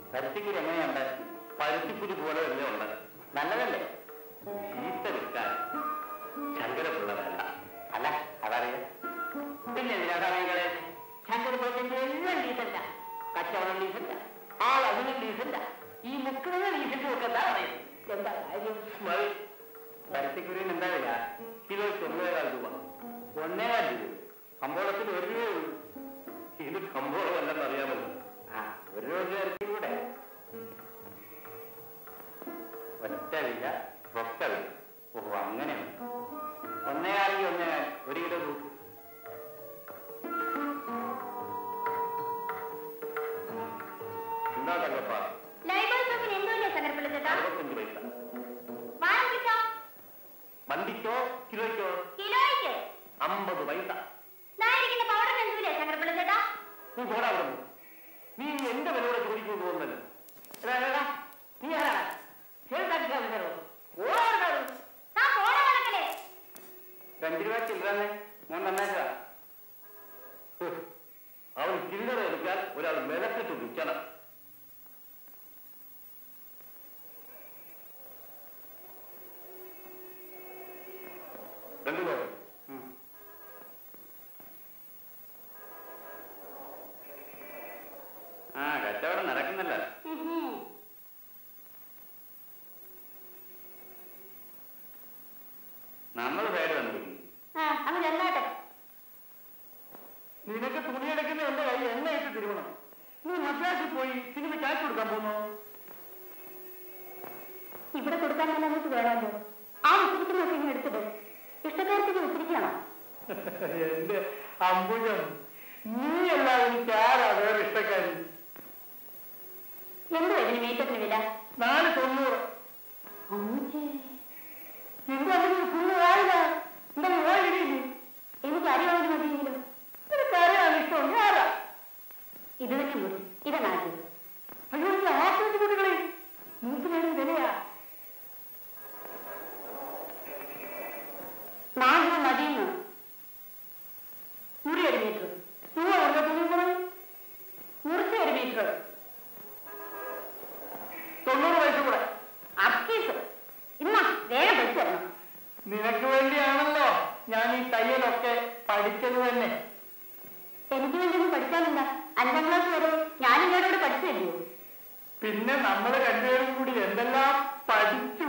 പരുത്തിക്കുരി എങ്ങനെയുണ്ട് പരുത്തിക്കുരി പോലെ തന്നെ ഉണ്ട് നല്ലതല്ലേ ചീത്ത വിൽക്കാൻ ശങ്കരപിള്ള വേണ്ട അല്ല അതറിയാം പിന്നെ എന്തിനാ സമയം കളയുന്നത് ശങ്കരപിള്ളത്തിന്റെ എല്ലാം ഡീസല്ല കച്ചവടം ഡീസല്ല ആൾ അതിനും ഡീസല്ല ഈ മുക്കുന്നത് ഡീസന്റ് കൊടുക്കണ്ട പറയും എന്താ കാര്യം മതി പരുത്തിക്കുരിന് എന്താ വില കിലോയ്ക്ക് ഒന്നേകാൽ രൂപ ഒന്നേകാൽ രൂപ കമ്പോളത്തിൽ ഒരു രൂപ ഉള്ളൂ ഇത് കമ്പോളം അല്ലെന്ന് അറിയാമല്ലോ ആ ഒരു രൂപ ഇറക്കി കൂടെ ഒറ്റ വില ഒറ്റ വില ഓഹോ അങ്ങനെയാണ് ഒന്നേകാലിക്ക് ഒന്നേകാൽ ഒരു കിലോ തൂക്ക് എന്താ തങ്കപ്പ ലൈബ്രറി ഷോപ്പിന് എന്തോല്ലേ സങ്കടപ്പിള്ള ചേട്ടാ അറുപത്തഞ്ച് പൈസ വാങ്ങിക്കോ മന്തിക്കോ കിലോയ്ക്കോ കിലോയ്ക്ക് അമ്പത് പൈസ ഇരിക്കുന്ന പൗഡറിന് എന്തോല്ലേ സങ്കടപ്പിള്ള ചേട്ടാ നീ പോടാ അവിടെ നീ എന്റെ വിലയോടെ ചോദിക്കുന്നു തോന്നുന്നല്ലോ എടാ, എടാ, എടാ, നീ ആരാ ചേർത്താക്കിയോ ഓടാ താ പോണ കണക്കല്ലേ രണ്ടു രൂപ ചില്ലറന്നെ ഞാൻ നന്നാക്കുക അവൻ ചില്ലറ എടുക്കാൻ ഒരാൾ മെനക്കെട്ട് വിൽക്കണം രണ്ടു രൂപ ആ കച്ചവടം നടക്കുന്നല്ല നമ്മൾ സൈഡ് വന്നിരിക്കുന്നു ആ അങ്ങ് ചെന്നാട്ടെ നിനക്ക് തുണിയെടുക്കുന്ന എന്റെ കൈ എണ്ണയിട്ട് തിരുവണം നീ മദ്രാസിൽ പോയി സിനിമ കാശ് കൊടുക്കാൻ പോകുന്നു ഇവിടെ കൊടുക്കാൻ തന്നെ നമുക്ക് വേണമല്ലോ ആ വിസിരിക്കുന്നൊക്കെ ഇങ്ങനെ എടുത്തിട്ട് ഇഷ്ടക്കാർക്ക് വിസിരിക്കണം എന്റെ അമ്പുജം നീ അല്ലാതെ എനിക്ക് ആരാ വേറെ ഇഷ്ടക്കാരി എന്തോ ഇതിന് മീറ്ററിന് വില നാല് തൊണ്ണൂറ് അമ്മച്ചേ എന്റെ അമ്മ ഫുള്ള് വായില്ല എന്താ വായില്ലേ എനിക്ക് അറിയാവുന്ന മതിയെങ്കിലും നിനക്ക് അറിയാൻ ഇഷ്ടം ആരാ ഇത് തന്നെ മുറി ഇത് നാല് അയ്യോ ഈ ആപ്പിൾ കുട്ടികളെ മൂത്തിനേടും വിലയാ നാല് മതിയെന്ന് മുറി ഒരു മീറ്റർ നീ എന്റെ തുണി പറയും മുറിച്ച ഒരു മീറ്റർ തൊണ്ണൂറ് പൈസ കൂടെ അക്കീസ് ഇന്നാ വേഗം പൈസ തരണം നിനക്ക് വേണ്ടിയാണല്ലോ ഞാൻ ഈ തയ്യലൊക്കെ പഠിച്ചത് തന്നെ എനിക്ക് വേണ്ടി ഒന്നും പഠിക്കാനുണ്ട അഞ്ചാം ക്ലാസ് വരെ ഞാൻ ഇങ്ങോട്ട് പഠിച്ചല്ലോ പിന്നെ നമ്മൾ രണ്ടുപേരും കൂടി എന്തെല്ലാം പഠിച്ചു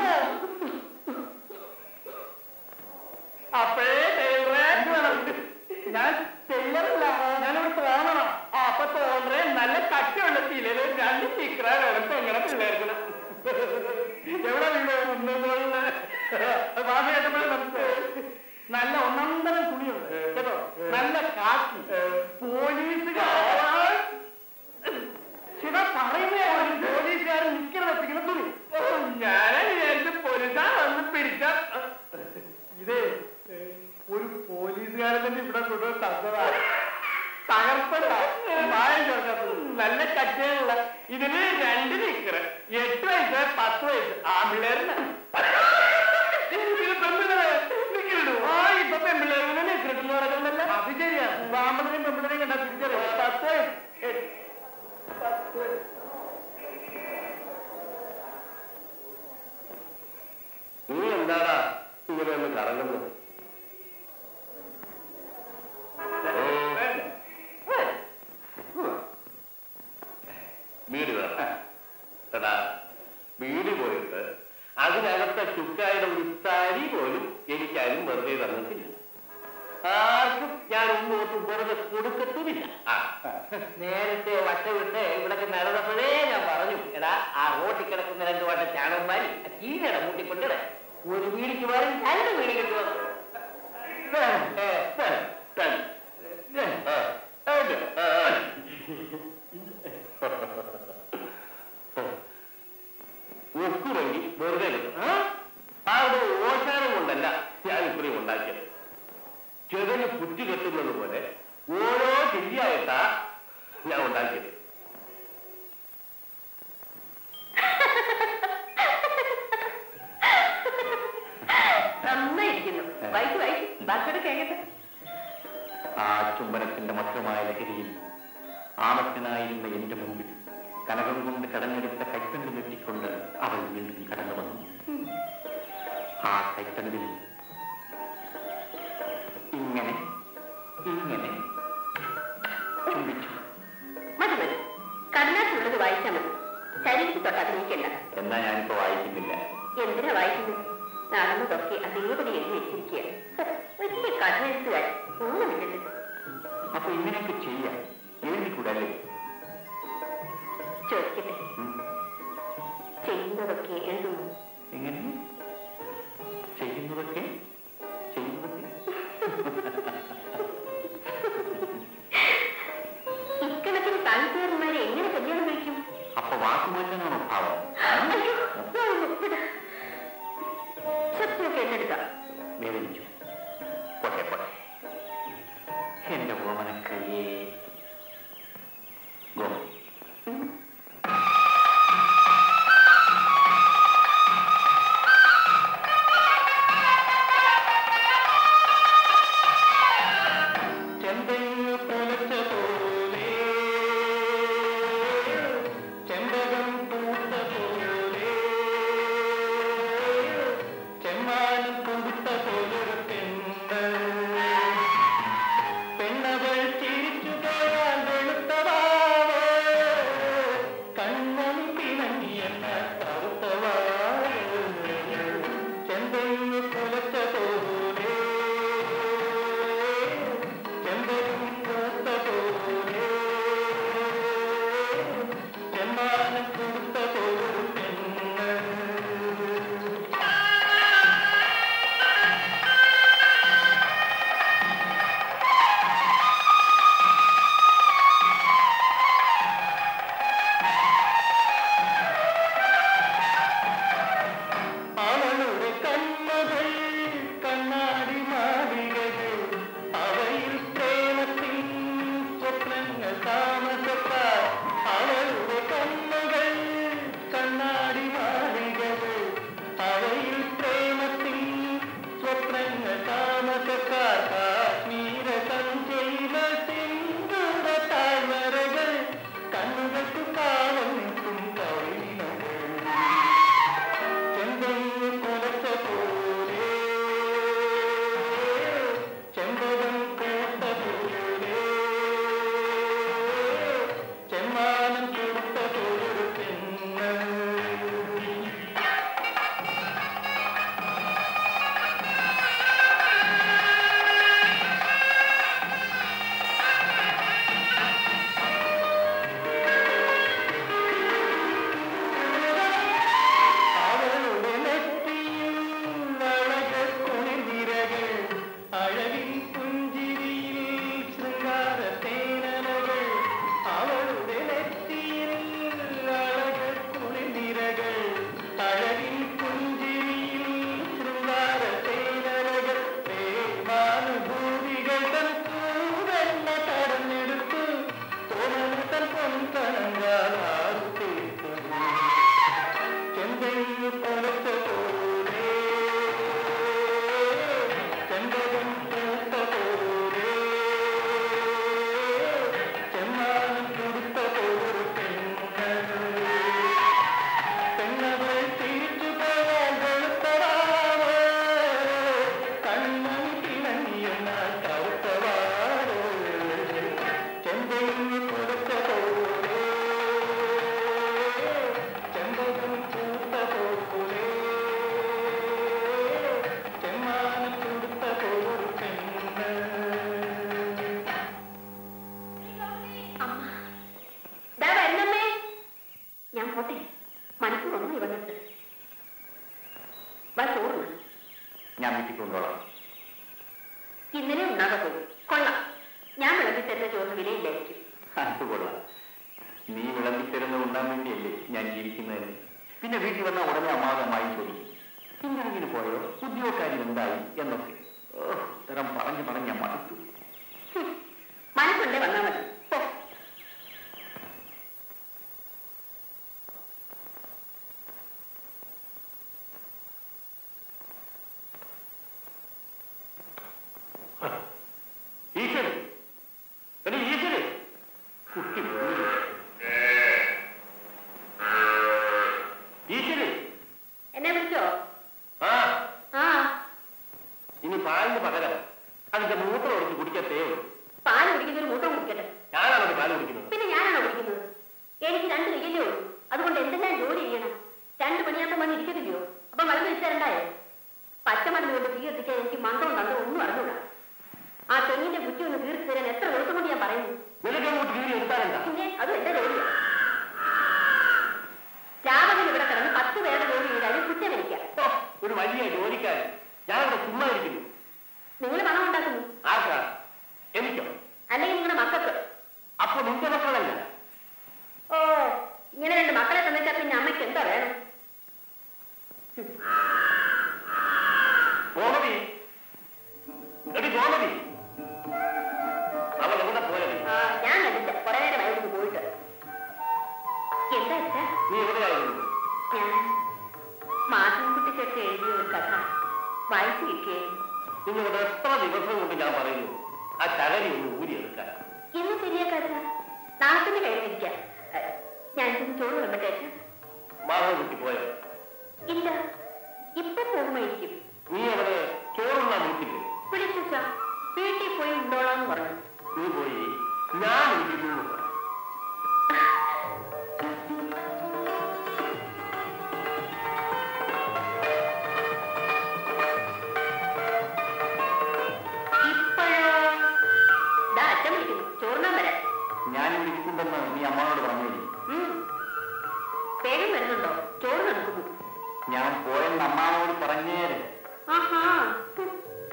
അപ്പോഴേ ടൈലറെ ഞാൻ ടൈലറല്ല ഞാനൊരു തോന്നണം ആ, അപ്പൊ തോന്നറേ നല്ല കട്ടിയുള്ള ശീലയില് രണ്ട് ചിക്ര വേണം എങ്ങനെ പിള്ളേർക്കണം എവിടെ വീട് ഭാഷ കേട്ടപ്പോഴേ മനസ്സിലായി നല്ല ഒന്നൊന്നരം തുണിയുണ്ട് കേട്ടോ നല്ല കാക്കി പോലീസുകാർ ശിവ പറയുന്നതാണ് പോലീസുകാരൻ നിൽക്കുന്ന വെച്ചിരിക്കുന്ന തുണി ഞാൻ വിചാരിച്ച പോലീസുകാർ വന്ന് പിടിച്ച ഇതേ ഒരു പോലീസുകാരൻ തന്നെ ഇവിടെ കൊണ്ടുവന്ന് തന്നതാണ് തകർപ്പല്ല മായം ചേർക്കാത്തത് നല്ല കട്ടിയുള്ള ഇതിന് രണ്ട് നിക്കറ് എട്ട് വയസ്സ് പത്ത് വയസ്സ് ആമ്പിള്ളേരിന് ആ ഇപ്പൊ പെമ്പിള്ളേരിന് നിക്കറിട്ട് നടക്കുന്നല്ല അത് ശരിയാ ആമ്പിളരെയും പെമ്പിളരെയും കണ്ടാ തിരിച്ചറിയാം പത്ത് വയസ്സ് എട്ട് നീ എന്താടാ ഇങ്ങനെ ഒന്ന് കറങ്ങുന്നത് വീട് വേണം എടാ വീട് പോയിട്ട് അതിനകത്തെ ചുക്കായുടെ ഒരു തരി പോലും എനിക്കാരും വെറുതെ തന്നിട്ടില്ല ആർക്കും ഞാൻ ഒന്നും വെറുതെ കൊടുക്കത്തുമില്ല ആ നേരത്തെ വട്ടവിട്ട് ഇവിടൊക്കെ നടന്നപ്പോഴേ ഞാൻ പറഞ്ഞു എടാ ആ റോട്ടിൽ കിടക്കുന്ന രണ്ട് വട്ട ചാണകന്മാരി കീഴട മൂട്ടിക്കൊണ്ടിട ഒരു വീടിക്ക് മാറി രണ്ട് വീട് കിട്ടുക ഒക്കുമെങ്കിൽ വെറുതെ കിട്ടും അവിടെ ഓശാനം കൊണ്ടല്ല ഞാൻ ഇത്രയും ഉണ്ടാക്കിയത് ചെതല് പുറ്റി കെട്ടുന്നത് പോലെ ഓരോ ചിരിയായിട്ടാ ഞാൻ ഉണ്ടാക്കിയത് നന്നായിരിക്കുന്നു വൈകി വൈകി ബാക്കിയുടെ കേൾക്കട്ടെ ആ ചുംബനത്തിന്റെ മധുരമായ ലഹരിയിൽ ആമത്തനായിരുന്ന എന്റെ മുമ്പിൽ കനകം കൊണ്ട് കടഞ്ഞെടുത്ത കൈത്തണ്ട് നെട്ടിക്കൊണ്ട് അവൾ വീണ്ടും കടന്നു വന്നു ആ കൈത്തണ്ടിൽ ഇങ്ങനെ ഇങ്ങനെ ചുംബിച്ചു മതി മതി കടലാസുള്ളത് വായിച്ചാൽ മതി ശരീരത്തിൽ തൊട്ട് അഭിനയിക്കണ്ട എന്നാ ഞാനിപ്പോ വായിക്കുന്നില്ല എന്തിനാ വായിക്കുന്നത് നടന്നതൊക്കെ അതേപടി എഴുതി വെച്ചിരിക്കുക വലിയ കഥ എഴുത്തുകാർ ഒന്നുമില്ലല്ലോ അപ്പൊ ഇങ്ങനെയൊക്കെ ചെയ്യാം എഴുതിക്കൂടല്ലേ ചോദിക്കട്ടെ ചെയ്യുന്നതൊക്കെ എഴുതുന്നു എങ്ങനെ ചെയ്യുന്നതൊക്കെ ചെയ്യുന്നതൊക്കെ ഇക്കണക്കിന് സാഹിത്യകാരന്മാരെ എങ്ങനെ കല്യാണം കഴിക്കും അപ്പൊ വാക്കുമാറ്റാനാണോ ഭാവം അയ്യോ, ഞാൻ വിടാ. ശക്തിയൊക്കെ എന്നെടുക്കാം വേദനിച്ചു പോട്ടെ പോട്ടെ എന്റെ ഓമനക്കയ്യേ ഗോമതി ചെമ്പൈ പുലച്ച പോലെ ചെമ്പകം പൂത്ത പോലെ ചെമ്മാനം കൊടുത്ത പോലൊരു പെണ്ണ് പെണ്ണവൾ ചിരിച്ചു പോയാൽ വെളുത്തവാവ് കണ്ണനും പിണങ്ങിയെന്ന കറുത്തവാവ് ചെമ്പൈ പുലച്ച പോലെ ചെമ്പകം പൂത്ത പോലെ ചെമ്മാനം കൊടുത്ത പോലൊരു പെണ്ണ് അവളുടെ കണ്ണുകൾ കണ്ണാടി മാളികകൾ അവയിൽ പ്രേമത്തിൽ സ്വപ്നങ്ങൾ താമസത്താർ അവളുടെ കണ്ണുകൾ കണ്ണാടി മാളികകൾ അവയിൽ പ്രേമത്തിൽ സ്വപ്നങ്ങൾ താമസക്കാർ കാശ്മീര സഞ്ചയില സിന്ദൂര താഴ്വരകൾ കണ്ണുകൾക്ക് കാവൽ നിൽക്കും കവിനകൾ ചെമ്പൈ കുലച്ച പോലെ ചെമ്പകം പൂത്ത പോലെ ചെമ്മാനം കൊടുത്ത പോലൊരു പെണ്ണ് അവളുടെ നെറ്റിയിൽ അഴകുളിർനിരകൾ അഴകിൻ പുഞ്ചിരിയിൽ ശൃംഗാര തേനലകൾ അവളുടെ നെറ്റിയിൽ അഴകുളിർനിരകൾ അഴകിൻ പുഞ്ചിരിയിൽ ശൃംഗാര തേനലകൾ പ്രേമാനുഭൂതികൾ തൻ കൂടെന്ന തടഞ്ഞെടുത്തു തോന്നൽ തൻ പൊൻകണങ്കാൽ ആർത്തേക്കുന്നു ചെമ്പൈ പൊലച്ച പോലെ ചെമ്പകം പൂത്ത പോലെ ചെമ്മാനം കൊടുത്ത പോലൊരു പെണ്ണ് പെണ്ണവൾ തിരിച്ചു പോയാൽ വെളുത്തവാവ് കണ്ണൻ കിണങ്ങിയെന്ന കറുത്തവാവ് ചെമ്പൈ പൊലച്ച പോലെ ചെമ്പകം പൂത്ത പോലെ ചെമ്മാനം കൊടുത്ത പോലൊരു പെണ്ണ് അമ്മ ദാ വരുന്നമ്മേ ഞാൻ പോട്ടെ മണിക്കൂർ ഒന്നും വന്നിട്ട് വാ ചോറുണ്ട് ഞാൻ വീട്ടിൽ കൊണ്ടോളാം ഇന്നലെ ഉണ്ടാകാൻ പോയി കൊള്ളാം ഞാൻ വിളമ്പി തരുന്ന ചോറിന് വിലയില്ലായിരിക്കും അത് കൊള്ളാം നീ വിളമ്പിത്തരുന്നത് ഉണ്ടാൻ വേണ്ടിയല്ലേ ഞാൻ ജീവിക്കുന്നതല്ലേ പിന്നെ വീട്ടിൽ വന്ന ഉടനെ അമ്മാവമായി ചോദിക്കും ഇങ്ങനെ പോയോ ഉദ്യോഗക്കാരി എന്തായി എന്നൊക്കെ ഓ തരം പറഞ്ഞു പറഞ്ഞ് ഞാൻ മടുത്തു ഹും, മനസ്സുണ്ടേ വന്നാ മതി പോ. ഈശ്വരൻ എടി ഈശ്വരൻ കുട്ടി വീഴും. കൊണ്ട് എന്തെല്ലാം ജോലി ചെയ്യണം രണ്ട് മണിയാകുമ്പോൾ വന്ന് ഇരിക്കത്തില്ലയോ അപ്പം വെള്ളം വെച്ചാലുണ്ടായോ പച്ചമണ്ണ് കൊണ്ട് തീ എത്തിക്കാൻ എനിക്ക് മണ്ടോ നണ്ടോ ഒന്നും അറിഞ്ഞൂടാ ആ തെങ്ങിന്റെ കുറ്റി ഒന്ന് തീർത്ത് തരാൻ എത്ര ദിവസം കൊണ്ട് ഞാൻ പറയുന്നു നിനക്ക് അങ്ങോട്ട് കീറി എടുത്താലെന്താ പിന്നെ അതും എന്റെ ജോലിയാ രാവിലെ ഇവിടെ കിടന്ന് പത്ത് പേരുടെ ജോലി ചെയ്താലും കുറ്റം എനിക്കാം ഓ, ഒരു വലിയ ജോലിക്കാരൻ ഞാൻ ഇവിടെ ചുമ്മാ ഇരിക്കുന്നു നിങ്ങൾ പണം ഉണ്ടാക്കുന്നു ആർക്കാ എനിക്കോ അല്ലെങ്കിൽ നിങ്ങളുടെ മക്കൾക്ക് അപ്പൊ നിന്റെ മക്കളല്ല ഓ ഇങ്ങനെ രണ്ട് മക്കളെ തന്നിട്ടാ പിന്നെ അമ്മയ്ക്ക് എന്താ വേണം ഗോമതി എടി ഗോമതി അവൻ എവിടെ പോയത് ആ, ഞാൻ കണ്ടില്ല കുറെ നേരം വയസ്സിന് പോയിട്ട് എന്താ അച്ഛാ നീ എവിടെയായിരുന്നു ഞാൻ മാധവൻകുട്ടി ചേർത്ത് എഴുതിയ ഒരു കഥ വായിച്ചു കിട്ടിയായിരുന്നു നിങ്ങളോട് എത്ര ദിവസം കൊണ്ട് ഞാൻ പറയുന്നു ആ ചകരി ഒന്ന് ഊരിയെടുക്കാൻ ഇന്ന് ശരിയാക്കാച്ച നാളെ തന്നെ കഴിഞ്ഞിരിക്കാം ഞാൻ ചെന്ന് ചോറ് വിളമ്പട്ടെ അച്ഛാ മാധവൻ കുട്ടി പോയോ ഇല്ല ഇപ്പൊ പോകുമായിരിക്കും നീ അവിടെ ചോറുണ്ണാൻ വിളിച്ചില്ലേ വിളിച്ചാ വീട്ടിൽ പോയി ഉണ്ടോളാന്ന് പറഞ്ഞു നീ പോയി ഞാൻ വിളിക്കുന്നു എന്ന് പറ. ഇപ്പോഴോ ദാ അച്ഛൻ വിളിക്കുന്നു ചോറിനാൻ വരാൻ ഞാൻ വിളിക്കുന്നുണ്ടെന്ന് നീ അമ്മയോട് പറഞ്ഞില്ലേ ഉം. വേഗം വരുന്നുണ്ടോ ചോറ് നടക്കുന്നു ഞാൻ പോയെന്ന് അമ്മാവോട് പറഞ്ഞേര് ആഹാ ഹും.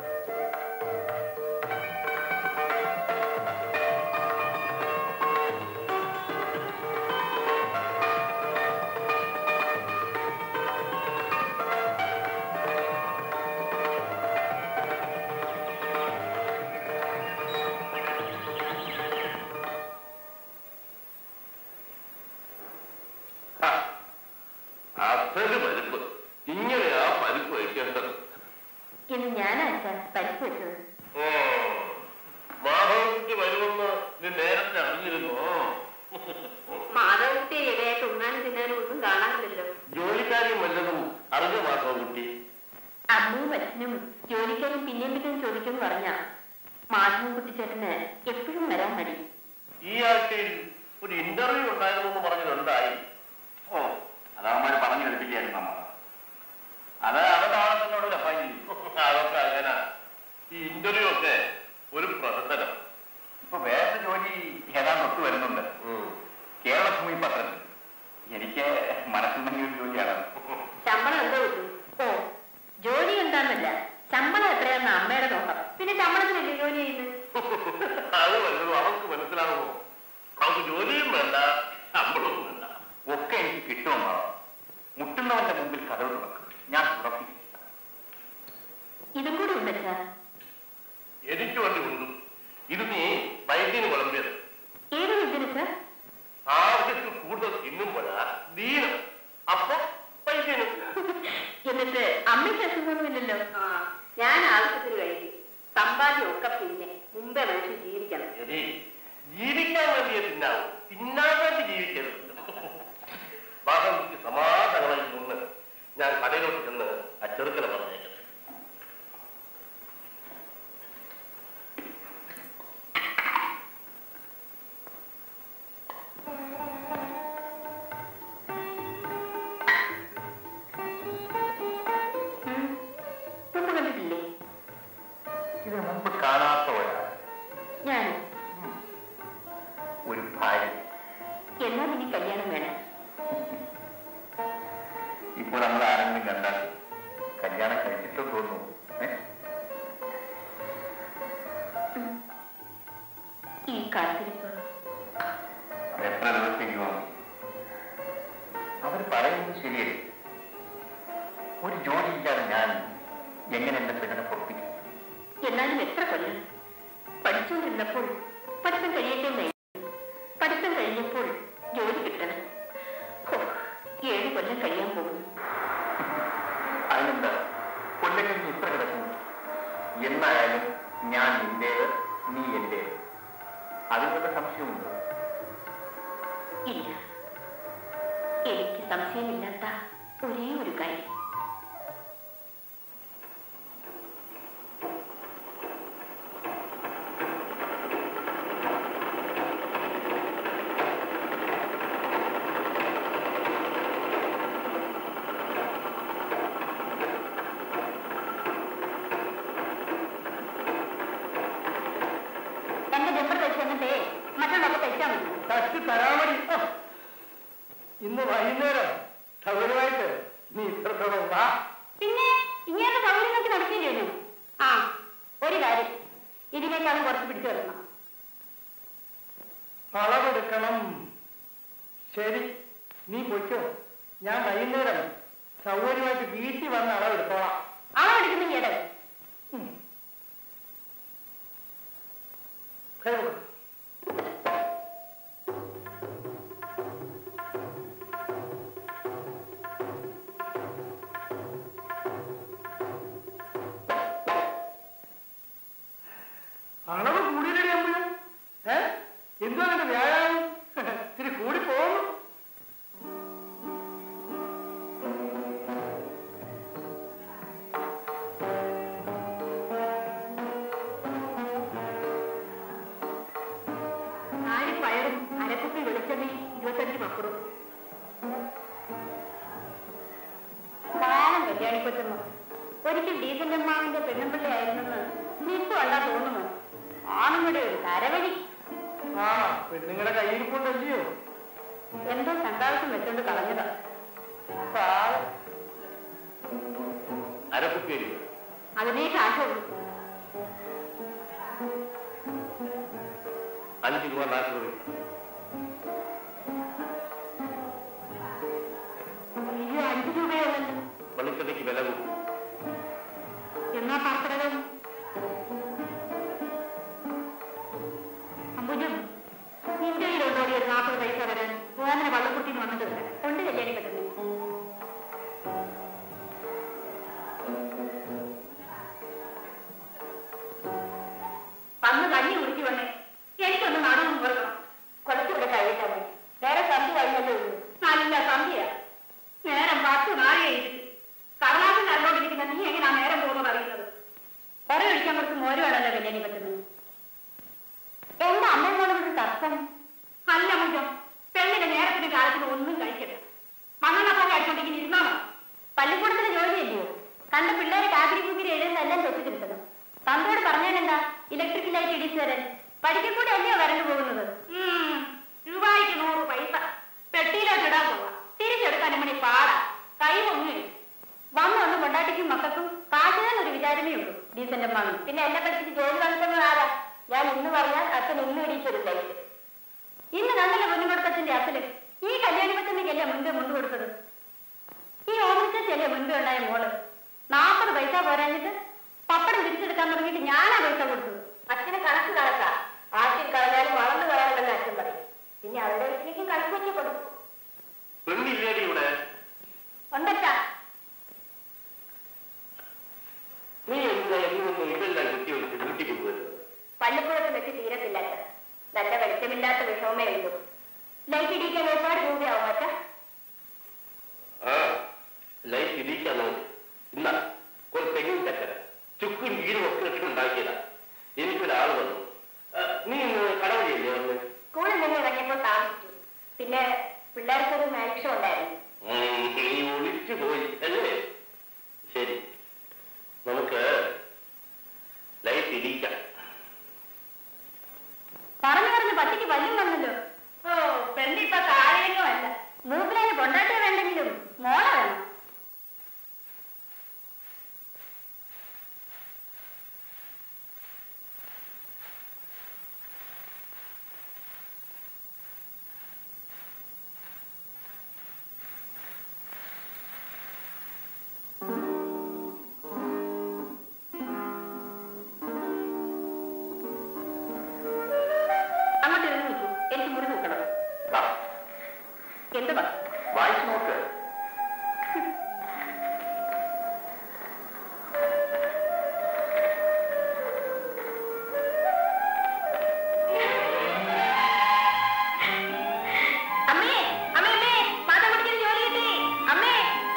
അസല് പരിപ്പ് ഇങ്ങനെയാ പരിപ്പ് വയ്ക്കേണ്ടത് ഇന്ന് ഞാനാ അച്ഛാ പരിപ്പ് വെച്ചത് മാധവൻകുട്ടി വരുമെന്ന് നീ നേരത്തെ അറിഞ്ഞിരുന്നോ മാധവത്തെ ഇടയായിട്ട് ഉണ്ണാനും തിന്നാനും ഒന്നും കാണാനില്ലല്ലോ ജോലിക്കാരി വല്ലതും അറിഞ്ഞ മാധവൻകുട്ടി അമ്മയും അച്ഛനും ജോലിക്കാരും പിന്നെയും പിന്നെയും ചോദിക്കുമെന്ന് പറഞ്ഞ മാധവൻകുട്ടി ചേട്ടന് എപ്പോഴും വരാൻ മതി ഈ ആഴ്ചയിൽ ഒരു ഇന്റർവ്യൂ ഉണ്ടായിരുന്നു എന്ന് പറഞ്ഞതുണ്ടായി ഓ അതവന്മാര് പറഞ്ഞു കളിപ്പിക്കായിരുന്നു അമ്മ അത് അവരുടെ ആളത്തിനോട് അപ്പായി അതൊക്കെ അങ്ങനെ ഈ ഇന്റർവ്യൂ ഒക്കെ ഒരു പ്രഹസനം ഇപ്പൊ വേറെ ജോലി ഏതാണ്ട് ഒത്തു വരുന്നുണ്ട് കേരളഭൂമി പത്രത്തിൽ എനിക്ക് മനസ്സിലുണ്ടെങ്കിൽ ഒരു ജോലിയാണ് ശമ്പളം എന്തോ കിട്ടും ഓ ജോലി എന്താന്നല്ല ശമ്പളം എത്രയാന്ന് അമ്മയുടെ നോക്കാം പിന്നെ ശമ്പളത്തിനല്ലേ ജോലി ചെയ്യുന്നത് അത് വല്ലതും അവർക്ക് മനസ്സിലാകുമോ അവർക്ക് ജോലിയും വേണ്ട ശമ്പളവും വേണ്ട ഒക്കെ എനിക്ക് കിട്ടുമെന്നോ മുട്ടുന്നവന്റെ മുമ്പിൽ കഥകൾ തുറക്കും ഞാൻ തുറപ്പിക്കും ഇതും കൂടി ഉണ്ടച്ചാ എനിക്ക് വേണ്ടി ഉണ്ട് ഇത് നീ വൈദ്യന് വിളമ്പിയത് ഏത് വിദ്യന് സാർ ആവശ്യത്തിൽ കൂടുതൽ തിന്നുമ്പോഴാ ദീനം അപ്പൊ വൈദ്യനും എന്നിട്ട് അമ്മയ്ക്ക് അസുഖമൊന്നുമില്ലല്ലോ ആ ഞാൻ ആവശ്യത്തിന് കഴിക്കും സമ്പാദ്യം ഒക്കെ പിന്നെ മുമ്പേ മനുഷ്യൻ ജീവിക്കണം എടീ, ജീവിക്കാൻ വേണ്ടിയേ തിന്നാവൂ തിന്നാൻ വേണ്ടി ജീവിക്കരുത് ബാബയ്ക്ക് സമാധാനമായി നിന്ന് ഞാൻ കടയിലോട്ട് ചെന്ന് ആ ചെറുക്കനെ പറഞ്ഞേക്കട്ടെ ഉം. മുമ്പ് കണ്ടിട്ടില്ലേ ഇത് മുമ്പ് കാണാത്ത ഒരാൾ ഞാൻ ഒരു ഭാര്യ എന്നാൽ ഇനി കല്യാണം വേണം ഇപ്പോൾ നമ്മൾ ആരെങ്കിലും കണ്ടാൽ കല്യാണം കഴിച്ചിട്ടോ തോന്നുന്നു ഏ? ഈ കാത്തിരിപ്പ് അത് എത്ര ദിവസത്തേക്ക് വന്നു അവർ പറയുന്നത് ശരിയല്ലേ ഒരു ജോലിയില്ലാതെ ഞാൻ എങ്ങനെ എന്റെ പെണ്ണിനെ പൊറപ്പിക്കും എന്നാലും എത്ര കൊല്ലം പഠിച്ചുകൊണ്ടിരുന്നപ്പോൾ പഠിത്തം കഴിയട്ടെ എന്നായിരുന്നു. പഠിത്തം കഴിഞ്ഞപ്പോൾ ജോലി കിട്ടണം ഹോ, ഏഴ് കൊല്ലം കഴിയാൻ പോകുന്നു അതിനെന്താ കൊല്ലങ്ങൾ ഇത്ര കിടക്കുന്നു എന്നായാലും ഞാൻ നിന്റേത് നീ എന്റേത് അതിനുള്ള സംശയമുണ്ട് ഇല്ല എനിക്ക് സംശയമില്ലാത്ത ഒരേ ഒരു കാര്യം ഇന്ന് വൈകുന്നേരം സൗകര്യമായിട്ട് നീ ഇത്രത്തോളം വാ പിന്നെ ഇങ്ങനത്തെ സൗകര്യങ്ങൾക്ക് നടക്കില്ലേ ആ ഒരു കാര്യം ഇതിനേക്കാളും കുറച്ച് പിടിച്ചു വരണം അളവെടുക്കണം ശരി നീ പൊയ്ക്കോ ഞാൻ വൈകുന്നേരം സൗകര്യമായിട്ട് വീട്ടിൽ വന്ന് അളവെടുത്തോളാം അളവെടുക്കുന്ന ഇടം ഉം. കൈ കൊടുക്ക്. അളവ് കൂടിയില്ലേ അമ്മ ഏ എന്തോ നിന്റെ വ്യായാമം ഇത്തിരി കൂടി പോകുന്നു നാല് പയറും അരക്കുപ്പി വെളിച്ചെണ്ണയും ഇരുപത്തഞ്ച് പപ്പറും കാലം കല്യാണിക്കൊച്ചുന്നു ഒരിക്കൽ ഡീസൽ അമ്മാവിന്റെ പെണ്ണുമ്പിള്ളി ആയിരുന്നെന്ന് നിൽക്കും അല്ല തോന്നുന്നു ആണുങ്ങളുടെ ഒരു കരവഴി ആ പെണ്ണുങ്ങളുടെ കയ്യിൽ കൊണ്ടല്ലയോ എന്തോ സങ്കാശം വെച്ചോണ്ട് കളഞ്ഞതാ പാവം. അരക്കുപ്പേരി അതിനേ കാശുള്ളൂ അഞ്ച് രൂപ നാല് രൂപ അയ്യോ അഞ്ചു രൂപയുള്ളല്ലോ വെളിച്ചെണ്ണയ്ക്ക് വില കൂടി എന്നാ പാർക്കടകം അമ്പുജം നിന്റെ കയ്യിലുണ്ടോടി ഒരു നാൽപ്പത് പൈസ വരാൻ പോകാൻ വള്ളക്കുട്ടിന്ന് വന്നിട്ട് വരാം കൊണ്ട് കല്യാണി കിട്ടുന്നു വന്ന് കഞ്ഞി കുടിച്ചു വന്നേ എനിക്കൊന്ന് നടുവും കൊടുക്കണം കുറച്ചുകൂടെ കഴിയട്ടെ മതി. വേറെ സന്ധ്യ കഴിഞ്ഞല്ലേ ഉള്ളൂ നല്ല സന്ധ്യ നേരം പത്ത് നാഴികയിരിക്കും കടലാസിൽ കണ്ടുകൊണ്ടിരിക്കുന്ന നീ എങ്ങനെയാ നേരം പോകുന്നത് അറിയുന്നത് കുറെ ഒഴിക്കാൻ കുറച്ച് മോര് വേണമല്ലോ കല്യാണി പറ്റുന്നത് എന്താ അമ്മയോട് ഒരു തർക്കം അല്ല മുജം പെണ്ണിന്റെ നേരത്തിന് കാലത്തിന് ഒന്നും കഴിക്കരുത് മണ്ണെണ്ണപ്പൊക്കെ അടിച്ചോണ്ടെങ്കിൽ ഇരുന്നാണോ പള്ളിക്കൂടത്തിന് ജോലിയല്ലയോ കണ്ട പിള്ളേരെ കാക്കിരി കുക്കിരി എഴുതുന്നെല്ലാം തൊട്ടിട്ടിരിക്കണം തന്തോട് പറഞ്ഞാലെന്താ ഇലക്ട്രിക് ലൈറ്റ് ഇടിച്ചു തരാൻ പഠിക്കൂടെ അല്ലയോ വരണ്ടു പോകുന്നത് ഉം, രൂപയ്ക്ക് നൂറ് പൈസ പെട്ടിയിലോട്ട് ഇടാൻ പോവാ തിരിച്ചെടുക്കാൻ മണി പാടാ കൈ പൊങ്ങി വന്ന് വന്ന് കൊണ്ടാട്ടിക്കും മക്കൾക്കും കാശുകാരൻ വിചാരമേ ഉള്ളൂ ഡീസന്റ് അമ്മാവൻ പിന്നെ എന്നെ പഠിപ്പിച്ച് ജോലി വാങ്ങിക്കുന്നത് ആരാ ഞാൻ ഇന്ന് പറഞ്ഞാൽ അച്ഛൻ ഇന്ന് ഇടിച്ചൊരു ലൈറ്റ് ഇന്ന് കണ്ടല്ലോ പൊന്നുകൊടുക്കത്തിന്റെ അച്ഛന് ഈ കല്യാണിപ്പത്തമ്മയ്ക്കല്ലേ മുൻപേ മുണ്ട് കൊടുത്തത് ഈ ഓഫീസല്ലേ മുൻപേ ഉണ്ടായ മോള് നാൽപ്പത് പൈസ പോരാഞ്ഞിട്ട് പപ്പടം തിരിച്ചെടുക്കാൻ തുടങ്ങിയിട്ട് ഞാനാ പൈസ കൊടുത്തത് അച്ഛന് കണക്ക് കണക്കാ ആദ്യം കളഞ്ഞാലും വളർന്നു കളയണമെന്ന് അച്ഛൻ പറയും പിന്നെ അവരുടെ വീട്ടിലേക്ക് കണക്ക് വെച്ച് കൊടുക്കും പെണ്ണില്ലേടി ഇവിടെ ഉണ്ടച്ചാ നീ എന്താ എന്നൊന്നും ഇതെല്ലാം കിട്ടി വന്നിട്ട് വീട്ടിൽ കൊണ്ടുവരുന്നത് പള്ളിപ്പുറത്ത് വെച്ച് തീരത്തില്ല അച്ഛാ. നല്ല വെളിച്ചമില്ലാത്ത വിഷമമേ ഉള്ളൂ ലൈറ്റ് ഇടിക്കാൻ ഒരുപാട് രൂപയാവും അച്ഛാ ആ ലൈഫ് ഇടിക്കാൻ നോക്കി ഇന്ന ഒരു തെങ്ങിൻ ചക്കര ചുക്കും വീരും ഒക്കെ ഇട്ട് ഉണ്ടാക്കിയതാ എനിക്കൊരാൾ വന്നു ആ, നീ ഇന്ന് കടവഴിയല്ലേ വന്ന് സ്കൂളിൽ നിന്ന് ഇറങ്ങിയപ്പോൾ താമസിച്ചു പിന്നെ പിള്ളേർക്കൊരു മാരിക്ഷ ഉണ്ടായിരുന്നു ഉം, നീ ഒളിച്ചു പോയി അല്ലേ ശരി നമുക്ക് ലൈഫ് ഇടിക്കാം പറഞ്ഞു പറഞ്ഞ് പട്ടിക്ക് പല്ലും വന്നല്ലോ ഓ പെണ്ണിപ്പ താഴെയൊന്നും അല്ല മൂപ്പിലേക്ക് കൊണ്ടാട്ടിയ വേണ്ടെങ്കിലും മോള വേണം അങ്ങോട്ട് ഇരുന്ന് നിൽക്കൂ എനിക്ക് മുറി നോക്കണം ദാ, എന്തുവാ വായിച്ചു നോക്ക് അമ്മേ അമ്മേ അമ്മേ മാതാ കുടിക്കാൻ ജോലി കിട്ടി അമ്മേ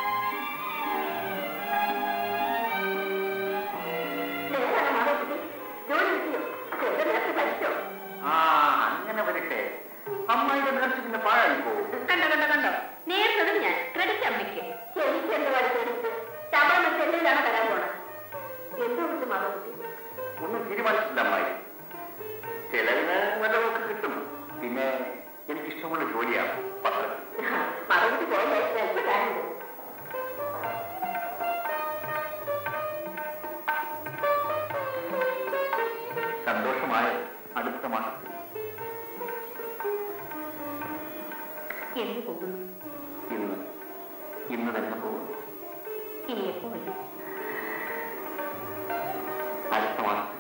നേരാണ് മാതാകുട്ടി ജോലി കിട്ടിയോ എന്റെ നേരത്തെ പഠിച്ചോ ആ അങ്ങനെ വരട്ടെ അമ്മായിയുടെ നേർച്ചത്തിന്റെ പാഴായി പോകും കണ്ടോ കണ്ടോ കണ്ടോ നേർത്തതും ഞാൻ എന്ന് പോകുന്നു ഇന്ന് ഇന്ന് തന്നെ പോകും ഇനി എപ്പോ വരും അടുത്ത മാസത്തിൽ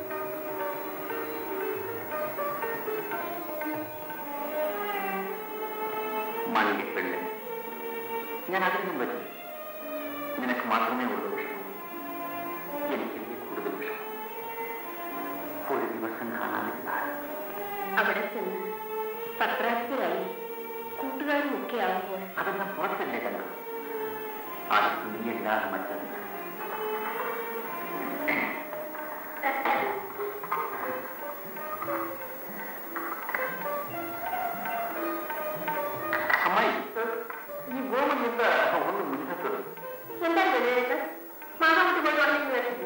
മണികപ്പെണ്ണ് ഞാൻ അതിനും പറ്റും നിനക്ക് മാത്രമേ ഉള്ളൂ വിഷമം എനിക്കില്ലേ കൂടുതൽ വിഷമം ഒരു ദിവസം കാണാനിരുന്നാൽ അവിടെ ചെന്ന് പത്രാസിതരായി കൂട്ടുകാരും ഒക്കെ ആകുമ്പോൾ അതെല്ലാം പുറത്തല്ലേ കണ്ടു അത് നീയല്ലാതെ മറ്റത് അമ്മായി ഈ ഗോമൻ എന്താ ഒന്ന് മുന്നത്തത് എന്താ വിലയിരുത്ത് മാതാമത്ത് പോയി തുടങ്ങി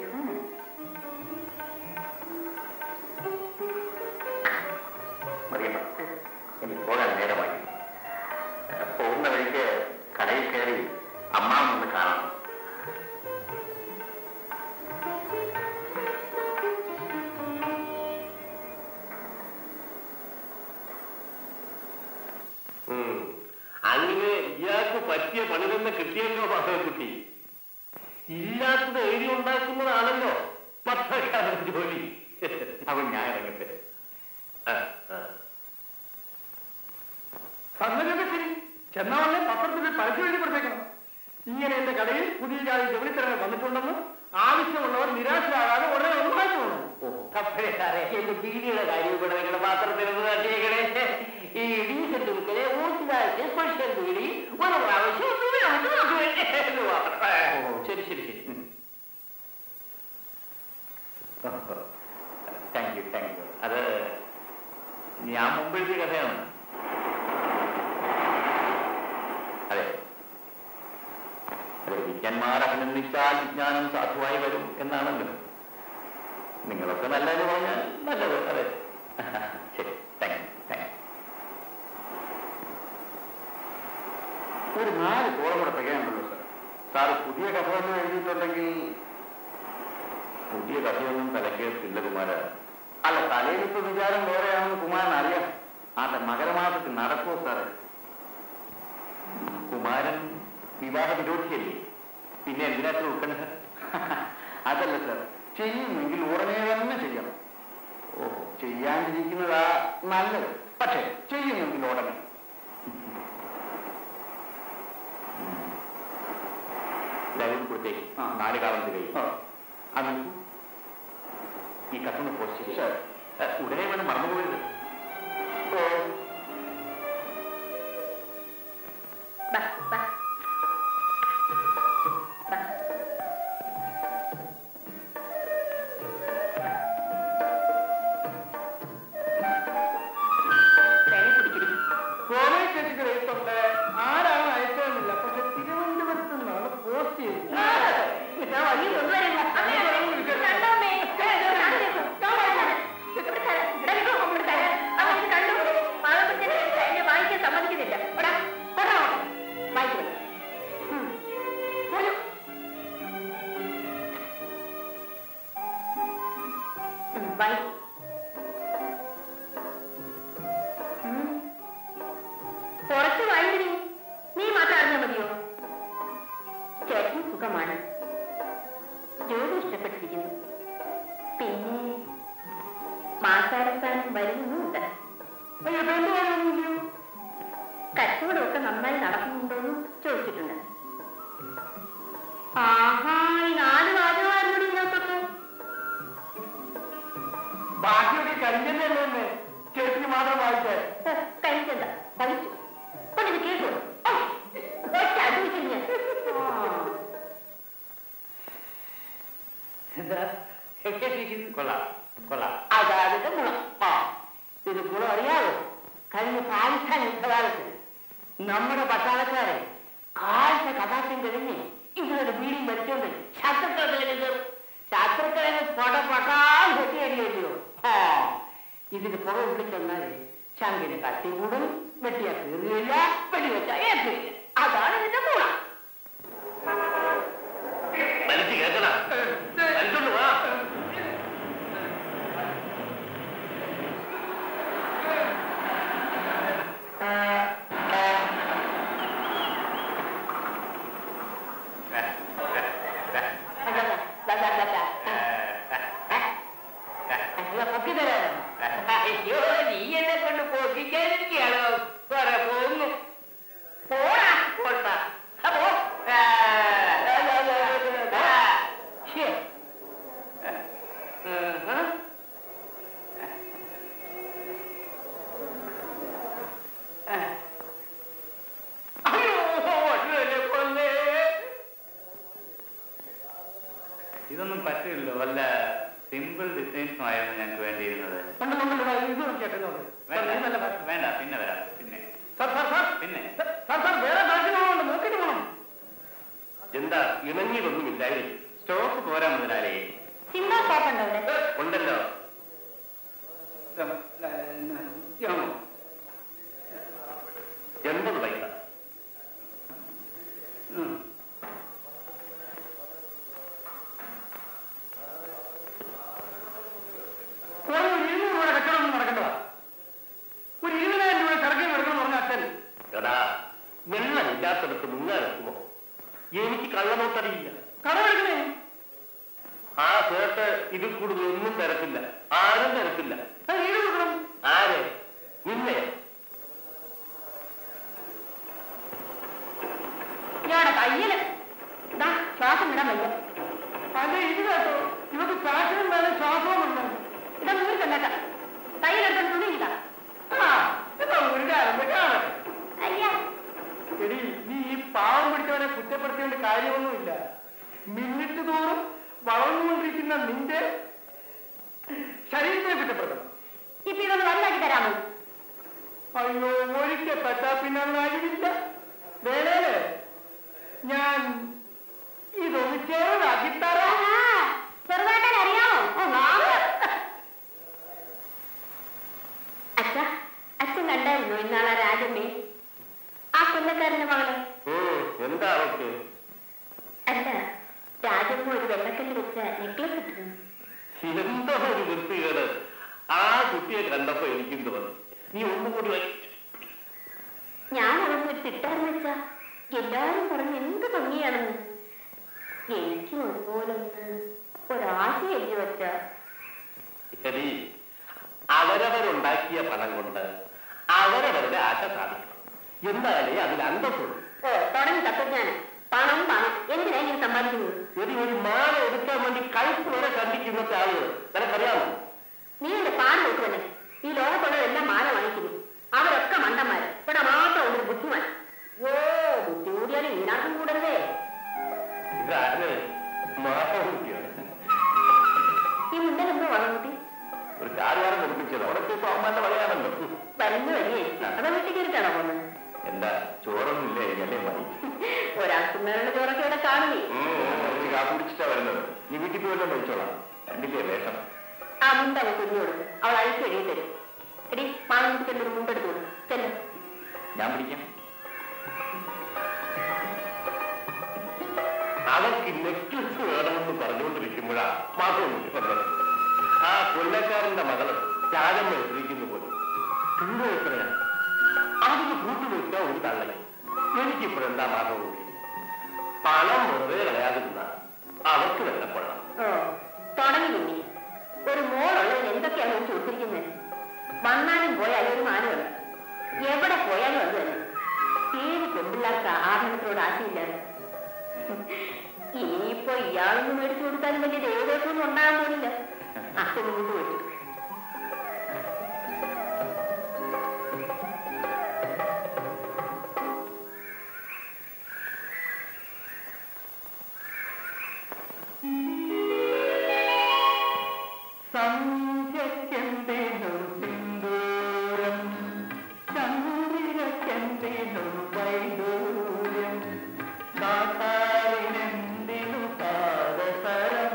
മറിയമ്മ എനിക്ക് പോകാൻ നേരമായി പോകുന്ന വഴിക്ക് കടയിൽ കയറി അമ്മാവൊന്ന് കാണണം ഉം. അങ്ങനെ ഇയാൾക്ക് പറ്റിയ പണി തന്നെ കിട്ടിയല്ലോ കുട്ടി ഇല്ലാത്തത് എഴുതി ഉണ്ടാക്കുന്നതാണല്ലോ പത്രക്കാരൻ ജോലി അവൻ ഞാൻ ഇറങ്ങട്ടെ ആ, ആ. സംഗതിയൊക്കെ ശരി ചെന്നവണ്ണെ പത്രത്തിൽ പരസ്യം എഴുതി കൊടുത്തേക്കണം ഇങ്ങനെ എന്റെ കടയിൽ പുതിയ ജാതി ജോലിത്തരങ്ങൾ വന്നിട്ടുണ്ടെന്നും ആവശ്യമുള്ളവർ നിരാശരാകാതെ ഉടനെ ഒന്ന് വായിച്ചു പോകണം അപ്പഴേ സാറേ എന്റെ ബീഡിയുടെ കാര്യം ഇവിടെ നിങ്ങളുടെ പാത്രത്തിൽ ഒന്ന് തട്ടിയേക്കണേ ഈ ഡീസൽ തുരുക്കലെ ഊട്ടിലാഴ്ച സ്പെഷ്യൽ ബീഡി ഒരു പ്രാവശ്യം ഒന്ന് നമുക്ക് നോക്കുവേണ്ടി എന്ന് മാത്രം. ഓ ശരി ശരി ശരി താങ്ക് യു താങ്ക് യു അത് ഞാൻ മുമ്പെഴുതിയ കഥയാണ് അതെ അതെ വിജ്ഞന്മാർ അഭിനന്ദിച്ചാൽ വിജ്ഞാനം സാധുവായി വരും എന്നാണല്ലോ നിങ്ങളൊക്കെ നല്ലതെന്ന് പറഞ്ഞാൽ നല്ലത് അതെ ശരി താങ്ക് യു താങ്ക് യു ഒരു നാല് കോളം കൂടെ തികയാണല്ലോ സാർ സാറ് പുതിയ കഥ ഒന്നും എഴുതിയിട്ടുണ്ടെങ്കിൽ പുതിയ കഥയൊന്നും തലക്കേറ്റില്ല കുമാര അല്ല തലയിലിപ്പോ വിചാരം വേറെയാണെന്ന് കുമാരൻ അറിയാം ആട്ടെ മകരമാസത്തിൽ നടക്കുമോ സാറേ കുമാരൻ വിവാഹ വിരോധിയല്ലേ പിന്നെ എന്തിനാത്ര ഉത്കണ്ഠ അതല്ല സാർ ചെയ്യുമെങ്കിൽ ഉടനെ തന്നെ ചെയ്യണം ഓഹോ ചെയ്യാണ്ടിരിക്കുന്നതാ നല്ലത് പക്ഷേ ചെയ്യുമെങ്കിൽ ഉടനെ ലൈവ് കൊടുത്തേക്ക് ആ. നാല് കാലം തികയും ആ. അത് ഈ കത്തൊന്ന് പോസ്റ്റ് ശരി. ചെയ്യും ഉടനെ വേണം മറന്നു പോയത് ഓ ബാ ബാ ബാ തേനെ കുടിക്കടി കോളേ ചേച്ചിക്ക് എഴുത്തുണ്ട് ആരാണ് അയച്ചതെന്നില്ല പക്ഷെ തിരുവനന്തപുരത്ത് നിന്നാണ് പോസ്റ്റ് ചെയ്തത് ഞാൻ വഴി കൊണ്ടുവരില്ല കണ്ടോമേ എന്നെ വായിക്കാൻ സമ്മതിക്കുന്നില്ല എടാ, എടാ, വായിക്ക് വിട്. ഉം. പോരൂ. ഉം, വായി. ഉം. കുറച്ച് വായി നീ നീ മാത്രം അറിഞ്ഞാൽ മതിയോ ചേട്ടന് സുഖമാണ് ജോലി ഇഷ്ടപ്പെട്ടിരിക്കുന്നു പിന്നെ മാസാരസ്ഥാനം വരുന്നുമുണ്ട് അയ്യോ എന്ത് പറയുന്നു കച്ചവടമൊക്കെ നന്നായി നടക്കുന്നുണ്ടോന്ന് ചോദിച്ചിട്ടുണ്ട് ആഹാ ഈ നാല് വാചകമായിരുന്നു ഇതിനകത്തൊക്കെ ബാക്കിയൊക്കെ കരിഞ്ഞല്ലേ തന്നെ ചേച്ചിക്ക് മാത്രം വായിച്ചേ കഴിക്കണ്ട കഴിച്ചു കൊണ്ടിത് കേട്ടോ ഒറ്റ അടിവെച്ചു ഞാൻ എന്താ കൊള്ളാം കൊള്ളാം അതായത് ഗുണം ആ ഇത് ഗുണം അറിയാവോ കഴിഞ്ഞ പാകിസ്ഥാൻ യുദ്ധകാലത്ത് നമ്മുടെ പട്ടാളക്കാരെ കാഴ്ച കഥാർത്ഥം കഴിഞ്ഞ് ഇവരുടെ വീടിൽ മരിച്ചോണ്ട് ശത്രുക്കളെ കയറും ശത്രുക്കളെ പൊട പൊട്ടാൻ വെട്ടിയടിയല്ലോ ആ ഇതിന് പുറം വിളിച്ചെന്നാൽ ശങ്കിന് കത്തി കൂടും വെട്ടിയാ കീറുകയില്ല വെടിവെച്ചാ ഏറ്റില്ല അതാണ് ഇതിന്റെ ഗുണം വലിച്ചു കേട്ടടാ വലിച്ചോണ്ട് വാ ആ ഇതൊന്നും പറ്റില്ലല്ലോ വല്ല സിമ്പിൾ ഡിസൈൻസും ആയിരുന്നു ഞങ്ങൾക്ക് വേണ്ടിയിരുന്നത് ഉണ്ടല്ലോ ഉണ്ടല്ലോ ഇത് നോക്കിയാട്ടെ നോക്ക്. സാർ, ഇത് നല്ല വേണ്ട fashion. വേണ്ട പിന്നെ വരാം പിന്നെ സാർ സാർ സാർ പിന്നെ സാർ സാർ വേറെ ഫാഷനുകളുണ്ട് നോക്കിയിട്ട് പോകണം എന്താ ഇണങ്ങിയതൊന്നുമില്ലായിരുന്നു സ്റ്റോക്ക് പോരാ മുതലാളി സിംഗിൾ ഷോപ്പ് ഉണ്ടോ ഇവിടെ ഉണ്ടല്ലോ ആണോ എൺപത് പൈസ ഉം. ഒരു ഇരുന്നൂറ് രൂപയുടെ കച്ചവടം നടക്കേണ്ടതാ ഒരു ഇരുപതിനായിരം രൂപ ചരക്കിന് എടുക്കണം പറഞ്ഞ അച്ഛൻ എടാ വെള്ളമില്ലാത്തടത്ത് മുങ്ങാനെത്തുമോ എനിക്ക് കള്ളനോട്ടറിയില്ല കടമെടുക്കണേ ആ ചേട്ട് ഇതിൽ കൂടുതൽ ഒന്നും തരത്തില്ല ആരും തരത്തില്ല അത് ഈട് കൊടുക്കണം ആരെ നിന്നെ ഇയാടെ കയ്യില് ഇതാ ശ്വാസം വിടാൻ വയ്യ അല്ല ഇത് കേട്ടോ ഇവർക്ക് ഫാഷനും വേണം ശ്വാസവും വേണം ഇതാ നൂറ് തന്നേക്കാം കയ്യിലെടുത്ത തുണി ഇതാ ആ എന്താ ഒരു കാര്യം കാണട്ടെ അയ്യാ എടി നീ ഈ പാവം പിടിച്ചവനെ കുറ്റപ്പെടുത്തേണ്ട കാര്യമൊന്നുമില്ല മിന്നിട്ട് തോറും വളർന്നുകൊണ്ടിരിക്കുന്ന നിന്റെ ശരീരത്തെ കുറ്റപ്പെടുത്തണം ഇപ്പൊ ഇതൊന്ന് വലുതാക്കി തരാമോ അയ്യോ ഒരിക്കൽ പറ്റാ പിന്നെ അത് കാര്യമില്ല വേണേലേ ഞാൻ ഇതൊന്ന് ചെറുതാക്കി തരാം ചെറുതാക്കാൻ അറിയാമോ ഓ നാളെ അച്ഛ അച്ഛൻ കണ്ടായിരുന്നോ ഇന്നാളെ രാജമ്മേ ആ കൊല്ലക്കാരന്റെ മകളെ ഉം, എന്താ അവർക്ക് അല്ല രാജമ്മ ഒരു വെള്ളക്കല്ല് വെച്ച നെക്ലസ് ഇട്ടിരുന്നു എന്താ ഒരു വൃത്തികേട് ആ കുട്ടിയെ കണ്ടപ്പോ എനിക്കും തോന്നി നീ ഒന്നും കൂടി വൈ ഞാൻ അതൊന്നും ഒരു തിട്ടാന്ന് വെച്ചാ എല്ലാരും പറഞ്ഞ് എന്ത് ഭംഗിയാണെന്ന് എനിക്കും അതുപോലെ ഒന്ന് ഒരാശ എഴുതി വെച്ച ശരി അവരവരുണ്ടാക്കിയ പണം കൊണ്ട് അവരവരുടെ ആശ സാധിക്കണം എന്തായാലേ അതിൽ അന്തസ്സുള്ളൂ ഓ തുടങ്ങി തത്വജ്ഞാനം പണം പണം എന്തിനാ ഇങ്ങനെ സമ്പാദിക്കുന്നത് ശരി ഒരു മാല എടുക്കാൻ വേണ്ടി കഴുത്ത് വരെ കണ്ടിക്കുന്നത്തെ ആളുകൾ നിനക്കറിയാമോ നീ എന്റെ പാട് നോക്കുവല്ലേ ഈ ലോകത്തുള്ളതെല്ലാം മാല വാങ്ങിക്കുന്നു അവരൊക്കെ മണ്ടന്മാര് ഇവിടെ മാത്രം ഒരു ബുദ്ധിമാൻ ഓ ബുദ്ധി കൂടിയാലും ഈനാക്കം കൂടല്ലേ ഇതാര് മാസകുട്ടിയാണ് ഈ മുന്നിൽ എന്തോ വളർന്നുട്ടി ഒരു കാറുകാരൻ നിർമ്മിച്ചത് അവിടെ ഇപ്പൊ അമ്മന്റെ വളയാണല്ലോ വരുന്ന വഴിയായിരിക്കും അതാ വീട്ടിൽ കയറിട്ടാണോ പോകുന്നത് എന്താ ചോറൊന്നുമില്ലേ അല്ലേ മതി ഒരാൾക്ക് മേളുടെ ചോറൊക്കെ ഇവിടെ കാണുന്നേ കാപ്പ് പിടിച്ചിട്ടാ വരുന്നത് നീ വീട്ടിൽ പോയല്ലോ കഴിച്ചോളാം കണ്ടില്ലേ വേഷം ആ മുണ്ട് അവൻ കുഞ്ഞു കൊടുക്കും അവൾ അഴിച്ചു എഴുതി തരും എടി മാളം കുടിച്ചെല്ലാം ഒരു മുണ്ടെടുത്ത് കൊടുക്കും ചെല്ലും ഞാൻ പിടിക്കാം അവർക്ക് നെക്ലസ് വേണമെന്ന് പറഞ്ഞുകൊണ്ടിരിക്കുമ്പോഴാ മാസം പറഞ്ഞത് ആ കൊല്ലക്കാരന്റെ മകള് ചാരം എത്തിരിക്കുന്ന പോലെ ചൂട് എത്രയാണ് അതിന് കൂട്ടുവെച്ച ഒരു തള്ളി എനിക്കിപ്പോഴെന്താ മാസം കൂടി പണം വെറുതെ കളയാതിരുന്ന അവർക്ക് വെള്ളപ്പെടണം ഓ തുടങ്ങി കുഞ്ഞി ഒരു മോളുള്ളത് എന്തൊക്കെയാണ് നോക്കി കൊടുത്തിരിക്കുന്നത് വന്നാലും പോയാലും ഒരു മാനമല്ല എവിടെ പോയാലും അത് തന്നെ തീരെ പെൺപിള്ളേർക്ക് ആഭരണത്തിനോട് ആശയില്ലാതെ ഇനിയിപ്പോ ഇയാളൊന്നും മേടിച്ചു കൊടുത്താലും വലിയ ദൈവദോഷമൊന്നും ഉണ്ടാകാൻ പോലില്ല അച്ഛൻ മുന്നോട്ട് വെച്ചു സന്ധ്യക്കെന്തേനു സിന്ദൂരം ചന്ദ്രികക്കെന്തേനു വൈദൂര്യം കാട്ടാറിനെന്തിനു പാദസരം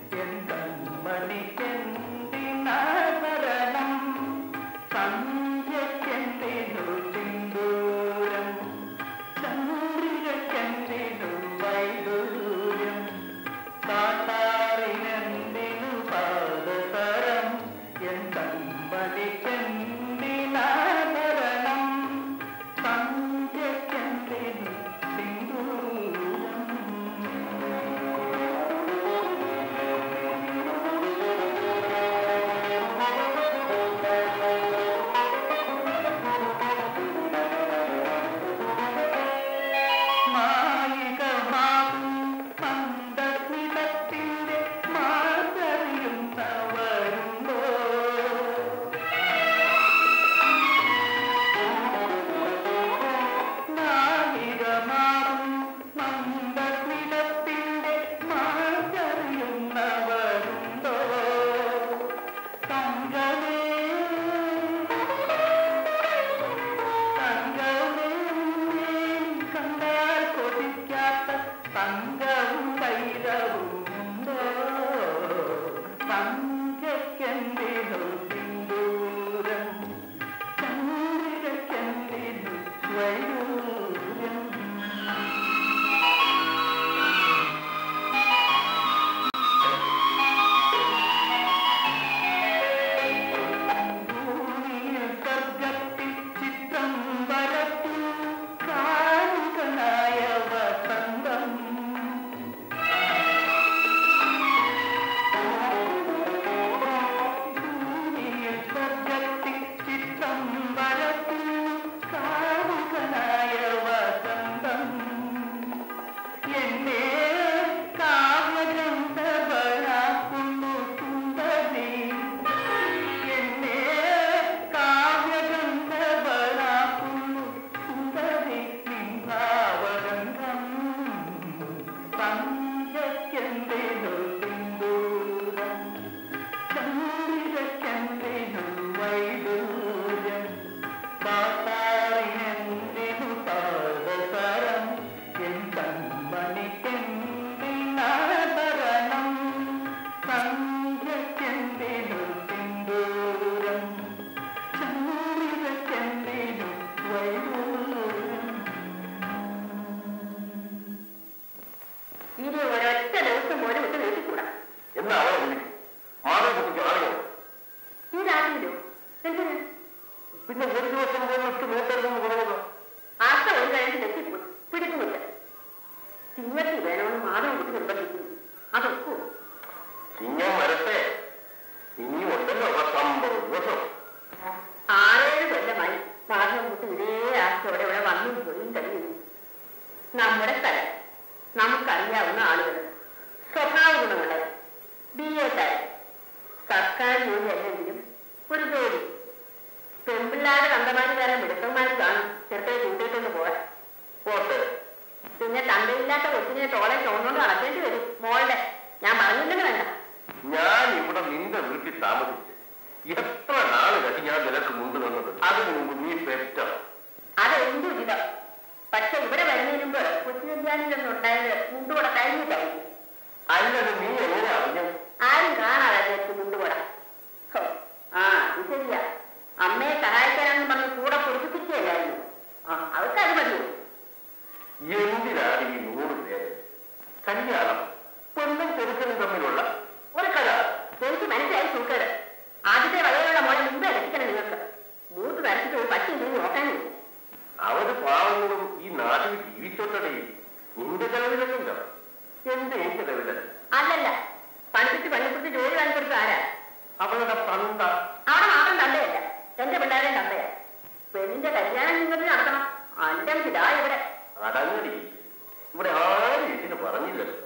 എന്തന്മണിക്കെന്തിനാഭരണം സന്ധ്യക്കെന്തേനു സിന്ദൂരം ചന്ദ്രികക്കെന്തേനു വൈദൂര്യം കാട്ടാറിനെന്തിനു പാദസരം എന്തമ്പടിക്കെന്തിനാഭരണം സന്ധ്യക്കെന്തിനു സിന്ദൂരം മായികമാകും മന്ദസ്മിതത്തിന്റെ മാതറിയുന്നവരുണ്ടോ നായികമാകും മന്ദസ്മിതത്തിന്റെ മാതറിയുന്നവരുണ്ടോ തങ്കവും വൈരവുമുണ്ടോ സന്ധ്യക്കെന്തിനു സിന്ദൂരം ചന്ദ്രികക്കെന്തിനു വൈരൂര്യം ഭൂമിയിൽ സ്വർഗത്തിൽ ചിത്രം വരത്തു കാരുകനായ വസന്തം ഭൂമിയിൽ സ്വർഗത്തിൽ ചിത്രം വരത്തു കാരുകനായ വസന്തം എന്നെ കാവ്യഗന്ധവനാക്കുന്നു സുന്ദരി എന്നെ കാവ്യഗന്ധവനാക്കുന്നു സുന്ദരി നിന്നാവരംഗം സന്ധ്യക്കെന്തിനു സിന്ദൂരം ചന്ദ്രികക്കെന്തിനു വൈദൂര്യം പാട്ടാറിനെന്തിനു പാദസരം എൻ കൺമണിക്കെന്തിനാഭരണം സന്ധ്യക്കെന്തിനു സിന്ദൂരം ചന്ദ്രികക്കെന്തിനു വൈദൂര്യം ഇനി ഒരൊറ്റ ദിവസം പോലും വിട്ട് വീട്ടിക്കൂടാ എന്നാ അവളെ വിളിക്കും മാധവകുട്ടിക്ക് അറിയോ ഈ രാത്രിയിലോ എന്തിന് പിന്നെ ഒരു ദിവസം പോലും ഇട്ട് നോക്കരുതെന്ന് പറയുന്നത് ആർത്ത ഒരു കഴിഞ്ഞ് തെറ്റിപ്പോയി പിടിക്കുന്നില്ല സിംഗത്തി വേണമെന്ന് മാധവൻ കുട്ടി നിർബന്ധിക്കുന്നു അതൊക്കോ ചിങ്ങം വരട്ടെ ഇനിയും ഉണ്ടല്ലോ പത്തൊമ്പത് ദിവസം ആറേഴ് കൊല്ലമായി മാധവൻ കുട്ടി ഇതേ ആശയോടെ ഇവിടെ വന്നും പോയും കഴിയുന്നു നമ്മുടെ സ്ഥലം നമുക്കറിയാവുന്ന ആളുകൾ സ്വഭാവ ഗുണമുള്ളത് ബി എക്കാരൻ സർക്കാർ ജോലി അല്ലെങ്കിലും ഒരു ജോലി പെൺപിള്ളാരുടെ കണ്ടമാര് തരം മിടുക്കന്മാർ കാണും ചെറുത്തെ കൂട്ടിയിട്ടൊന്ന് പോരാ പോട്ടെ പിന്നെ തന്തയില്ലാത്ത കൊച്ചിനെ തോളെ ചോന്നുകൊണ്ട് നടക്കേണ്ടി വരും മോളുടെ ഞാൻ പറഞ്ഞില്ലെന്ന് വേണ്ട ഞാൻ ഇവിടെ നിന്റെ വീട്ടിൽ താമസിച്ചു എത്ര നാള് കഴിഞ്ഞ് ഞാൻ നിനക്ക് മുണ്ട് തന്നത് അതിനു മുമ്പ് നീ പെറ്റ അത് എന്തു ഉചിതം പക്ഷെ ഇവിടെ വരുന്നതിന് മുമ്പ് കൊച്ചു കല്യാണിലൊന്നും ഉണ്ടായത് മുണ്ടുകൂടെ കഴിഞ്ഞിട്ടായി അല്ലത് നീ എങ്ങനെ അറിഞ്ഞു ആരും കാണാതെ ചേച്ചി മുണ്ടുകൂടെ ഹോ, ആ ഇത് ശരിയാ അമ്മയെ സഹായിക്കാനെന്ന് പറഞ്ഞ് കൂടെ പൊടിപ്പിച്ചിരിക്കുകയല്ലായിരുന്നു ആ അവർക്ക് അത് മതിയോ എന്തിനാണ് ഈ നൂറ് പേര് കല്യാണം പെണ്ണും ചെറുക്കനും തമ്മിലുള്ള ഒരു കരാർ എനിക്ക് മനസ്സിലായി സൂക്കേട് ആദ്യത്തെ വയലുള്ള മോളെ മുമ്പേ രക്ഷിക്കണം നിങ്ങൾക്ക് മൂത്ത് വരച്ചിട്ട് ഒരു പട്ടി നീ നോക്കാനില്ല അവര് പാവങ്ങളും ഈ നാട്ടിൽ ജീവിച്ചോട്ടടേ നിന്റെ ചെലവിലല്ലോ എന്റെ ഈ ചെലവിലല്ല അല്ലല്ല പണിപ്പിച്ച് പണിപ്പിച്ച് ജോലി വാങ്ങിക്കൊടുത്ത ആരാ അവളുടെ തന്ത അവിടെ മാത്രം തന്തയല്ല എന്റെ പിള്ളേരെ തന്തയാ പെണ്ണിന്റെ കല്യാണം നിങ്ങൾക്ക് നടത്തണം അന്റെ ഇതാ ഇവിടെ അടങ്ങടി ഇവിടെ ആരും ഇതിന് പറഞ്ഞില്ലല്ലോ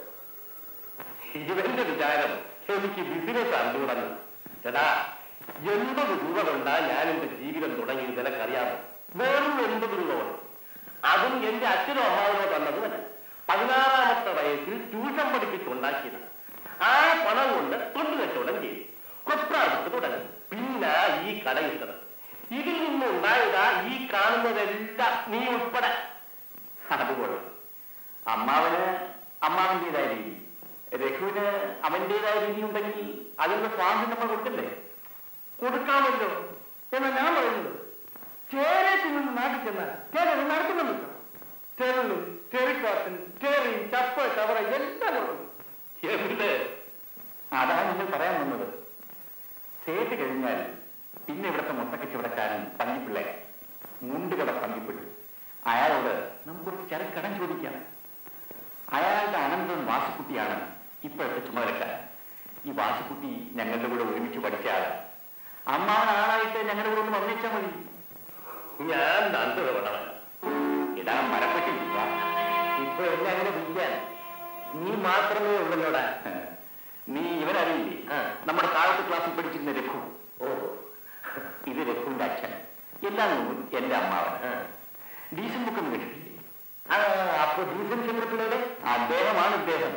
ഇവന്റെ വിചാരം എനിക്ക് ബിസിനസ് അറിഞ്ഞുകൂടന്ന് ചേട്ടാ എൺപത് രൂപ കൊണ്ടാ ഞാൻ എന്റെ ജീവിതം തുടങ്ങി നിനക്കറിയാമോ വെറും എൺപത് രൂപ കൊണ്ട് അതും എന്റെ അച്ഛനോ അമ്മാവനോ തന്നതുമല്ല പതിനാറാമത്തെ വയസ്സിൽ ട്യൂഷൻ പഠിപ്പിച്ചുണ്ടാക്കിയത് ആ പണം കൊണ്ട് തൊണ്ടു കച്ചവടം ചെയ്തു കൊപ്രാവിട്ട് തുടങ്ങി പിന്നെ ഈ കടയിട്ടത് ഇതിൽ നിന്നുണ്ടായതാ ഈ കാണുന്നതെല്ലാം നീ ഉൾപ്പെടെ അതുകൊള്ളാം അമ്മാവന് അമ്മാവന്റേതായ രീതി രഘുവിന് അവന്റേതായ രീതി ഉണ്ടെങ്കിൽ അതിന്റെ സ്വാതന്ത്ര്യം നമ്മൾ കൊടുക്കണ്ടേ കൊടുക്കാമല്ലോ എന്നാ ഞാൻ പറയുന്നത് ചേരത്തിൽ നിന്ന് നാട്ടിൽ ചെന്നാൽ ചേരൽ നടത്തുന്നു നിൽക്കണം തെരളും തെറിക്കാത്തും തെറി ചപ്പ ചവറ എല്ലാം കൊടുക്കണം എവിടെ അതാണ് നിങ്ങൾ പറയാൻ വന്നത് സേട്ട് കഴിഞ്ഞാൽ പിന്നെ ഇവിടുത്തെ മുട്ടക്കച്ചവടക്കാരൻ പന്നിപ്പിള്ളേ മുണ്ടുകട പന്നിപ്പിള്ളി അയാളോട് നമുക്കൊരു ചരക്കടം ചോദിക്കാം അയാളുടെ അനന്തൻ വാസുക്കുട്ടിയാണ് ഇപ്പോഴത്തെ ചുമതലക്കാരൻ ഈ വാസുക്കുട്ടി ഞങ്ങളുടെ കൂടെ ഒരുമിച്ച് പഠിച്ച ആളാണ് അമ്മാവൻ ആളായിട്ട് ഞങ്ങളുടെ കൂടെ ഒന്ന് വന്നേച്ചാൽ മതി ഞാൻ നന്ദി വേണമൻ ഇടാ മരപ്പെട്ടി വാ. ഇപ്പൊ എന്നെ അങ്ങനെ വിളിക്കാൻ നീ മാത്രമേ ഉള്ളല്ലോടാ നീ ഇവനറിയില്ലേ ആ. നമ്മുടെ താഴത്തെ ക്ലാസ്സിൽ പഠിച്ചിരുന്ന രഘു ഓ ഇത് രഘുവിന്റെ അച്ഛൻ എല്ലാം കൊണ്ടും എന്റെ അമ്മാവൻ ആ. ഡീസൻ ബുക്ക് ഒന്ന് കേട്ടിട്ടില്ലേ ആ അപ്പൊ ഡീസൻ ചന്ദ്രപ്പിള്ളയുടെ അദ്ദേഹമാണ് ഇദ്ദേഹം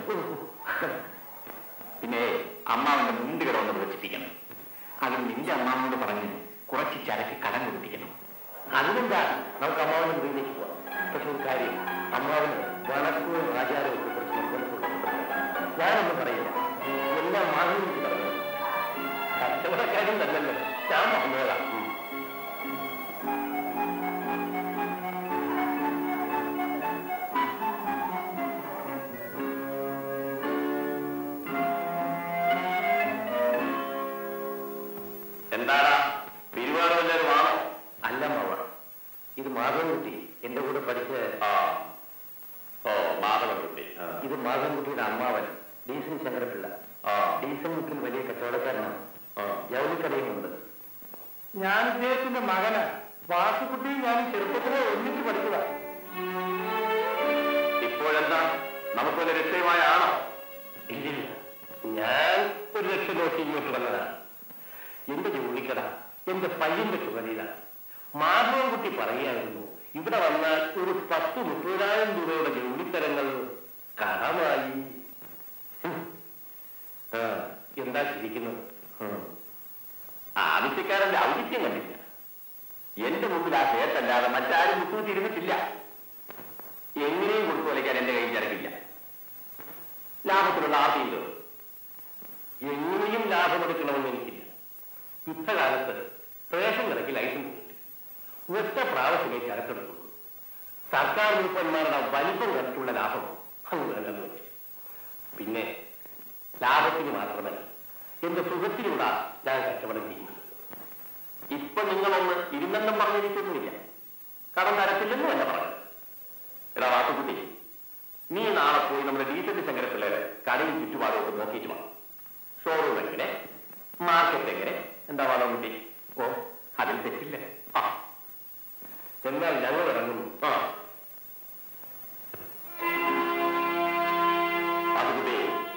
പിന്നെ അമ്മാവന്റെ മുണ്ടുകട ഒന്ന് വിളിച്ചിപ്പിക്കണം അത് നിന്റെ അമ്മാവനോട് പറഞ്ഞ് കുറച്ച് ചരക്ക് കടം കൊടുപ്പിക്കണം അതിനെന്താ നമുക്ക് അമ്മാവന്റെ വീട്ടിലേക്ക് പോവാം പക്ഷെ ഒരു കാര്യം അമ്മാവന് വണക്കവും ആചാരവും ഒക്കെ കുറച്ച് കൂടെ പഠിച്ച് ആ ഓ മാധവൻകുട്ടി ആ. ഇത് മാധവൻകുട്ടിയുടെ അമ്മാവൻ ഡീസൻ ശങ്കരപിള്ള ആ ഡീസൻ മുക്കിൽ വലിയ കച്ചവടക്കാരനാണ് ആ. ജൗളിക്കടയുമുണ്ട് ഞാൻ ഇദ്ദേഹത്തിന്റെ മകന് വാസുകുട്ടിയും ഞാനും ചെറുപ്പത്തിലെ ഒന്നിച്ച് പഠിച്ചതാ ഇപ്പോഴെന്താ നമുക്കൊരു രക്ഷയുമായ ആണോ ഇല്ലില്ല ഞാൻ ഒരു രക്ഷ നോക്കി ഇങ്ങോട്ട് വന്നതാണ് എന്റെ ജോലിക്കട എന്റെ പയ്യന്റെ ചുമതലയിലാണ് മാധവൻകുട്ടി പറയുകയായിരുന്നു ഇവിടെ വന്നാൽ ഒരു പത്ത് മുപ്പതിനായിരം രൂപയുടെ ജോലിത്തരങ്ങൾ കടമായി ഹും. ആ, എന്താ ചിരിക്കുന്നത് ഹും. ആവശ്യക്കാരന്റെ ഔചിത്യം കണ്ടില്ല എന്റെ മുമ്പിൽ ആ കേട്ടല്ലാതെ മറ്റാരും മുട്ടുകുത്തിയിരുന്നിട്ടില്ല എങ്ങനെയും കൊടുത്തു വലിക്കാൻ എന്റെ കയ്യിൽ ചരക്കില്ല ലാഭത്തിലുള്ള ആർത്തിയും കയറും എങ്ങനെയും ലാഭമെടുക്കണമെന്ന് എനിക്കില്ല യുദ്ധകാലത്ത് റേഷൻ കടയ്ക്ക് ലൈസൻസ് കിട്ടി ഒറ്റ പ്രാവശ്യമേ ചരക്കെടുക്കുള്ളൂ സർക്കാർ ഉൽപ്പന്മാരുടെ വലിപ്പം കണ്ടിട്ടുള്ള ലാഭം അങ്ങ് വേണ്ടെന്ന് വെച്ചു പിന്നെ ലാഭത്തിന് മാത്രമല്ല എന്റെ സുഖത്തിലൂടെ ഞാൻ കച്ചവടം ചെയ്യുന്നത് ഇപ്പൊ നിങ്ങളൊന്ന് ഇരുന്നെന്നും പറഞ്ഞിരിക്കുന്നില്ല കടം തരത്തില്ലെന്നും അല്ല പറഞ്ഞത് എടാ വാസുകുട്ടി നീ നാളെ പോയി നമ്മുടെ ഡീസന്റ് ശങ്കരപ്പിള്ളേരെ കടയും ചുറ്റുപാടും ഒക്കെ നോക്കിയിട്ട് വേണം ഷോറൂം എങ്ങനെ മാർക്കറ്റ് എങ്ങനെ എന്താ വാദകുട്ടി ഓ അതിൽ തെറ്റില്ല ആ എന്നാൽ ഞങ്ങൾ ഇറങ്ങുന്നു ആ വാസുകുട്ടി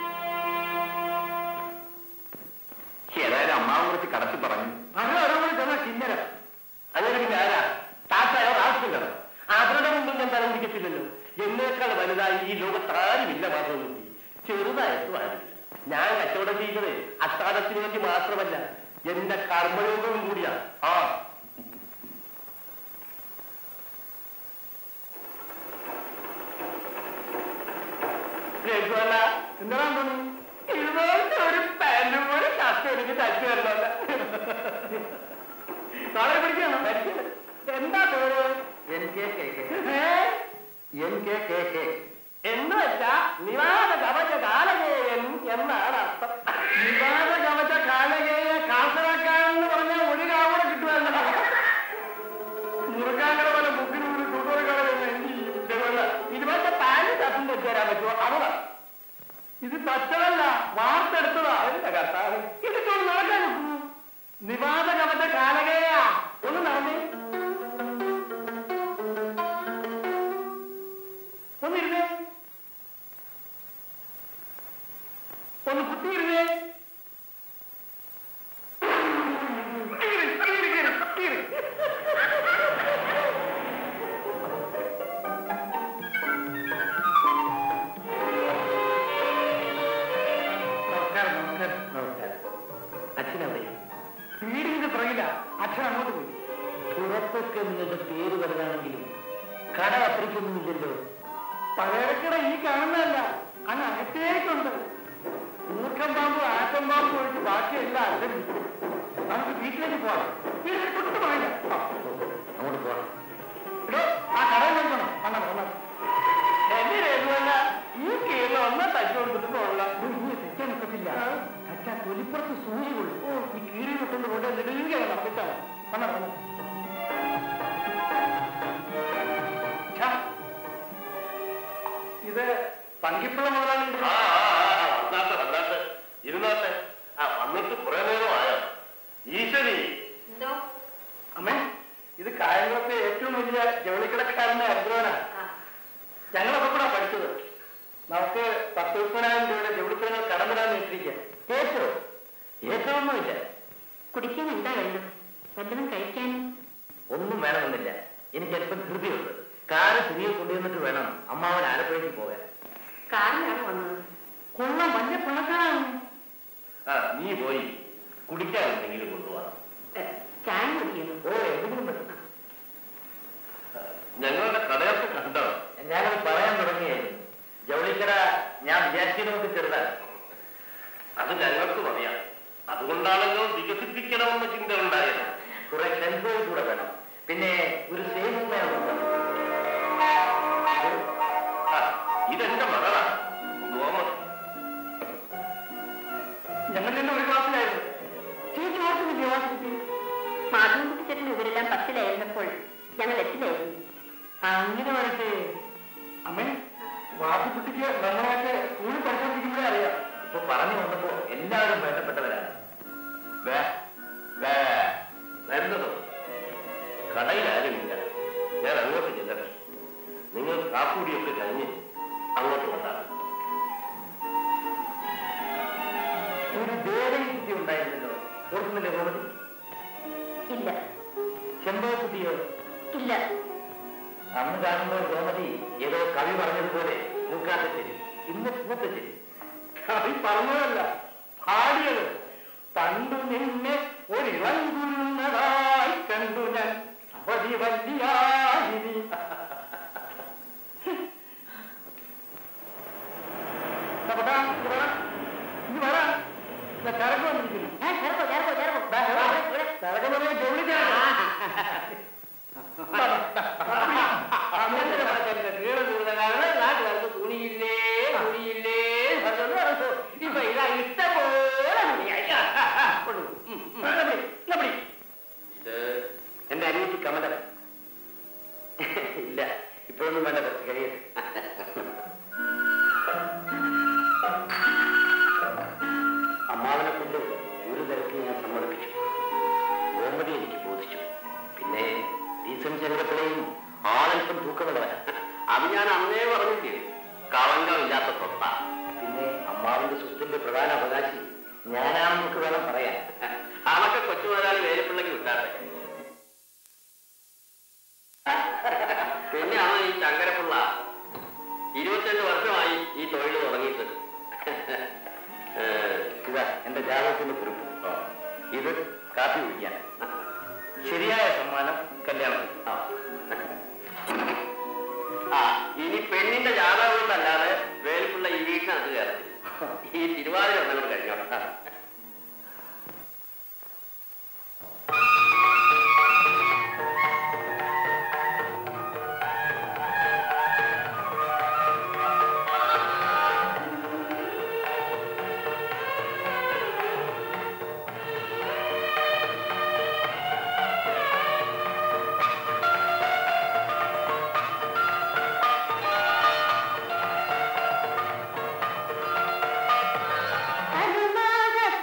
ഏതായാലും അമ്മാവൻ കുറച്ച് കടത്തി പറഞ്ഞു അങ്ങനെ ഒരാൾ ചെന്ന കിന്നരം അങ്ങനെ പിന്നെ ആരാ താത്തായോ ആവശ്യമില്ലല്ലോ അവരുടെ മുമ്പിൽ ഞാൻ തരം പിടിക്കത്തില്ലല്ലോ എന്നേക്കാൾ വലുതായി ഈ ലോകത്ത് ആരുമില്ല മാത്രം കുട്ടി ചെറുതായിട്ടും ആരുമില്ല ഞാൻ കച്ചവടം ചെയ്യുന്നത് അത്താഴത്തിന് വേണ്ടി മാത്രമല്ല എന്റെ കർമ്മയോഗവും കൂടിയാണ് ആ രഘുവല്ല എന്താണ് തോന്നി ഇതുപോലത്തെ ഒരു പാൻറ്റും കൂടെ ഷർട്ട് എനിക്ക് തച്ചു തരണമല്ല നാളെ പഠിക്കണം എന്താ പേര് എൻ കെ കെ കെ ഏ? എൻ കെ കെ കെ എന്ന് വെച്ചാ നിവാദ കവച കാലകേയൻ എന്നാണ് അർത്ഥം വിവാദ കവച കാലകേയ കാസറാക്കാരെന്ന് പറഞ്ഞാൽ ഒരു കാവടെ കിട്ടുമല്ലോ മുറുക്കാങ്കര പോലെ ബുക്കിന് ഒരു തുകൽ കളയുന്ന എന്ത് ചെയ്യും ഇതുകൊണ്ട് ഇതുപോലത്തെ പാന്റ് തപ്പും വെച്ചുതരാൻ പറ്റുമോ അവളാ ഇത് തച്ചതല്ല വാർത്തെടുത്തതാ എന്റെ കർത്താവ് ഇതൊക്കെ ഒന്ന് നടക്കാൻ നോക്കൂ നിവാദ കവച കാലകേയ ഒന്ന് നടന്നേ ഒന്നിരുന്നേ ഒന്ന് കുത്തിയിരുന്നേ കീറി, കീറി, കീറി, കീറി. നമസ്കാരം നമസ്കാരം നമസ്കാരം അച്ഛനവിടെ വീടിന്റെ പുറകില അച്ഛൻ അങ്ങോട്ട് പോയി പുറത്തൊക്കെ നിങ്ങളുടെ പേര് വലുതാണെങ്കിലും കട അത്രയ്ക്കൊന്നുമില്ലല്ലോ പഴയക്കട ഈ കാണുന്നതല്ല അങ്ങ് അകത്തേക്കുണ്ട് മൂർഖം പാമ്പ് ആറ്റം പാമ്പ് ഒഴിച്ച് ബാക്കിയെല്ലാം അച്ഛൻ വിൽക്കും. നമുക്ക് വീട്ടിലേക്ക് പോവാം വീട്ടിൽ തൊട്ട് പറയില്ല അങ്ങോട്ട് പോവാം എടോ ആ കടയിൽ നോക്കണം വന്നത് വന്നത് എന്റെ രഘുവല്ല ഈ കീഴിൽ ഒന്ന് തച്ചു കൊടുത്തിട്ട് പോകണം തെറ്റാൻ ഒക്കത്തില്ല തച്ചാ തൊലിപ്പുറത്ത് സൂചി കൊള്ളും ഓ ഈ കീറി വിട്ടുകൊണ്ട് കൊണ്ട് നെടുകയാണ് നടന്നിട്ടാണ് വന്നത് വന്നത് ഛ, ഇത് പങ്കിപ്പിള്ള മുതലാളിന്റെ ആ ആ, ആ, വന്നാട്ടെ വന്നാട്ടെ ഇരുന്നാട്ടെ ആ വന്നിട്ട് കുറെ നേരമായോ ഈശ്വരി എന്തോ അമ്മേ ഇത് കായംകുളത്തെ ഏറ്റവും വലിയ ജൗളിക്കടക്കാരന്റെ അധ്വാന ഞങ്ങളൊക്കെ കൂടെ പഠിച്ചത് നമുക്ക് പത്ത് മുപ്പതിനായിരം രൂപയുടെ ജൗളിത്തരങ്ങൾ കടന്നിടാന്ന് വെച്ചിരിക്കുക ഏറ്റവും ഏറ്റവുമൊന്നുമില്ല കുടിക്കാൻ എന്താ വേണ്ടത് വല്ലതും കഴിക്കാൻ ഒന്നും വേണമെന്നില്ല എനിക്ക് അല്പം ധൃതിയുണ്ട് കാറ് തിരികെ കൊണ്ടുവന്നിട്ട് വേണം അമ്മാവൻ ആലപ്പുഴയ്ക്ക് പോകാൻ കാറിലാണ് വന്നത് കൊള്ളാം വലിയ പണക്കാരാണ് ആ നീ പോയി കുടിക്കാൻ എന്തെങ്കിലും കൊണ്ടുപോവാ ഏ, ചായ കുടിക്കുന്നു ഓ എന്തെങ്കിലും മതി. ഞങ്ങളുടെ കടയൊക്കെ കണ്ടോ ഞാനത് പറയാൻ തുടങ്ങിയായിരുന്നു ജൗളിക്കട ഞാൻ വിചാരിച്ചതൊക്കെ ചെറുതാണ് അത് ഞങ്ങൾക്ക് അറിയാം അതുകൊണ്ടാണല്ലോ വികസിപ്പിക്കണമെന്ന ചിന്ത ഉണ്ടായത് കുറെ സെൻസോൾ കൂടെ വേണം പിന്നെ ഒരു സെയിൽസ്മാൻ ഉണ്ട് ആ, ഇതെന്റെ മകളാ ഗോമതി ഞങ്ങൾ തന്നെ ഒരു ക്ലാസ്സിലായിരുന്നു ചേച്ചി ഓർക്കുന്നില്ലേ വാസുകുട്ടി മാധവൻകുട്ടി ചേട്ടൻ ഇവരെല്ലാം പത്തിലായിരുന്നപ്പോൾ ഞങ്ങൾ എട്ടിലായിരുന്നു അങ്ങനെ വരട്ടെ അമ്മേ വാസുകുട്ടിക്ക് നമ്മളൊക്കെ സ്കൂളിൽ പഠിച്ചോണ്ടിരിക്കുമ്പോഴേ അറിയാം ഇപ്പൊ പറഞ്ഞു വന്നപ്പോ എല്ലാവരും വേണ്ടപ്പെട്ടവരാണ് വേ വേ വരുന്നത് കടയിൽ ആരുമില്ല ഞാൻ അങ്ങോട്ട് ചെല്ലട്ടെ നിങ്ങൾ കാപ്പൂടിയൊക്കെ കഴിഞ്ഞ് അങ്ങോട്ട് വന്നാൽ ഒരു ദേവൻ കുട്ടി ഉണ്ടായിരുന്നല്ലോ ഓർക്കുന്നില്ലേ ഗോമതി ഇല്ല ചെമ്പകക്കുട്ടിയോ ഇല്ല അന്ന് കാണുമ്പോൾ ഗോമതി ഏതോ കവി പറഞ്ഞതുപോലെ പൂക്കാത്ത ശരി ഇന്ന് പൂത്ത ശരി കവി പറഞ്ഞതല്ല ഭാര്യകൾ പണ്ടു നിന്നെ ഒരിളം കുരുന്നതായി കണ്ടു ഞാൻ അവധി വല്യാഹിനി ഇത് പറ ചരക്ക് വന്നിരിക്കുന്നു ചേർക്കോ ചേർക്കോ ചേർക്കോ ചരക്ക് പറഞ്ഞ ജോലി ചരക്ക് കീഴ് കൂടുതലാണ് നാട്ടുകാർക്ക് തുണിയില്ലേ തുണിയില്ലേ ഇപ്പൊ ഇതാ ഇഷ്ടപോലെ തുണിയായി ഇത് എന്റെ അനിയത്തി കമല ഇല്ല ഇപ്പോഴൊന്നും വേണ്ട കുറച്ച് കഴിയട്ടെ അമ്മാവനെ കൊണ്ട് ഒരു തരത്തിൽ ഞാൻ സമ്മതിപ്പിച്ചു ഗോമതി എനിക്ക് ബോധിച്ചു പിന്നെ ഡീസൻ ചരിത്രത്തിലെയും ആളൽപ്പം തൂക്കമുള്ളവരാ അത് ഞാൻ അന്നേ പറഞ്ഞില്ലേ കളങ്കമില്ലാത്ത സ്വത്ത പിന്നെ അമ്മാവിന്റെ സ്വത്തിന്റെ പ്രധാന അവകാശി ഞാനാണെന്നൊക്കെ വേണം പറയാൻ അതൊക്കെ കൊച്ചു മുതലാളി വേലപ്പിള്ളക്ക് വിട്ടാട്ടെ പിന്നെ അവൻ ഈ ശങ്കരപ്പിള്ള ഇരുപത്തിരണ്ട് വർഷമായി ഈ തൊഴിൽ തുടങ്ങിയിട്ട് ഏഹ്, ഇതാ എന്റെ ജാതകത്തിന്റെ കുറിപ്പ് ഇത് കാപ്പി കുടിക്കാൻ ശരിയായ സമ്മാനം കല്യാണത്തിന് ആ. ആ ഇനി പെണ്ണിന്റെ ജാതകം കൊണ്ടല്ലാതെ വേലിപ്പുള്ള ഈ വീട്ടിനകത്ത് കയറത്തില്ല ഈ തിരുവാതിര ഒന്നും കഴിഞ്ഞോട്ടെ അനുമാന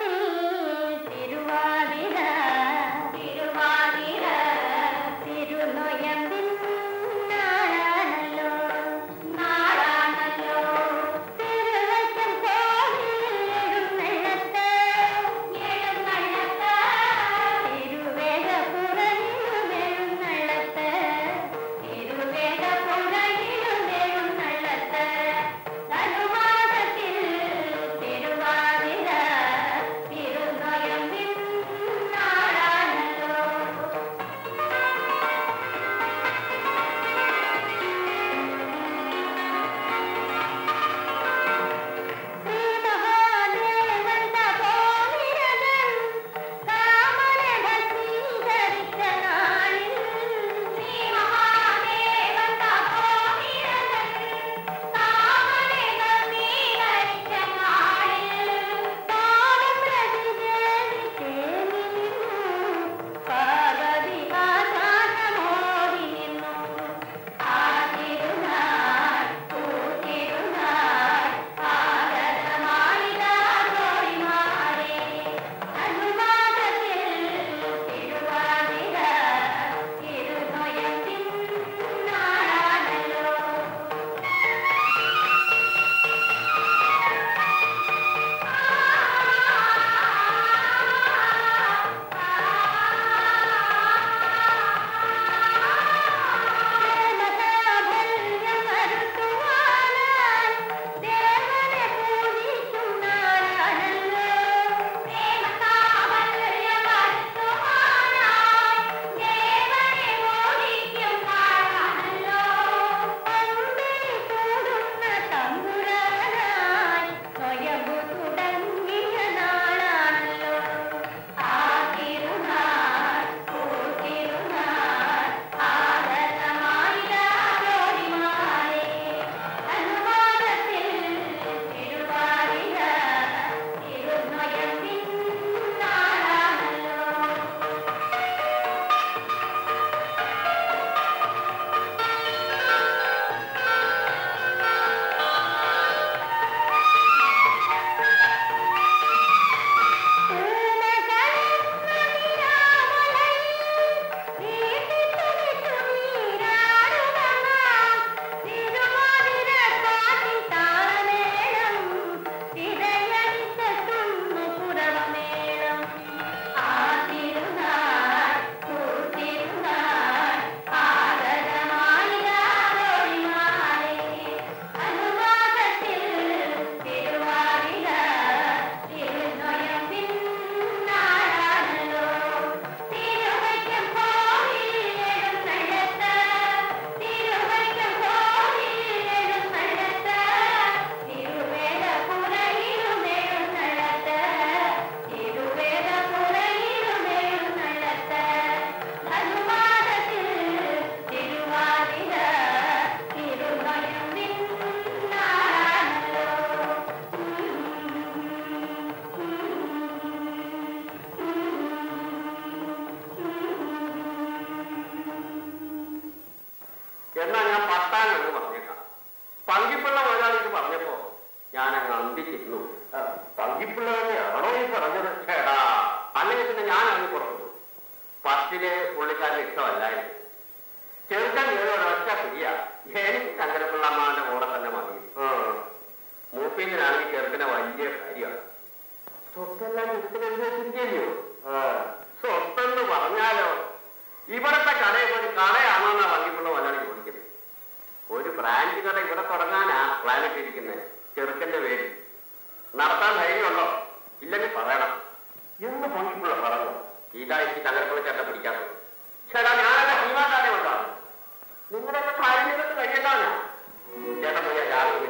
ചിരിച്ചിരുന്നു പങ്കിപ്പിള്ള തന്നെയാണോ ഈ പറഞ്ഞത് ചേടാ അല്ലെങ്കിൽ പിന്നെ ഞാൻ അറിഞ്ഞു പുറത്തു ഫസ്റ്റില് പുള്ളിക്കാരന് ഇഷ്ടമല്ലായിരുന്നു ചെറുക്കൻ ഏതോ ഒറ്റ പിടിയ എനിക്ക് ശങ്കരപ്പിള്ള അമ്മാവന്റെ കൂടെ തന്നെ മതി മൂപ്പിങ്ങിനാണെങ്കിൽ ചെറുക്കനെ വലിയ കാര്യമാണ് സ്വത്തെല്ലാം ചെറുക്കനെന്തിയോ സ്വത്തെന്ന് പറഞ്ഞാലോ ഇവിടത്തെ കടയിൽ ഒരു കടയാണെന്നാ വണ്ടിക്കുള്ള മലയാളി ചോദിക്കുന്നത് ഒരു ബ്രാൻഡ് കട ഇവിടെ തുടങ്ങാനാ പ്ലാൻ ഇട്ടിരിക്കുന്നത് ചെറുക്കന്റെ പേര് നടത്താൻ ധൈര്യമുണ്ടോ ഇല്ലെങ്കിൽ പറയണം എന്ന് പങ്കിപ്പുള്ള പറഞ്ഞു ഇതാ എനിക്ക് ചങ്ങരക്കുള്ള ചേട്ടൻ പിടിക്കാത്തത് ചേട്ടാ ഞാനൊക്കെ ഭീമാക്കാതെ കൊണ്ടാണ് നിങ്ങളൊക്കെ കാര്യങ്ങളൊക്കെ കഴിയണ്ടാണ് ചേട്ടൻ പോയി രാവിലെ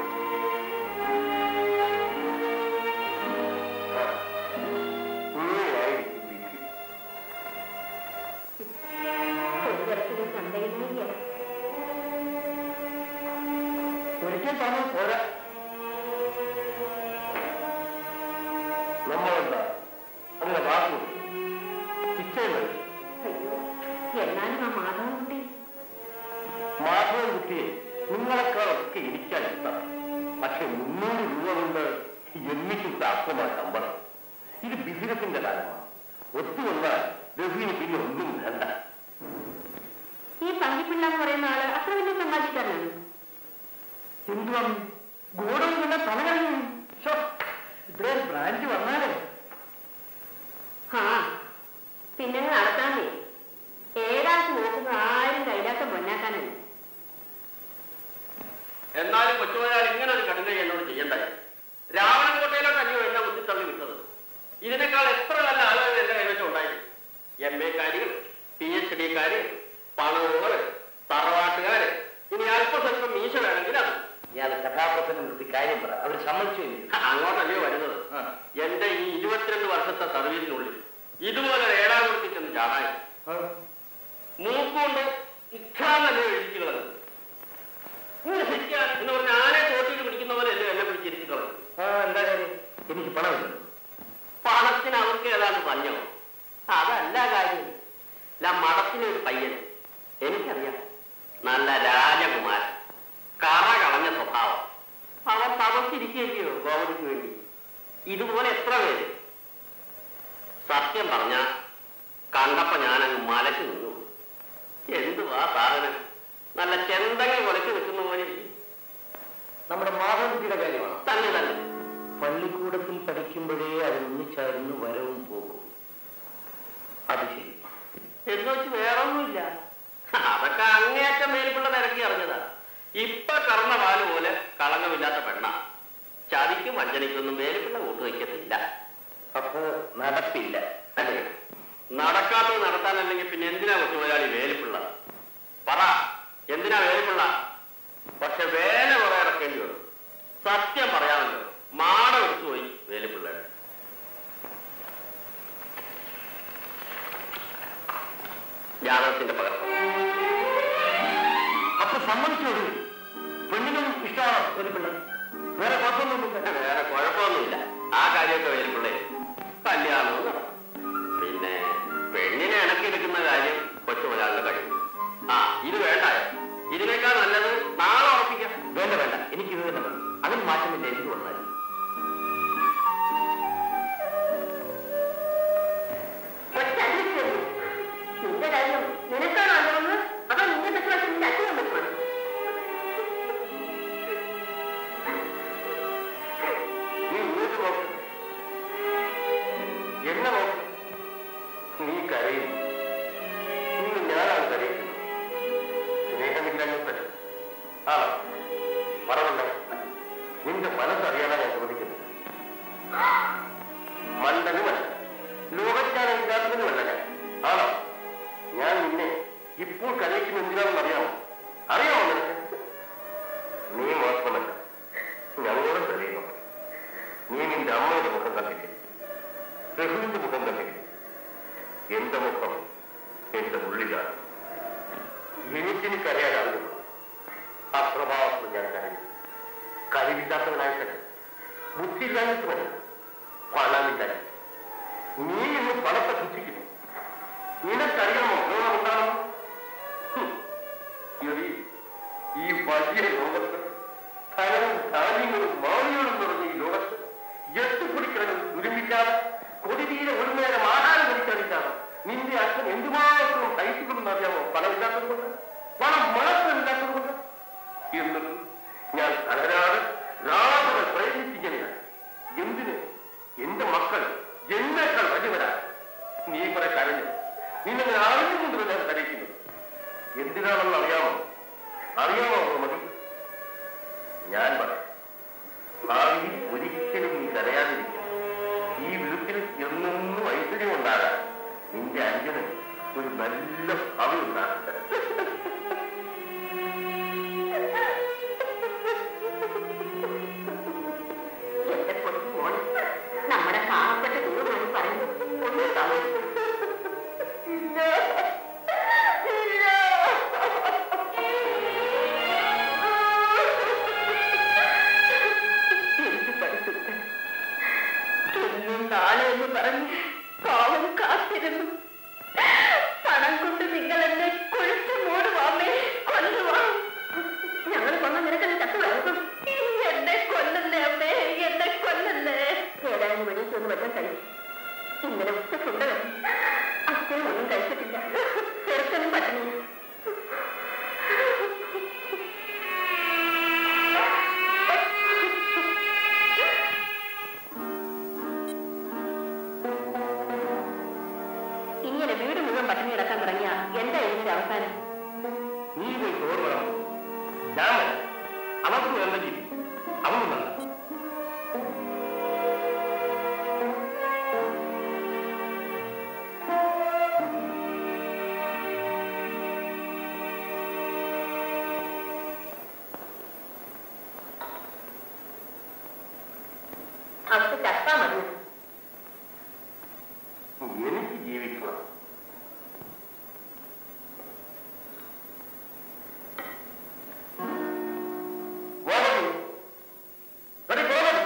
ഒരു തരത്തിലും സന്ദേഹമില്ല ഒരിക്കൽ പറഞ്ഞാൽ പോരാ നമ്മളെന്താ അങ്ങനെ വാക്കു നിശ്ചയം കഴിച്ചു അയ്യോ എന്നാലും ആ മാധവൻകുട്ടി മാധവൻ കുട്ടിയെ നിങ്ങളെക്കാളൊക്കെ ഇരിക്കാൻ ഇഷ്ടം പക്ഷെ മുന്നൂറ് രൂപ കൊണ്ട് എന്നിട്ടും താക്കമായ ശമ്പളം ഇത് ബിസിനസിന്റെ കാലമാണ് ഒത്തുവന്നാൽ രഘുവിന് പിന്നെ ഒന്നും വേണ്ട ഈ പങ്കിപ്പിള്ള എന്ന് പറയുന്ന ആള് അത്ര വലിയ സമ്പാദിക്കാരനാണ് എന്തുവാണ് ഗോഡൗൺ തന്നെ തല കഴിഞ്ഞു ഇവിടെ ഒരു ബ്രാഞ്ച് വന്നാലേ ആ പിന്നെ നടത്താമേ ഏതാൾക്ക് നോക്കുന്ന ആരും കൈലാത്ത പൊന്നാക്കാനല്ല എന്നാലും കൊച്ചുമലയാളി ഇങ്ങനെ ഒരു കടുങ്കൈ എന്നോട് ചെയ്യണ്ടായി രാവണൻകോട്ടയിലോട്ട് അല്ലയോ എന്നെ ഉന്തിത്തള്ളി വിട്ടത് ഇതിനേക്കാൾ എത്ര നല്ല ആളുകൾ എന്റെ കൈവശം ഉണ്ടായിരുന്നു എം എക്കാര് പി എച്ച് ഡിക്കാര് പണവുകള് തറവാട്ടുകാര് ഇനി അല്പസ്വല്പം മീശ വേണമെങ്കിൽ അത് ഇയാൾ കഥാപ്രസംഗം നിർത്തി കാര്യം പറ അവർ സമ്മതിച്ചു അങ്ങോട്ടല്ലയോ വരുന്നത് എന്റെ ഈ ഇരുപത്തിരണ്ട് വർഷത്തെ സർവീസിനുള്ളിൽ ഇതുപോലെ ഏടാകുളത്തിൽ ചെന്ന് ചാടാൻ മൂക്കുകൊണ്ട് ഇഖാന്നല്ലേ എഴുതി കളഞ്ഞു ഇങ്ങനെ ശരിക്കാൻ എന്ന് പറഞ്ഞ ആനെ തോട്ടിൽ പിടിക്കുന്ന പോലെ അല്ലേ എന്നെ പിടിച്ചിരിച്ചു കളഞ്ഞു ആ എന്താ കാര്യം എനിക്ക് പണമില്ല പണത്തിന് അവർക്ക് ഏതാണ്ട് പഞ്ഞോ അതല്ല കാര്യം ഇല്ല മഠത്തിലെ ഒരു പയ്യൻ എനിക്കറിയാം നല്ല രാജകുമാരൻ കറ കളഞ്ഞ സ്വഭാവം അവൻ തപസ്സിരിക്കുകയോ ഗോവതിക്ക് വേണ്ടി ഇതുപോലെ എത്ര പേര് സത്യം പറഞ്ഞ കണ്ടപ്പോ ഞാനങ്ങ് മലച്ചു നിന്നു എന്തുവാ സാധനം നല്ല ചെന്തങ്ങി കൊലച്ചു നിൽക്കുന്ന പോലെ ഇരിക്കും. നമ്മുടെ മാധവൻകുട്ടിയുടെ കാര്യമാണ് തന്നെ തന്നെ പള്ളിക്കൂടത്തിൽ പഠിക്കുമ്പോഴേ അവർ ഒന്നിച്ചായിരുന്നു വരവും പോക്കും അത് ശരി എന്ന് വെച്ച് വേറൊന്നുമില്ല അതൊക്കെ അങ്ങേയറ്റം മേൽക്കുള്ള തിരക്കി അറിഞ്ഞതാ ഇപ്പൊ കറന്ന പാല് പോലെ കളങ്കമില്ലാത്ത പെണ്ണ ചതിക്കും വഞ്ചനയ്ക്കൊന്നും മേൽക്കുള്ള കൂട്ടു വയ്ക്കത്തില്ല അപ്പൊ നടപ്പില്ല അല്ലേ നടക്കാത്തത് നടത്താനല്ലെങ്കിൽ പിന്നെ എന്തിനാ കൊച്ചുമുതലാളി വേലിപ്പിള്ള പറ എന്തിനാ വേലിപ്പിള്ള പക്ഷെ വേല കുറെ ഇറക്കേണ്ടി വരും സത്യം പറയാമല്ലോ മാട എടുത്തു പോയി വേലിപ്പിള്ളയുടെ ജാതകത്തിന്റെ പകർപ്പ് അപ്പൊ സമ്മതിച്ചോളൂ പെണ്ണിനും ഇഷ്ടമാണോ ഒരു പിള്ള വേറെ കുഴപ്പമൊന്നുമില്ല വേറെ കുഴപ്പമൊന്നുമില്ല ആ കാര്യമൊക്കെ വേലിപ്പിള്ളേ കല്യാണവും നടന്നു. പിന്നെ പെണ്ണിനെ ഇണക്കിയെടുക്കുന്ന കാര്യം കൊച്ചുമുതലാളിന്റെ കഴിയും ആ ഇത് വേണ്ടായോ ഇതിനേക്കാൾ നല്ലത് നാളെ ഉറപ്പിക്കാം വേണ്ട വേണ്ട എനിക്ക് ഇത് തന്നെ മതി അതിന് മാറ്റമില്ല എന്ത് വന്നാലും നിന്റെ കാര്യം നിനക്കാണോ അറിയാവുന്നത് അതോ നിന്റെ പറ്റുവാൻ നിന്റെ അച്ഛനും പറ്റുവാണ് നീ ഇങ്ങോട്ട് നോക്ക് എന്നെ നോക്ക് നീ കരയും ഇന്ന് ഞാനാണ് കരയുന്നത് സ്നേഹമില്ലെന്ന് ആ മറവണ്ട നിന്റെ മനസ്സറിയാനാണ് ഞാൻ ചോദിക്കുന്നത് മണ്ടനുമല്ല ലോകജ്ഞാനമില്ലാത്തതുമല്ല ഞാൻ ആണോ ഞാൻ നിന്നെ ഇപ്പോൾ കരയിക്കുന്ന എന്തിനാണെന്ന് അറിയാമോ അറിയാമോ നിനക്ക് നീ മാത്രമല്ല ഞങ്ങളും കരയുന്നു നീ നിന്റെ അമ്മയുടെ മുഖം കണ്ടില്ലേ രഘുവിന്റെ മുഖം കണ്ടില്ലേ എന്റെ മുഖം എന്റെ ഉള്ളിലാണ് എനിക്കിനി കരയാനാകുന്നു അപ്രഭാവത്തിൽ ഞാൻ കരയും കഴിവില്ലാത്തവനായിട്ടല്ല ബുദ്ധിയില്ലാഞ്ഞിട്ടുമല്ല പണമില്ലാഞ്ഞിട്ട് നീ ഇന്ന് പണത്തെ പുച്ഛിക്കുന്നു നിനക്കറിയാമോ ഗുണം ഉണ്ടാകുന്നു ഹും. എടീ, ഈ വലിയ ലോകത്ത് ധനവും ധാന്യങ്ങളും മാറികളും നിറഞ്ഞ ഈ ലോകത്ത് കിടന്ന് തുരുമ്പിക്കാതെ കൊടിതീരെ ഒരു നേരം ആഹാരം കഴിക്കാതിരിക്കാതെ നിന്റെ അച്ഛൻ എന്തുമാത്രം സഹിച്ചുകൊണ്ടെന്ന് അറിയാമോ പണമില്ലാത്തത് കൊണ്ട് പണം മാത്രമില്ലാത്തത് കൊണ്ട് എന്നിട്ട് ഞാൻ തളരാതെ രാത്രി പ്രയത്നിച്ചില്ല എന്തിന് എന്റെ മക്കൾ എന്നേക്കാൾ വലിയവരാ നീ കുറെ കരഞ്ഞു നിന്നെ ഞാൻ അറിഞ്ഞുകൊണ്ടല്ല ഞാൻ കരയിക്കുന്നത് എന്തിനാണെന്ന് അറിയാമോ അറിയാമോ മതി ഞാൻ പറയാം ഭാവിയിൽ ഒരിക്കലും നീ കരയാതിരിക്കും ഈ വീട്ടിൽ എന്നെന്നും ഐശ്വര്യം ഉണ്ടാകാൻ നിന്റെ അഞ്ജന് ഒരു നല്ല ഭാവി ഉണ്ടാകട്ടെ എന്റെ പൊന്നു നമ്മുടെ പാവപ്പെട്ട ദൂരമാണ് പറയുന്നത് ഒന്ന് സമ്മതിക്കൂ. ഇല്ല. ഇല്ല. എന്ത് പരിശുദ്ധ ഇന്നും നാളെ എന്ന് പറഞ്ഞ് പാവം കാത്തിരുന്നു പണം കൊണ്ട് നിങ്ങൾ എന്നെ കുഴിച്ചു മൂടുവാമേ കൊല്ലുവാ ഞങ്ങൾ കൊന്ന നിനക്കെന്നെ ചത്തു വളർത്തും എന്നെ കൊല്ലുന്നേ അമ്മേ എന്നെ കൊല്ലുന്നേ ഏതായാലും വെളിയിൽ ഒന്ന് വെക്കാൻ കഴിയും ഇന്നലെ ഉച്ചക്കുണ്ട് അച്ഛനും ഒന്നും കഴിച്ചിട്ടില്ല ചെറുക്കനും പട്ടിണി ഇങ്ങനെ വീട് മുഴുവൻ പട്ടിണി കിടക്കാൻ തുടങ്ങിയ എന്താ ഇതിന്റെ അവസാനം നീ പോയി ചോറ് വേണം ഞാൻ വരാം. അവർക്ക് വേണ്ടെങ്കിൽ അവൻ വന്നു അവർക്ക് ചത്താ മതി എനിക്ക് ജീവിക്കണം ഗോപതി, എടി ഗോപതി.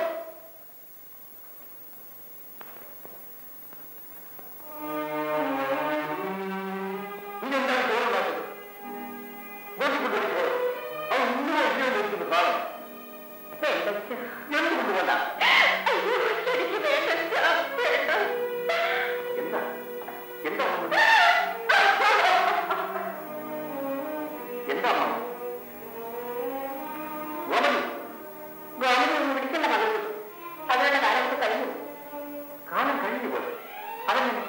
നീ എന്താണ് ചോറുണ്ടാക്കുന്നത്? ഗോപിക്കുട്ടി ഒരു ചോറ്. അവൻ ഇന്നും അന്യം നിൽക്കുന്നു കാണും എന്തുകൊണ്ടുകൊണ്ടാ എനിക്ക് വേണ്ട അച്ഛാ, വേണ്ട എന്താ എന്താ അമ്മ? എന്താ അമ്മ? ഗോപതി ഗോമതി ഒന്ന് വിളിക്കേണ്ട മകളു അവരുടെ കാലത്ത് കഴിഞ്ഞു കാലം കഴിഞ്ഞു പോയി അതെങ്ങനെ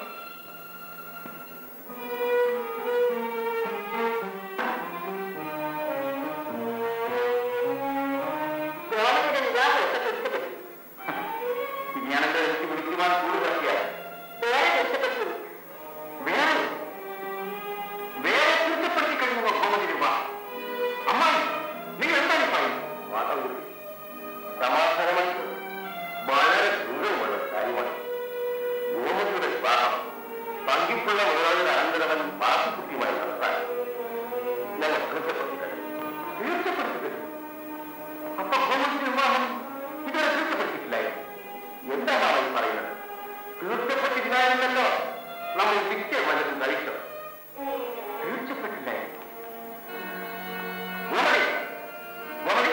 ഗോമതിയുടെ വിവാഹം ഒക്കെ തീർച്ചപ്പെട്ടു ഞാനെന്താ എനിക്ക് വിളിക്കുവാൻ കൂടുതലാക്കിയ വേറെ തീർച്ചപ്പെട്ടു വേറെ വേറെ കുറ്റപ്പെടുത്തി കഴിഞ്ഞു ഗോമതി രൂപ അമ്മായി നിങ്ങൾ എന്താണ് പറയുന്നത് സമാധാനമായി വളരെ ഗൗരവമുള്ള കാര്യമാണ് ഗോമതിയുടെ വിവാഹം പങ്കിപ്പുള്ള മുതലാളിയുടെ അനന്തരവൻ പാസുകുട്ടിയുമായി നടത്താൻ ഞങ്ങൾ തീർച്ചപ്പെടുത്തി കഴിഞ്ഞു തീർച്ചപ്പെടുത്തി കഴിഞ്ഞു അപ്പൊ ഗോമതിയുടെ വിവാഹം ഇതുവരെ തീർച്ചപ്പെടുത്തിയിട്ടില്ലായിരുന്നു എന്താണ് അവൻ പറയുന്നത് തീർച്ചപ്പെട്ടില്ലായിരുന്നല്ലോ നമ്മൾ നിത്യ വല്ലതും കഴിച്ചത് തീർച്ചപ്പെട്ടില്ലായിരുന്നു ഗോമതി ഗോമതി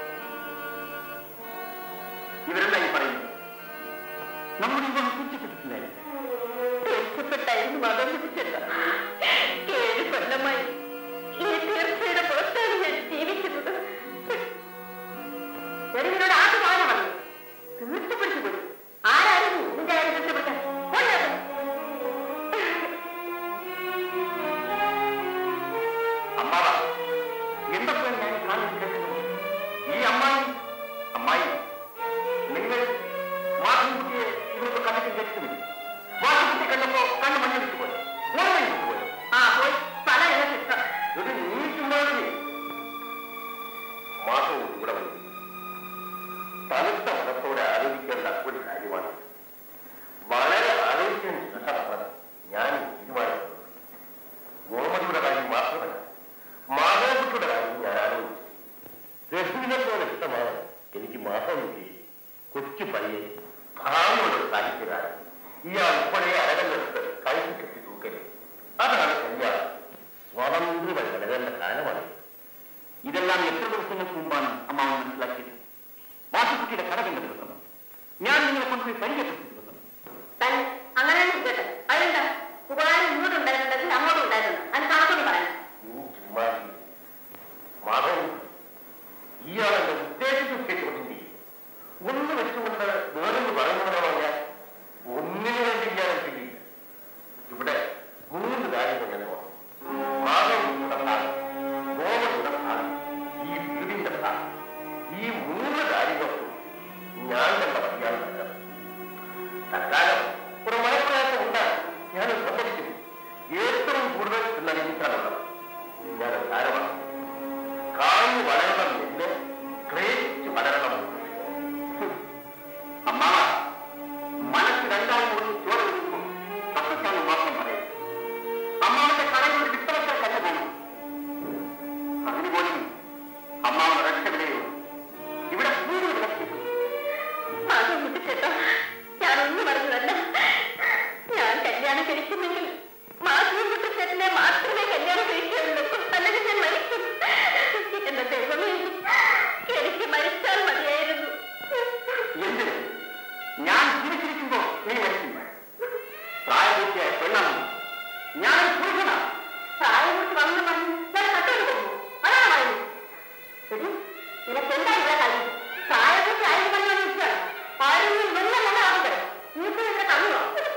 ഇവരെല്ലാം ഈ പറയുന്നു നമ്മുടെ വിവാഹം തീർച്ചപ്പെട്ടിട്ടില്ലായിരുന്നു തീർച്ചപ്പെട്ടായിരുന്നു മതം പിടിച്ചല്ല ഏഴ് കൊല്ലമായി ഈ തീർച്ചയുടെ പുറത്താണ് ഞാൻ ജീവിക്കുന്നത് ചെറുവിനോട് ആദ്യ വാഴ വന്നു തീർച്ചപ്പെടുത്തി പോയി ആരായിരുന്നു നിന്റെ കാര്യം തീർച്ചപ്പെടുത്താൻ കൊല്ലത്. അമ്മാവ എന്തൊക്കെയാണ് ഞാൻ കാണുന്നത് കേൾക്കുന്നത് ഈ അമ്മായി അമ്മായി നിങ്ങൾ മാധുക്കുട്ടിയെ ഇവർക്ക് കണ്ണിട്ട് ജനിക്കുന്നില്ല മാധുക്കുട്ടി കണ്ടപ്പോ കണ്ണ് മഞ്ഞ വിട്ടുപോയി ഓർമ്മ വിട്ടുപോയി ആ പോയി പല എന്ന ചിത്രം ഇത് നീ ചുമ്മാതിരി മാധവ് ഇവിടെ വന്നു തണുത്ത മനത്തോടെ ആലോചിക്കേണ്ട ഒരു കാര്യമാണ് വളരെ ആലോചിച്ചതിന് ശേഷമാണ് ഞാൻ തീരുമാനിച്ചത് ഗോമതിയുടെ കാര്യം മാത്രമല്ല മാധവക്കുട്ടിയുടെ കാര്യം ഞാൻ ആലോചിച്ചു രഹീനെ പോലെ ഇഷ്ടമാണ് എനിക്ക് മാധവക്കുട്ടി കൊച്ചു പയ്യൻ ഭാവിയുള്ള സാഹിത്യകാരൻ ഇയാൾ ഇപ്പോഴേ അരകല്ലെടുത്ത് കഴുത്തി കെട്ടി തൂക്കല് അതാണ് കല്യാണം സ്വാതന്ത്ര്യമായി വളരേണ്ട കാലമാണ് ഇതെല്ലാം എത്ര ദിവസങ്ങൾക്ക് മുമ്പാണ് അമ്മാവൻ മനസ്സിലാക്കിയത് മാധുക്കുട്ടിയുടെ കട കണ്ട ദിവസം ഞാൻ നിങ്ങളെ കൊണ്ട് മാധവൻകുട്ടി പരിചയപ്പെട്ടിരിക്കുന്നത് തന്നെ അങ്ങനെ ഇരിക്കട്ടെ അതെന്താ ഉപകാരം ഇങ്ങോട്ട് ഉണ്ടായിട്ടുണ്ടെങ്കിൽ അങ്ങോട്ട് ഉണ്ടായിട്ടുണ്ട് അതിന് കണക്കൊന്നും പറയാം നീ ചുമ്മാ ഇരി. മാധവൻ ഇയാൾ എന്റെ ഉദ്ദേശത്തിൽ കേട്ടുകൊണ്ടിരിക്കും ഒന്ന് വെച്ചുകൊണ്ട് വേറൊന്ന് പറയുന്നതാണോ ഞാൻ ഒന്നിനു വേണ്ടി ഞാൻ ചെയ്യില്ല ഇവിടെ മൂന്ന് കാര്യങ്ങൾ ഞാൻ ഓർക്കും മാധവന്റെ ഭാഗം ഗോവയുടെ ഭാഗം ഈ വീടിന്റെ ഭാഗം ഈ മൂന്ന് കാര്യങ്ങൾക്കും ഞാൻ കണ്ട വഴിയാണ് നല്ലത് തൽക്കാലം ഒരു മനപ്രയാസം ഉണ്ടാകും ഞാൻ സമ്മതിക്കുന്നു ഏറ്റവും കൂടുതൽ എന്നാൽ എനിക്കാണുള്ളത് ഞാൻ താരമാണ് കാഞ്ഞു വളരണം എന്ന് ക്രേച്ച് വളരണം അമ്മാവ മനസ്സ് രണ്ടാം മൂന്ന് ചോറ് കൊടുക്കും സത്യത്താണ് മാത്രം പറയും അമ്മാവന്റെ കടയിൽ ഒരു വിത്തവത്തെ തന്നെ പോകണം അതിന് പോലും അമ്മാവൻ രക്ഷപ്പെടുകയോ ഇവിടെ കൂടുതൽ രക്ഷിക്കും മാധവൻ മുട്ടിച്ചേട്ടാ ഞാനൊന്നും പറഞ്ഞതല്ല ഞാൻ കല്യാണം കഴിക്കുന്നെങ്കിൽ മാധവൻ മുട്ടിച്ചേട്ടനെ മാത്രമേ കല്യാണം കഴിക്കുകയുള്ളൂ അല്ലെങ്കിൽ ഞാൻ മരിക്കും എന്റെ ദൈവമേ എനിക്ക് മരിച്ചാൽ മതിയായിരുന്നു എന്തിന് ഞാൻ ജീവിച്ചിരിക്കുമ്പോ നീ മരിക്കും പ്രായപൂർത്തിയായ പെണ്ണാണ് ഞാൻ ഒരു പുരുഷനാണ് പ്രായം കുറിച്ച് വന്നു പറഞ്ഞു ഞാൻ കട്ടെടുക്കുന്നു അതാണ് പറയുന്നത് എടി, നിനക്ക് എന്താ ഇവിടെ കാര്യം പ്രായപൂർത്തി ആയി പറഞ്ഞു നിൽക്കുകയാണ് ആരെങ്കിലും വെള്ളം നല്ല ആവുക നീക്ക് നിന്റെ കണ്ണോ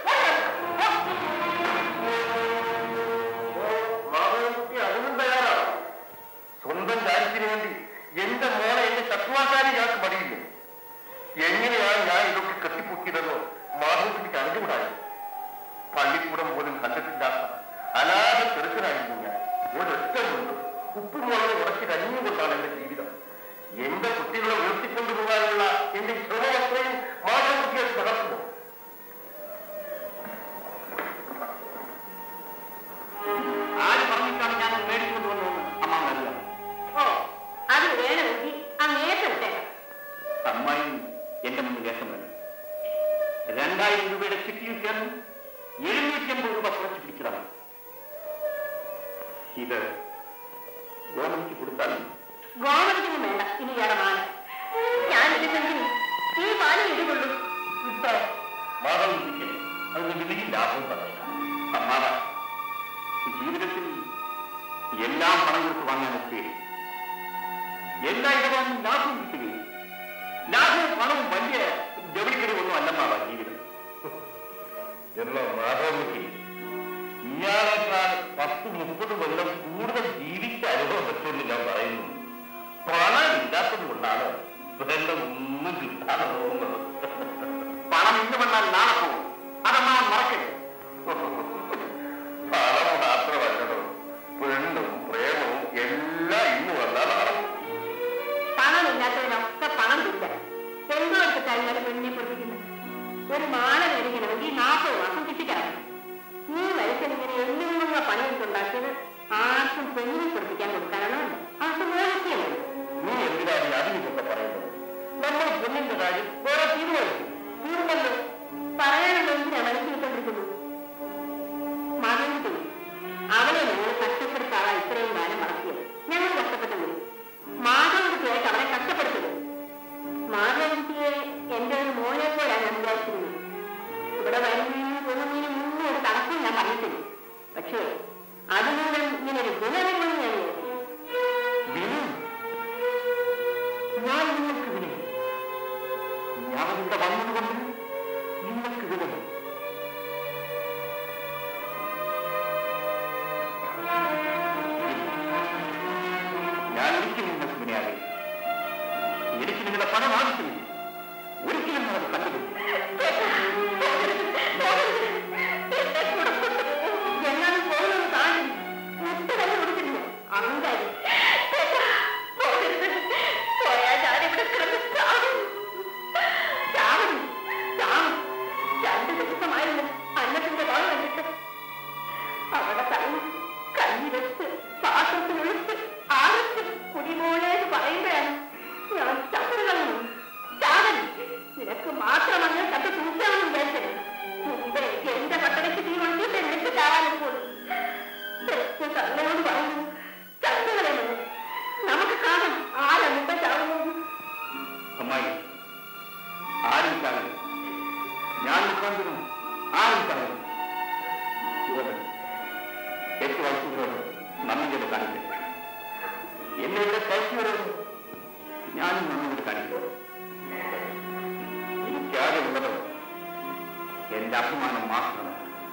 മാധവൻകുട്ടി അതിനും തയ്യാറാണ് സ്വന്തം കാര്യത്തിന് വേണ്ടി എന്റെ മോളെ എന്നെ ശത്രുവാക്കാനും ഞങ്ങൾക്ക് മടിയില്ല എങ്ങനെയാണ് ഞാൻ ഇതൊക്കെ കെട്ടിപ്പൊക്കിയതെന്നോ മാധവൻകുട്ടിക്ക് അറിഞ്ഞുകൂടായി പള്ളിക്കൂടം പോലും കണ്ടിട്ടില്ലാത്ത അനാഥ ചെറുക്കനായിരുന്നു ഞാൻ ഒരൊറ്റ കൊണ്ട് ഉപ്പും മുളക് ഉറച്ച് കഞ്ഞി കൊണ്ടാണ് എന്റെ ജീവിതം എന്റെ കുട്ടികളെ ഉയർത്തിക്കൊണ്ടുപോകാനുള്ള എന്റെ ശ്രമമത്രയും മാധവൻകുട്ടിയെ തകർത്തുമോ ആര് പറഞ്ഞിട്ടാണ് ഞാൻ മേടിച്ചുകൊണ്ട് വന്നതെന്ന് അമ്മാവൻ അറിയാം ഓ അത് വേണമെങ്കിൽ അങ്ങ് ഏറ്റെടുത്തേക്കാം അമ്മായി എന്റെ മുന്നിൽ വേഷം വേണം രണ്ടായിരം രൂപയുടെ ചിട്ടിയിൽ ചേർന്ന് എഴുന്നൂറ്റി അമ്പത് രൂപ കുറച്ച് പിടിച്ചതാണ് ഇത് ഗോമതിക്ക് കൊടുത്താൽ ഗോമതിക്കൊന്നും വേണ്ട ഇനി ഇയാളെ മാല ഞാൻ ഇതില്ലെങ്കിൽ ഈ മാല ഇടികൊള്ളു മാധവൻകുട്ടിക്ക് അതിന് വലിയ ലാഭം പറയില്ല അമ്മാവ ജീവിതത്തിൽ എല്ലാം പണം കൊടുത്ത് വാങ്ങാൻ ഒക്കുകയും എല്ലാ ഇടപാടും ലാഭം കിട്ടുകയും ലാഭവും പണവും വലിയ ജോലിക്കടി ഒന്നും അല്ലമ്മാവ ജീവിതം എന്ന മാധവൻകുട്ടി ഇയാളെക്കാൾ പത്ത് മുപ്പത് കൊല്ലം കൂടുതൽ ജീവിച്ച അനുഭവം വെച്ചുകൊണ്ട് ഞാൻ പറയുന്നു പണം ഇല്ലാത്തത് കൊണ്ടാണ് വെള്ളം ഒന്നും കിട്ടാതെ പോകുന്നത് പണം ഇന്ന് വന്നാൽ നാളെ പോകും അതമ്മാവൻ മറക്കരുത് പണം മാത്രമല്ലല്ലോ പെണ്ണും പ്രേമവും എല്ലാം ഇന്ന് വന്നാൽ നാളെ പോകും. പണമില്ലാത്തവരൊക്കെ പണം ഇല്ല എന്തോ എടുത്തിട്ടാണ് പെണ്ണിനെ പൊട്ടിക്കുന്നത് ഒരു മാല മേടിക്കണമെങ്കിൽ നാൽപ്പത് മാസം കിട്ടിക്കണം ഈ വയസ്സിൽ ഇങ്ങനെ എല്ലുമുള്ള പണിയെടുത്തുണ്ടാക്കിയത് ആർക്കും പെണ്ണിനെ പൊടിപ്പിക്കാൻ കൊടുക്കാനാണ് അവർക്ക് മോഹിക്കുകയാണ് നീ എന്തിനാണ് ഈ അതിനൊക്കെ പറയുന്നത് നമ്മൾ പെണ്ണിന്റെ കാര്യം വേറെ തീരുമാനിക്കും തീർന്നല്ലോ പറയാനുള്ള എന്തിനാ മനസ്സിലിട്ടുകൊണ്ടിരിക്കുന്നു മകൻകുട്ടി അവനെ ഞങ്ങൾ കഷ്ടപ്പെടുത്താതെ ഇത്രയും കാലം വളർത്തിയത് ഞങ്ങൾ കഷ്ടപ്പെട്ടത് മാധവൻകുട്ടിയായിട്ട് അവനെ കഷ്ടപ്പെടുത്തത് മാധവൻകുട്ടിയെ എന്റെ ഒരു മോനെ പോലാണ് ഞാൻ വിചാരിച്ചിരുന്നത് ഇവിടെ വരുന്നതിനും പോകുന്നതിനും മുന്നേ ഒരു കണക്കും ഞാൻ പറഞ്ഞിട്ടില്ല പക്ഷേ അതിലൂടെ ഇങ്ങനെ ഒരു ഗുണമെന്ന് ഞാൻ വിചാരിച്ചു. വിനു ഞാൻ നിങ്ങൾക്ക് വിനു ഞാൻ ഇവിടെ വന്നതുകൊണ്ട് നിങ്ങൾക്ക് വിനു ഞാൻ ഒരിക്കലും നിങ്ങൾക്ക് വിനയാകില്ല എനിക്ക് നിങ്ങളുടെ പണം ആവശ്യമില്ല ഒരിക്കലും നിങ്ങളത് കണ്ടുപിടിക്കും എന്നാലും പോകുന്നത് കാണും മുട്ട തന്നെ കൊടുക്കില്ല അഹങ്കാരി പോകരുത് പോയാൽ ഞാനിവിടെ കിടന്ന് ചാടും ചാടും ചാടും രണ്ടു ദിവസമായിരുന്നു അന്നത്തിന്റെ വാൾ കണ്ടിട്ട് അവിടെ തള്ളി കഞ്ഞി വെച്ച് പാത്രത്തിനൊഴിച്ച് ആരത്ത് കുടിമോളേന്ന് പറയുമ്പോഴാണ് ഞാൻ ചത്തുകളഞ്ഞു ചാടൻ നിനക്ക് മാത്രമാണ് സ്വാതന്ത്ര്യം ആരും തന്നില്ല ഗോപൻ എട്ട് വയസ്സുകളോട് നന്ദി കൊണ്ട് കാണിക്കും എന്നെ ഇവിടെ കയറ്റിവരോട് ഞാനും നന്ദി കൊണ്ട് കാണിക്കുന്നു എനിക്കാകെ ഉള്ളത് എന്റെ അഭിമാനം മാത്രമാണ്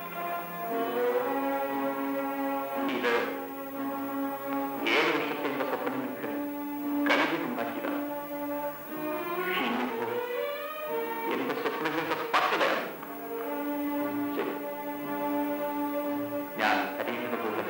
ഇത് ഏഴ് വർഷത്തിന്റെ സ്വപ്നങ്ങൾക്ക് കരുതിട്ടുണ്ടാക്കിയതാണ് ഇന്നിപ്പോൾ എന്റെ സ്വപ്നങ്ങളുടെ പത്തലാണ് ശരി ഞാൻ അരിയുന്നത് പോലെ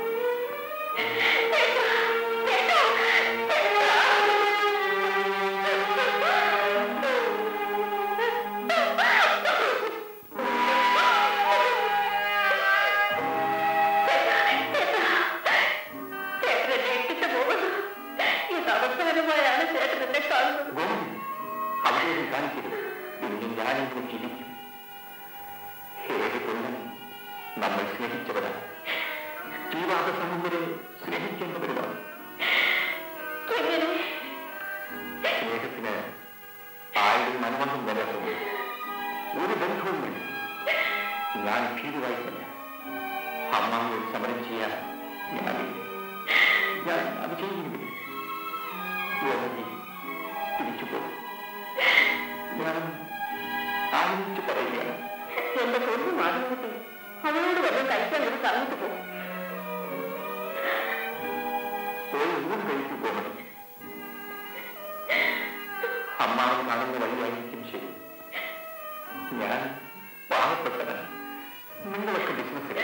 ചേട്ടൻ എട്ടിട്ട് പോകുന്നു ഇത് അവസാനമായാണ് ചേട്ടൻ എന്നെ കാണുന്നത് ഗോവിന്ദ് അവരെയും കാണിക്കരുത് ഇനി ഞാനിവിടെ ചിരിക്കും ഏത് കൊല്ലം നമ്മൾ സ്നേഹിച്ചവരാണ് ജീവാവസാനം വരെ സ്നേഹിക്കേണ്ടവരുമാണ് എങ്ങനെ സ്നേഹത്തിന് ആയിരം മനമൊന്നും നിലനിർത്തുന്നു ഒരു ബന്ധവും വേണ്ട ഞാൻ ഭീരുവായിട്ടില്ല അമ്മാവിയോട് സമരം ചെയ്യാൻ ഞാൻ ഞാൻ അത് ചെയ്യുന്നില്ല ഗോമതി തിരിച്ചു പോകും ഞാൻ ആലോചിച്ച് പറയുകയാണ് എന്റെ പൊന്നു മാധവത്തി അവളോട് വന്ന് കഴിക്കാൻ ഒരു പറഞ്ഞിട്ട് പോകും പോയി ഒന്നും കഴിച്ചു ഗോമതി അമ്മാവ് കാണുന്ന വഴിയായിരിക്കും ശരി ഞാൻ പാവപ്പെട്ടവൻ നിങ്ങളൊക്കെ ബിസിനസ്സിലാണ്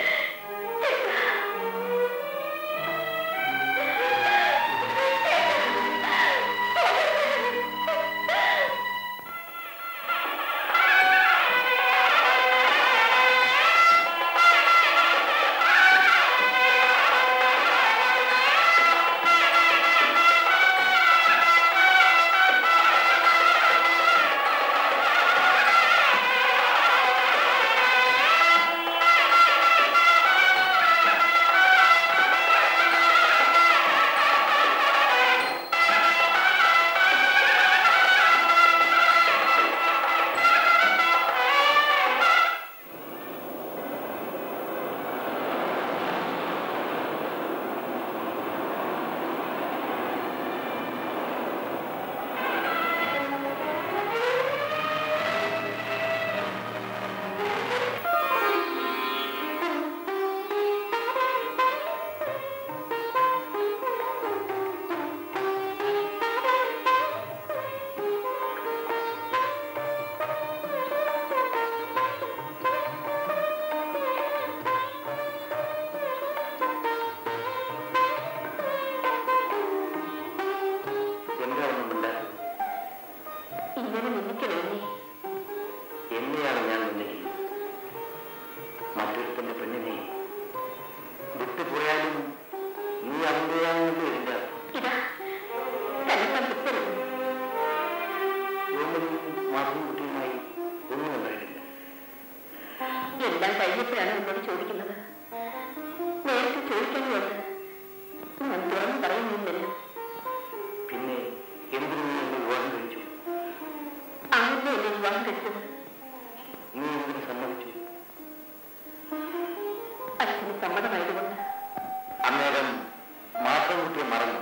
എന്താണെന്നുണ്ട് ഇങ്ങനെ നിന്നിക്കണേ എന്നെയാണ് ഞാൻ നിന്ദിക്കുന്നത് മറ്റൊരുത്തന്റെ പെണ്ണിനെ വിട്ടുപോയാലും നീ അവന്റെയാണെന്ന് വരില്ല ഇതാ തന്നെ കിട്ടരുത് ഗോമതിയും മാധവൻകുട്ടിയുമായി ഒന്നും ഉണ്ടായിട്ടില്ല എല്ലാം കഴിഞ്ഞപ്പോഴാണ് എന്നോട് ചോദിക്കുന്നത് നേരത്തെ ചോദിക്കാനുണ്ട് ഞാൻ തുറന്നു പറയുന്നില്ല പിന്നെ എന്തിനു നീ എന്നെ വിവാഹം കഴിച്ചു അങ്ങനെ എന്നെ വിവാഹം കഴിച്ചത് നീ എന്തിനു സമ്മതിച്ചു അച്ഛന് സമ്മതമായതുകൊണ്ട് അന്നേരം മാധവൻകുട്ടിയെ മറന്നു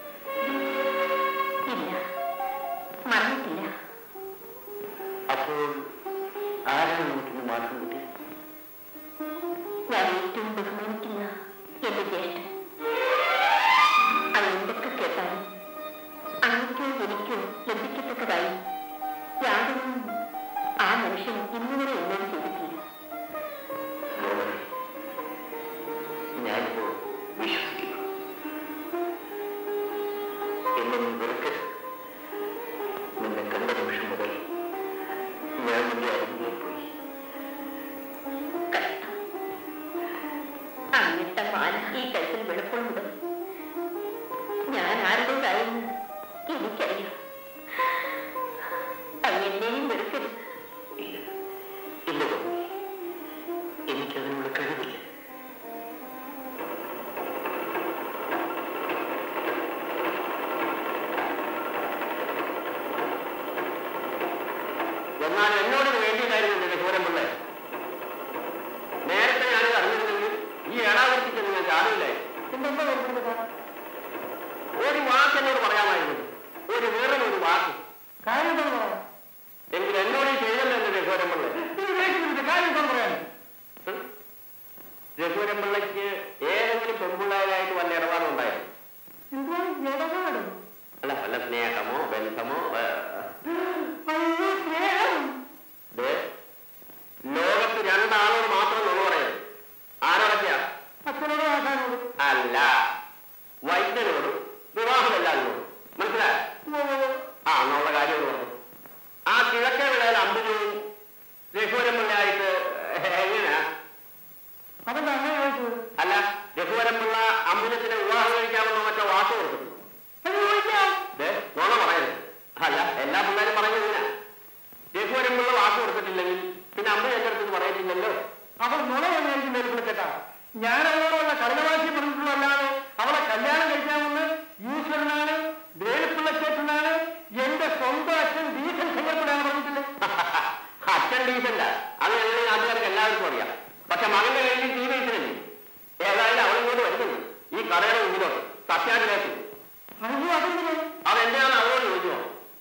ഇല്ല മറന്നിട്ടില്ല അപ്പോൾ ആരാണ് നോക്കുന്നത് മാധവൻകുട്ടി ഞാൻ ഏറ്റവും ബഹുമാനിക്കുന്ന എന്റെ ജ്യേഷ്ഠൻ അത് എന്തൊക്കെ കേട്ടാലും അങ്ങക്കോ എനിക്കോ ലഭിക്കത്തക്കതായി യാതൊന്നും ആ മനുഷ്യൻ ഇന്നുവരെ എന്നോട് ചെയ്തിട്ടില്ല ഗോമതി, ഞാനിപ്പോ വിശ്വസിക്കുന്നു എന്നെ നീ വെറുക്കരുത് നിന്നെ കണ്ട നിമിഷം മുതൽ ഞാൻ നിന്റെ അരികിലേക്ക് പോയി കഷ്ടം അങ്ങിട്ട മാല ഈ കഴുത്തിൽ വെളുപ്പം മുതൽ ഞാൻ ആരുടേതായെന്ന് എനിക്കറിയാം അങ്ങെന്നെയും വെറുക്കരുത് ഇല്ല ഇല്ല ഗോമതി. എനിക്കതിനുള്ള കഴിവില്ല എന്നാൽ എന്നോട് വേണ്ടിയതായിരുന്നു നിന്റെ സൂര്യമ്പിള്ള പറഞ്ഞിട്ടില്ലെങ്കിൽ പിന്നെ അമ്മ എന്റെ അടുത്ത് പറയത്തില്ലല്ലോ അവൾ നുണ തന്നെയായിരിക്കും വേലുപ്പിളിച്ചേട്ടാ ഞാൻ അവളോടുള്ള കഠിനവാശി പറഞ്ഞിട്ടുള്ളതല്ലാതെ അവളെ കല്യാണം കഴിക്കാമെന്ന് ഈശ്വരനാണ് വേലുപ്പിള്ളച്ചേട്ടനാണ് എന്റെ സ്വന്തം അച്ഛൻ ദീപൻ ശങ്കർപ്പിടാണ് പറഞ്ഞിട്ടില്ലേ അച്ഛൻ ഡീസല്ല അത് ഞങ്ങൾ നാട്ടുകാർക്ക് എല്ലാവർക്കും അറിയാം പക്ഷെ മകന്റെ കയ്യിൽ ടി വി ഏതായാലും അവൾ ഇങ്ങോട്ട് വരുന്നുണ്ട് ഈ കടയുടെ മുമ്പിലോട്ട് സത്യാഗ്രഹത്തിൽ അയ്യോ അതെന്തിന് അതെന്തിനാണ് അവളോട് ചോദിച്ചു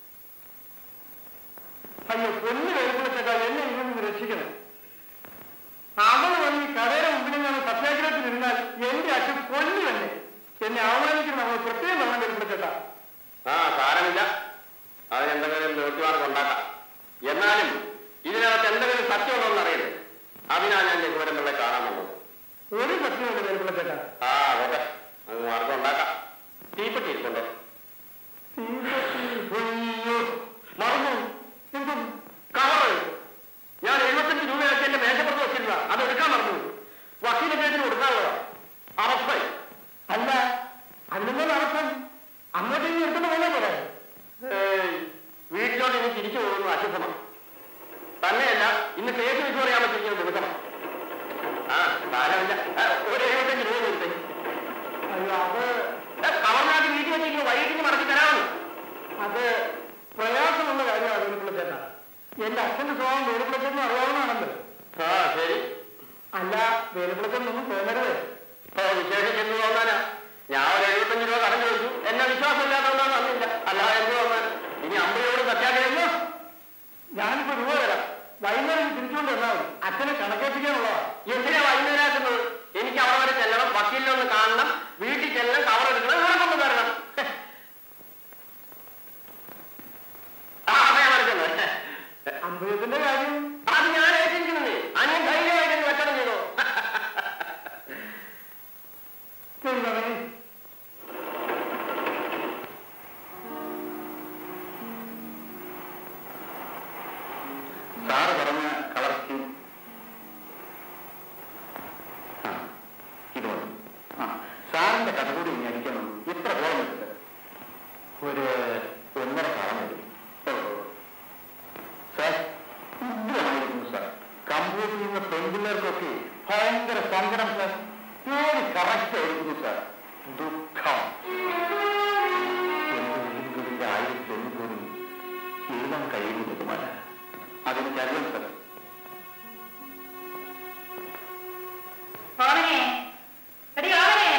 അയ്യോ പൊന്നു വേലുപ്പിള്ളച്ചേട്ടാ എന്നെ ഇതിൽ നിന്ന് രക്ഷിക്കണം അവൾ വന്ന് ഈ കടയുടെ മുമ്പിൽ ഞാൻ സത്യാഗ്രഹത്തിൽ ഇരുന്നാൽ എന്റെ അച്ഛൻ കൊല്ലു തന്നെ എന്നെ അവമാനിക്കണം അവൾ പ്രത്യേകം വേണം വേലുപ്പിള്ളച്ചേട്ടാ ആ സാരമില്ല അതിനെന്തെങ്കിലും നിർത്തിമാർക്ക് ഉണ്ടാക്കാം എന്നാലും ഇതിനകത്ത് എന്തെങ്കിലും സത്യമുണ്ടോന്ന് അറിയരുത് അതിനാണ് ഞാൻ രഘുവരമ്പിള്ളെ കാണാൻ വന്നത് ഒരു സത്യമുണ്ട് വേലുപ്പിള്ളച്ചേട്ടാ ആ അതെ അങ്ങ് മാർഗം ഉണ്ടാക്കാം തീപ്പെട്ടി ഇരിപ്പുണ്ടോ അയ്യോ മറന്നു എന്തും കവറ് ഞാൻ എഴുപത്തഞ്ച് രൂപയാക്കി എന്റെ മേശപ്പുറത്ത് വെച്ചിരുന്ന അത് എടുക്കാൻ മറന്നു വക്കീൽ അദ്ദേഹത്തിന് കൊടുക്കാനുള്ളതാ അവസ്ഥ അല്ല അതിനുള്ള അർത്ഥം അങ്ങോട്ടേക്ക് എടുത്തുകൊണ്ട് പോയാൽ പോരാ ഏയ്, വീട്ടിലോട്ട് ഇനി തിരിച്ചു പോകുന്നു അശുദ്ധമാണ് തന്നെയല്ല ഇന്ന് കേസ് വെച്ച് പറയാൻ പറ്റിയ ദിവസമാണ് ആ സാരമില്ല ആ, ഒരു എഴുപത്തഞ്ച് രൂപ കൊടുത്തേ അയ്യോ അത് കവർനാട്ട് വീട്ടിൽ വെച്ചിരിക്കുന്നു വൈകിട്ട് മടക്കി തരാമെന്ന് അത് പ്രയാസമുള്ള കാര്യമാണ് വേലുപ്പിള്ളച്ചേട്ടാ എന്റെ അച്ഛന്റെ സ്വഭാവം വേലുപ്പിള്ളച്ചേട്ടനും അറിയാവുന്നതാണല്ലോ ആ ശരി അല്ല വേലുപ്പിള്ളച്ചേട്ടനൊന്നും തോന്നരുത് ഓ വിശേഷിച്ച് എന്ത് തോന്നാനാ ഞാൻ ഒരു എഴുപത്തഞ്ച് രൂപ കടം ചോദിച്ചു എന്നെ വിശ്വാസമില്ലാത്തതുകൊണ്ടാണ് തന്നില്ല അല്ലാതെ എന്ത് തോന്നാൻ ഇനി അമ്പതിയോട് സത്യാഗ്രഹമോ ഞാനിപ്പോ രൂപ തരാം വൈകുന്നേരം തിരിച്ചുകൊണ്ട് വന്നാൽ മതി അച്ഛനെ കണക്കേപ്പിക്കാനുള്ളതാ എന്തിനാ വൈകുന്നേരമാക്കുന്നത് എനിക്ക് അവിടെ വരെ ചെല്ലണം വക്കീലിനെ ഒന്ന് കാണണം വീട്ടിൽ ചെല്ലണം കവർ എടുക്കണം ഇവിടെ കൊണ്ട് തരണം ആ അതെ മനസ്സിലായി അമ്പലത്തിന്റെ കാര്യം അത് ഞാൻ ഏറ്റിരിക്കുന്നത് അന്യം ധൈര്യമായിട്ട് അങ്ങ് കച്ചവടം ചെയ്തോ എന്താണ് സാറ് പറഞ്ഞ കളർ സ്കീം ഇത് മതി ആ സാറിന്റെ കഥ കൂടി ഇനി അടിക്കണം എത്ര കോളം എടുത്ത് ഒരു ഒന്നര കാലം വരും സാർ ഉഗ്രമായിരുന്നു സാർ കമ്പ്യൂട്ടർ ചെയ്യുന്ന പെൺപിള്ളേർക്കൊക്കെ ഭയങ്കര സങ്കടം സാർ പേര് കറക്റ്റ് ആയിരിക്കുന്നു സാർ ദുഃഖം എന്തെങ്കിലും ആയിരത്തി ഒന്ന് പോലും എഴുതാൻ കഴിയുന്നു ബഹുമാന അതെനിക്കറിയാം സാർ ഓമനെ എടി ഓമനെ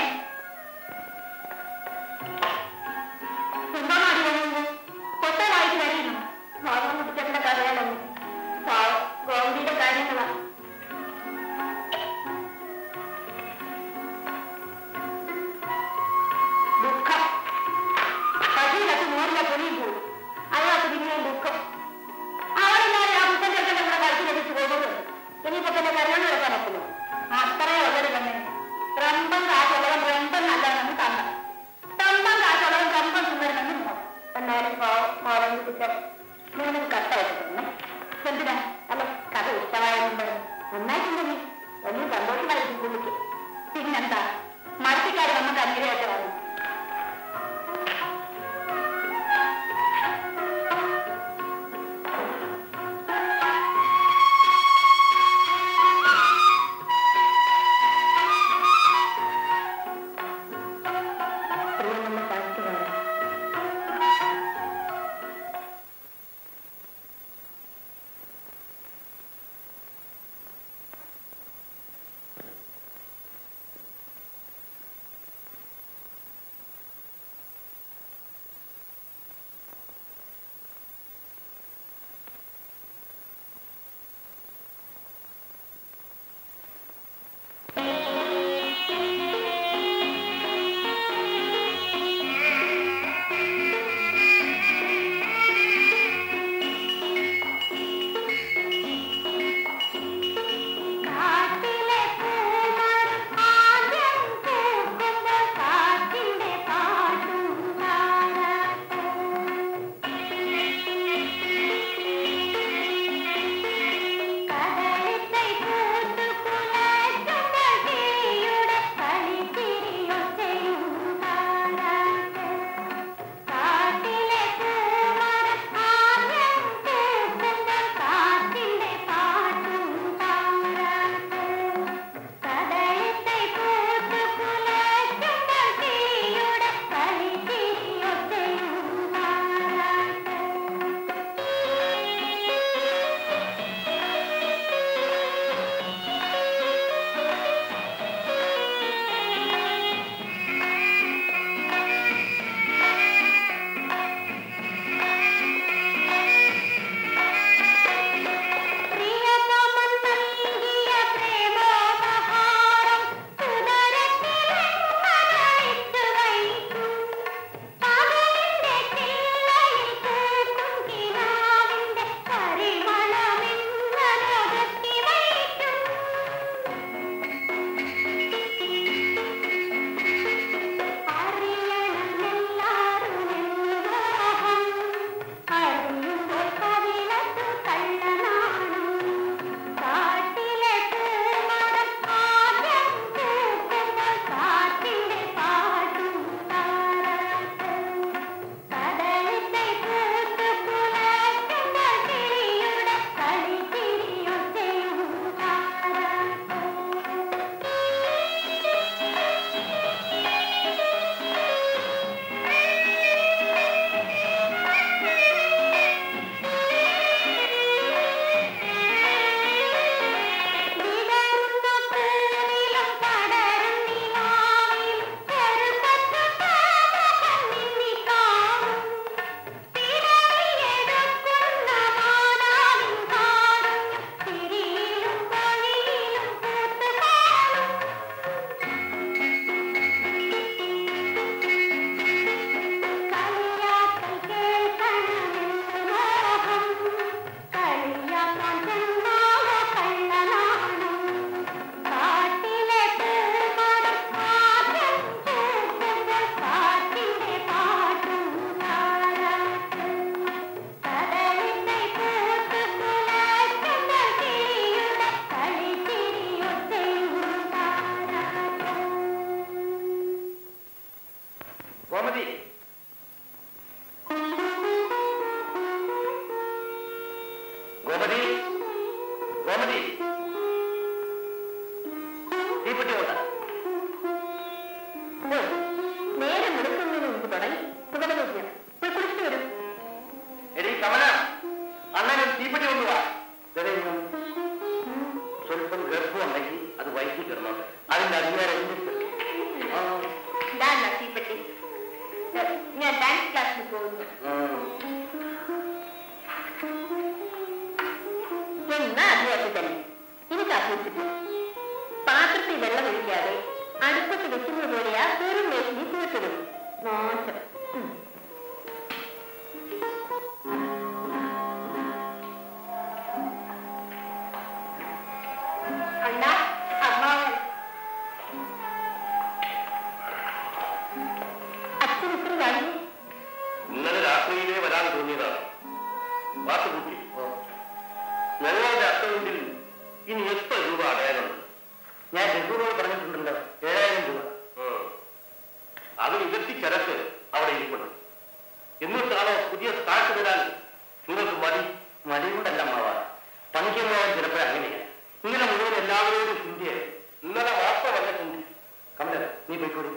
എന്താണ് അടി വന്നത് കൊട്ട വായിച്ച് കഴിയുന്നു ഭാഗം കുട്ടിച്ചേട്ടന്റെ കഥകളൊന്നും ഗോപിയുടെ കാര്യങ്ങളാ ദുഃഖം പശുവിനകത്ത് നൂറിലെ പുലിയും പോകും അയാൾക്ക് പിന്നെയും ദുഃഖം അവളില്ലാതെ ആ കുട്ടൻ ചെറുക്കൻ്റെ കൂടെ കളിച്ചു ലഭിച്ചു പോകുന്നത് ഇനിയിപ്പോ തന്നെ കല്യാണം നടക്കാൻ ഒക്കുന്നു അത്രേ ഉള്ളൊരു പെണ്ണെ റമ്പം കാശുള്ളവൻ റമ്പം നല്ലവനെന്ന് തന്ന റമ്പം കാശുള്ളവൻ റമ്പം സുന്ദരനെന്ന് മോൻ എന്നാലും മോളം കുട്ടിച്ച മൂന്നും കട്ട വെച്ചിട്ടുണ്ട് എന്തിനാ അല്ല കഥ ഇഷ്ടമായെന്നും പറഞ്ഞു നന്നായിട്ടുണ്ടെങ്കിൽ വലിയ സന്തോഷമായിരിക്കും പുള്ളിക്ക് പിന്നെന്താ മടത്തിക്കാർ നമുക്ക് അനുഗ്രഹിച്ചതാണ് പ്രിയമുള്ള സാക്ഷികളെ ഗോമതി ഗോമതി തീപ്പെട്ടി കൊണ്ട നേരം എടുക്കുന്നതിന് മുമ്പ് തുടങ്ങി സുഗതവിദ്യ പോയി കുളിച്ചിട്ട് വരും എടീ കമല അണ്ണനും തീപ്പെട്ടി കൊണ്ടുവാ സ്വല്പം ഗർഭമുണ്ടെങ്കിൽ അത് വൈകി കിടന്നോട്ടെ അതിന്റെ അധികാരം എനിക്ക്. ആ, ഇതാണ് തീപ്പെട്ടി ഞാൻ ഡാൻസ് ക്ലാസ്സിൽ പോകുന്നു ഉം. എന്നാ അതുമായിട്ട് തന്നെ ഇനി കാത്തിരിച്ചിട്ട് പാത്രത്തിൽ വെള്ളം ഒഴിക്കാതെ അടുപ്പത്ത് വെക്കുന്നത് പോലെയാ വെറും മേശിനി തീർത്തത് മോശം ഉം. അണ്ണ അമ്മാവൻ അച്ഛൻ ഇത്ര കഴിഞ്ഞു ഇന്നലെ രാത്രിയിലേ വരാൻ തോന്നിയതാണ് വാത്തുകുട്ടി ഞങ്ങളുടെ അക്കൗണ്ടിൽ ഇനി എത്ര രൂപ അടയാനുണ്ട് ഞാൻ രഘുവിനോട് പറഞ്ഞിട്ടുണ്ടല്ലോ ഏഴായിരം രൂപ ഉം. അതിന് ഇരട്ടി ചരക്ക് അവിടെ ഇരിപ്പുണ്ട് എന്നിട്ടാണോ പുതിയ സ്റ്റാക്ക് തരാൻ നിങ്ങൾക്ക് മടി മടി കൊണ്ടല്ല മാവ പണിക്കമ്മാവൻ ചിലപ്പോൾ അങ്ങനെയാണ് ഇങ്ങനെ മുഴുവൻ എല്ലാവരോടും ചിന്തയായി ഇന്നലെ മാത്രമല്ല ചിന്തി കമല നീ പോയിക്കോളൂ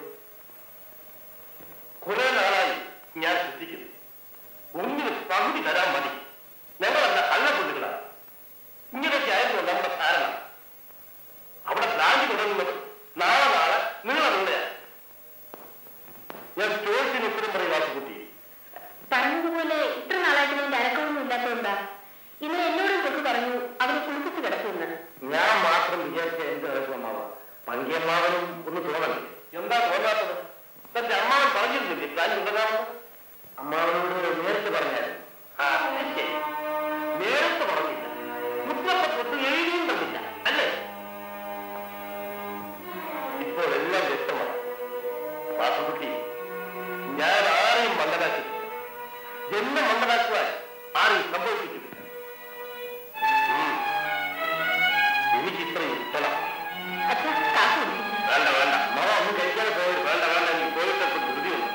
കുറെ നാളായി ഞാൻ ചിന്തിക്കുന്നു ഒന്നിന് പകുതി തരാൻ മതി ഞങ്ങളല്ല കള്ളപ്പുള്ളികളാണ് ഇങ്ങനെയൊക്കെ ആയിരുന്നു നമ്മുടെ ധാരണ അവിടെ ബ്രാഞ്ച് തുടങ്ങുന്നത് നാളെ നാളെ നീളെ നീളെയാണ് ഞാൻ ചോദിച്ചതിന് ഉത്തരം പറയും വാസുകുട്ടി പറഞ്ഞതുപോലെ ഇത്ര നാളായിട്ട് നിന്റെ അനക്കമൊന്നും ഇല്ലാത്തതുകൊണ്ടാ ഇന്നലെ എന്നോടും കൊച്ചു പറഞ്ഞു അവന് കുളിപ്പിച്ച് കിടക്കുമെന്ന് ഞാൻ മാത്രം വിചാരിച്ച എന്ത് കേൾക്കും അമ്മാവ പങ്കിയമ്മാവനും ഒന്ന് തോന്നണം എന്താ തോന്നാത്തത് തന്റെ അമ്മാവൻ പറഞ്ഞിരുന്നില്ലേ ബ്രാഞ്ച് തുടങ്ങാമെന്ന് അമ്മാവനോട് നേരിട്ട് പറഞ്ഞായിരുന്നു ആ, ശരി. നേരത്തെ പറഞ്ഞില്ല മുദ്രപത്രത്തിൽ എഴുതിയും തന്നില്ല അല്ലേ ഇപ്പോൾ എല്ലാം വ്യക്തമാണ് വാസുകുട്ടി ഞാൻ ആരെയും മണ്ടനാക്കിയിട്ടില്ല ജന്മം മണ്ടനാക്കുവാൻ ആരെയും സംഭവിച്ചിട്ടില്ല ഉം. എനിക്കിത്രയും ഇഷ്ടം അച്ഛാ കാത്തു കുടിക്കും വേണ്ട വേണ്ട മഴ ഒന്നും കഴിക്കാതെ പോയി വേണ്ട വേണ്ട നീ പോയിട്ട് ധൃതിയുണ്ട്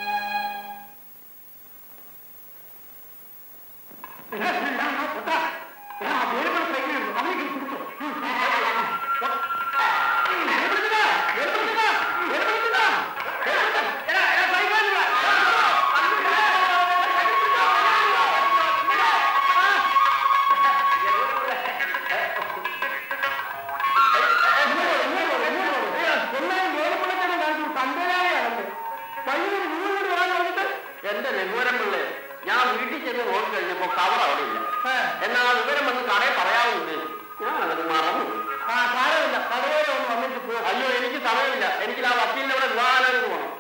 എന്റെ രഘുവരം പിള്ളേ ഞാൻ വീട്ടിൽ ചെന്ന് നോക്കി കഴിഞ്ഞപ്പോ കവർ അവിടെ ഇല്ല എന്നാ ആ വിവരം വന്ന് കടയിൽ പറയാവുന്നത് ഞാൻ അത് മറന്നു അയ്യോ എനിക്ക് സമയമില്ല എനിക്ക് ആ വക്കീലിന്റെ അവിടെ വിവാഹാലോചന പോകണം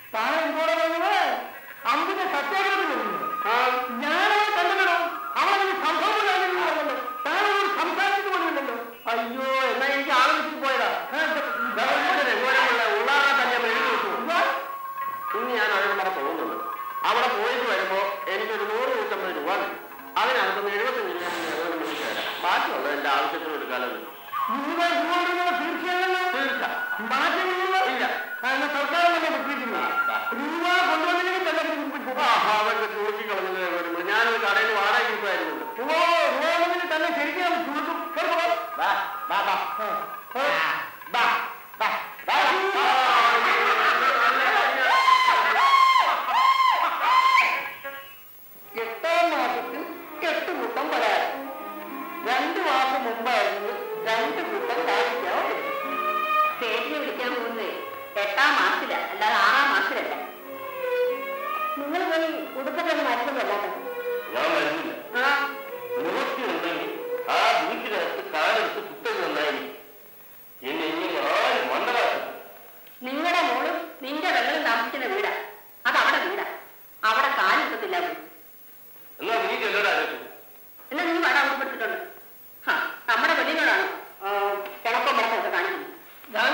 അമ്പിന്റെ സത്യാഗ്രഹത്തിൽ വരുന്നു ആ ഞാനവനെ കണ്ടില്ലല്ലോ അവനൊരു സംഭവം കഴിഞ്ഞിട്ടുണ്ടല്ലോ താനൊരു സംസാരിച്ചു പോലുണ്ടല്ലോ അയ്യോ എന്നാ എനിക്ക് ആലോചിച്ച് പോയതാ രഘുവരം പിള്ളേ ഉള്ളാറാ തന്നെ എഴുതി വെച്ചു ഇന്ന് ഞാൻ അഴകുമറ പോകുന്നുണ്ട് അവിടെ പോയിട്ട് വരുമ്പോ എനിക്കൊരു നൂറ് നൂറ്റമ്പത് രൂപ കിട്ടും അതിനകത്ത് എഴുപത്തഞ്ച് രൂപ ഞാൻ രഘുവരം വിളിച്ചു തരാം ബാക്കിയുള്ളത് എന്റെ ആവശ്യത്തിന് എടുക്കാലോ നിങ്ങൾ ഇതുകൊണ്ടുള്ള തീർച്ചയായല്ലോ തീർച്ച മാറ്റമില്ലല്ലോ ഇല്ല കാരണം സർക്കാർ തന്നെ ബുദ്ധിമുട്ടില്ല രൂപ കൊണ്ടുവന്നില്ലെങ്കിൽ തന്നെ ബുദ്ധിമുട്ടില്ല ആ, അതൊക്കെ ചൂണ്ടി കളഞ്ഞത് വരുമ്പോൾ ഞാനൊരു കടയിൽ വാടക കിട്ടുമായിരുന്നു ഓ രൂപ തന്നെ ശരിക്കും ചുരുക്കും കേട്ടോ ബാ ബാ ബാ ബാ ബാ ബാ എട്ടാം മാസത്തിൽ എട്ട് കൂട്ടം വരാൻ രണ്ടു മാസം മുമ്പായിരുന്നു രണ്ട് കൂട്ടം കാണിക്കാം പേരിനെ വിളിക്കാൻ പോകുന്നത് എട്ടാം മാസത്തില അല്ലാതെ ആറാം മാസത്തിലല്ല നിങ്ങൾ പോയി ഉടുപ്പൊക്കെ മരുന്നതല്ലാതെ ഞാൻ വരുന്നില്ല ആ നിവൃത്തി ഉണ്ടെങ്കിൽ ആ വീട്ടിനകത്ത് കാലെടുത്ത് കുത്തത് നന്നായിരിക്കും എന്നെ ഇങ്ങനെ ആരും മണ്ടലാക്കും നിങ്ങളുടെ മോളും നിന്റെ വെള്ളം താമസിക്കുന്ന വീടാ അത് അവിടെ വീടാ അവിടെ കാലിട്ടത്തില്ല അവൾ എന്നാ നീ ചെല്ലടാ ആലോചിച്ചു എന്നാ നീ വട ഉൾപ്പെടുത്തിട്ടുണ്ട് ഹാ നമ്മുടെ വെളിയിലോടാണ് കിടപ്പം വിളക്കൊക്കെ കാണിക്കുന്നത് ഞാൻ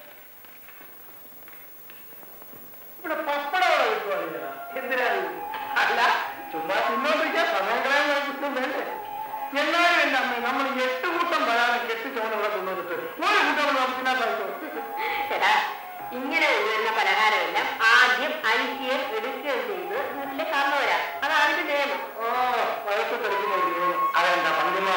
ഇവിടെ പപ്പടം കിട്ടുവാനില്ല എന്തിനാണ് അല്ല ചുമ്മാ തിന്നോണ്ടിരിക്കാൻ സമയം കളയാൻ കിട്ടും വേണ്ടേ എന്നാലും എന്റെ അമ്മ നമ്മൾ എട്ട് കൂട്ടം വരാതെ കെട്ടിച്ചോണ്ട് ഇവിടെ കൊണ്ടുവന്നിട്ട് ഒരു കൂട്ടം നമുക്കിനകത്തായിട്ടോ ചേട്ടാ ഇങ്ങനെ വരുന്ന പലഹാരമെല്ലാം ആദ്യം അരിക്കുകയും എടുക്കുകയും ചെയ്ത് വീട്ടിലെ കറന്നു വരാം അതാണ് അതിന്റെ നിയമം ഓ വഴക്ക് തെളിക്കുന്ന ഒരു നിയമം അതെന്താ പങ്കന്മാർ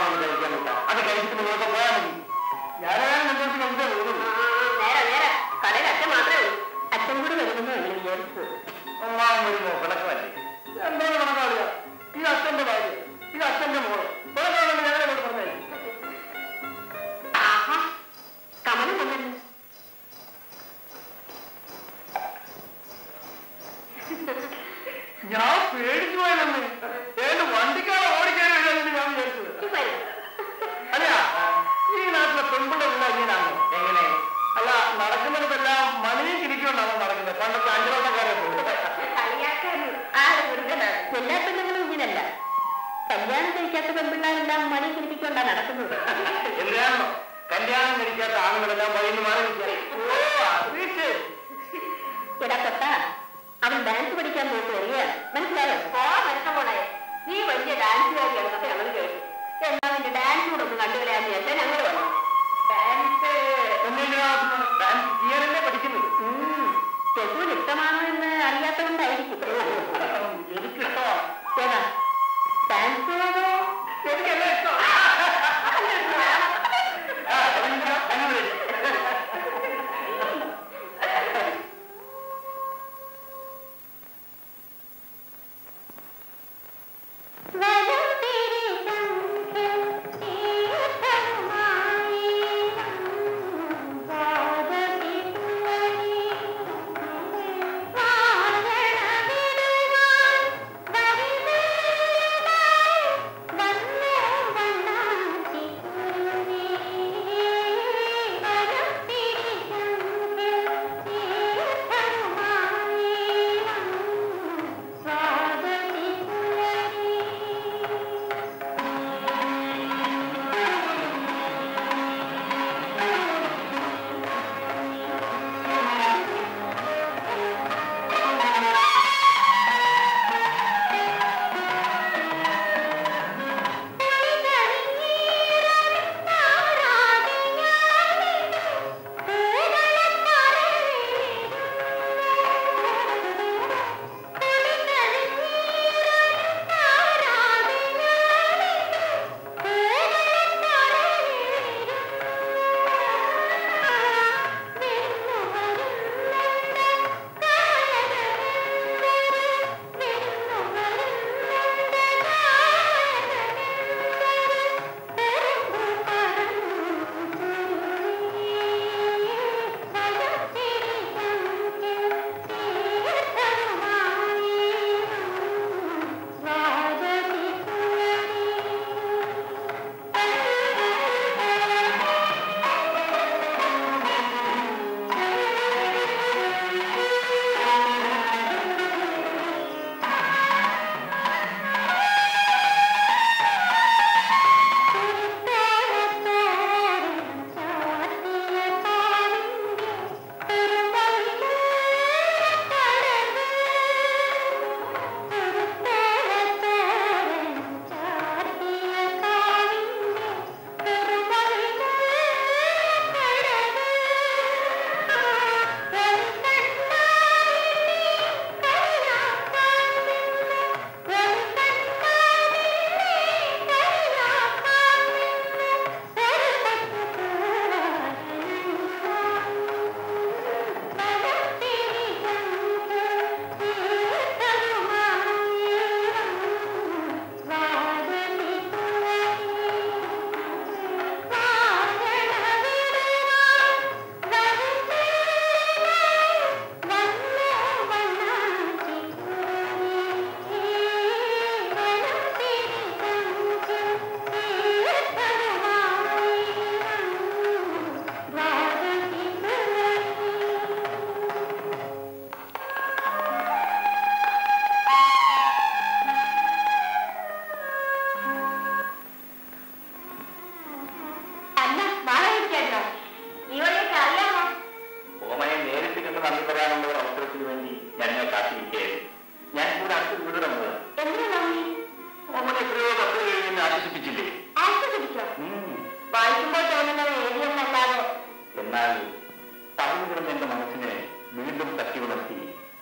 കഴിച്ചിട്ട് നിങ്ങൾക്ക് പോയാൽ മതി ഞാനാണ് നിങ്ങൾക്ക് എന്താ വരുന്നത് നേരെ നേരെ കടയിൽ അച്ഛൻ മാത്രമേ ഉള്ളൂ അച്ഛൻ കൂടി വരുമെന്ന് ഞങ്ങൾ വിചാരിച്ചു ഒന്നാം വരുമോ പിണക്കമല്ലേ എന്താണ് കണക്കാളിയ ഇത് അച്ഛന്റെ ഭാര്യ ഇത് അച്ഛന്റെ മോള് പിണക്കാണെന്ന് ഞങ്ങളെ കൊണ്ട് പറഞ്ഞേ ആഹാ കമലം വന്നല്ലോ ഞാൻ പേടിച്ചു പോയതെന്ന് ഏത് വണ്ടിക്കാരെ ഓടിക്കാൻ കഴിയാമെന്ന് ഞാൻ വിചാരിച്ചത് വരും അല്ല ഈ നാട്ടിലെ പെൺപിള്ളേരുള്ള ഇങ്ങനെയാണ് എങ്ങനെ അല്ല നടക്കുന്നിടത്തെല്ലാം മണിയും കിരിക്കൊണ്ടാണോ നടക്കുന്നത് പണ്ടത്തെ അഞ്ചലോട്ടക്കാരെ പോലെ കളിയാക്കാനും ആള് മുരുകനാണ് എല്ലാ പെണ്ണുങ്ങളും ഇങ്ങനല്ല കല്യാണം കഴിക്കാത്ത പെൺപിള്ളേരെല്ലാം മണി പിടിപ്പിക്കൊണ്ടാ നടക്കുന്നത് എന്തിനാണോ കല്യാണം കഴിക്കാത്ത ആണുങ്ങളെല്ലാം വഴിന്ന് മാറി നിൽക്കാൻ. ഓ, അറിയിച്ചേ. എടാ തൊട്ട അവൻ ഡാൻസ് പഠിക്കാൻ പോയിട്ട് വരികയാണ് മനസ്സിലായോ ഓ മനസ്സിലോളെ നീ വലിയ ഡാൻസുകാരിയാണെന്നൊക്കെ ഞങ്ങൾ കേട്ടു എന്നാ നിന്റെ ഡാൻസ് കൂടെ ഒന്ന് കണ്ടുവരാന്ന് ചോദിച്ചാൽ ഞങ്ങൾ വന്നു ഡാൻസ് എന്തിനാ ഡാൻസ് ചെയ്യാനല്ലേ പഠിക്കുന്നത് ചെറുവിന് ഇഷ്ടമാണോ എന്ന് അറിയാത്തതുകൊണ്ടായിരിക്കും എനിക്കിഷ്ടമാണ് ഏതാ ഡാൻസ് അതോ എനിക്കെല്ലാം ഇഷ്ടമാണ് ആ, അതെനിക്ക് അങ്ങനെ വരും. അല്ല വാഴ ഇരിക്കാട്ടോ ഈ വഴിയൊക്കെ അറിയാമോ ഓമയെ നേരിട്ട് കണ്ട് നന്ദി പറയാനുള്ള ഒരു അവസരത്തിന് വേണ്ടി ഞങ്ങൾ കാത്തിരിക്കുകയായിരുന്നു ഞാൻ കൂടെ അടുത്ത് വീട് വന്നത് എന്തിനാ നന്ദി ഓമനെ എത്രയോ കത്തുകൾ എഴുതി ആശ്വസിപ്പിച്ചില്ലേ ആസ്വദിച്ചോ ഉം. വായിക്കുമ്പോൾ തോന്നുന്നത് എഴുതിയെന്നല്ലാതെ എന്നാൽ തടഞ്ഞു കിടന്ന എന്റെ മനസ്സിനെ വീണ്ടും തട്ടി ഉണർത്തി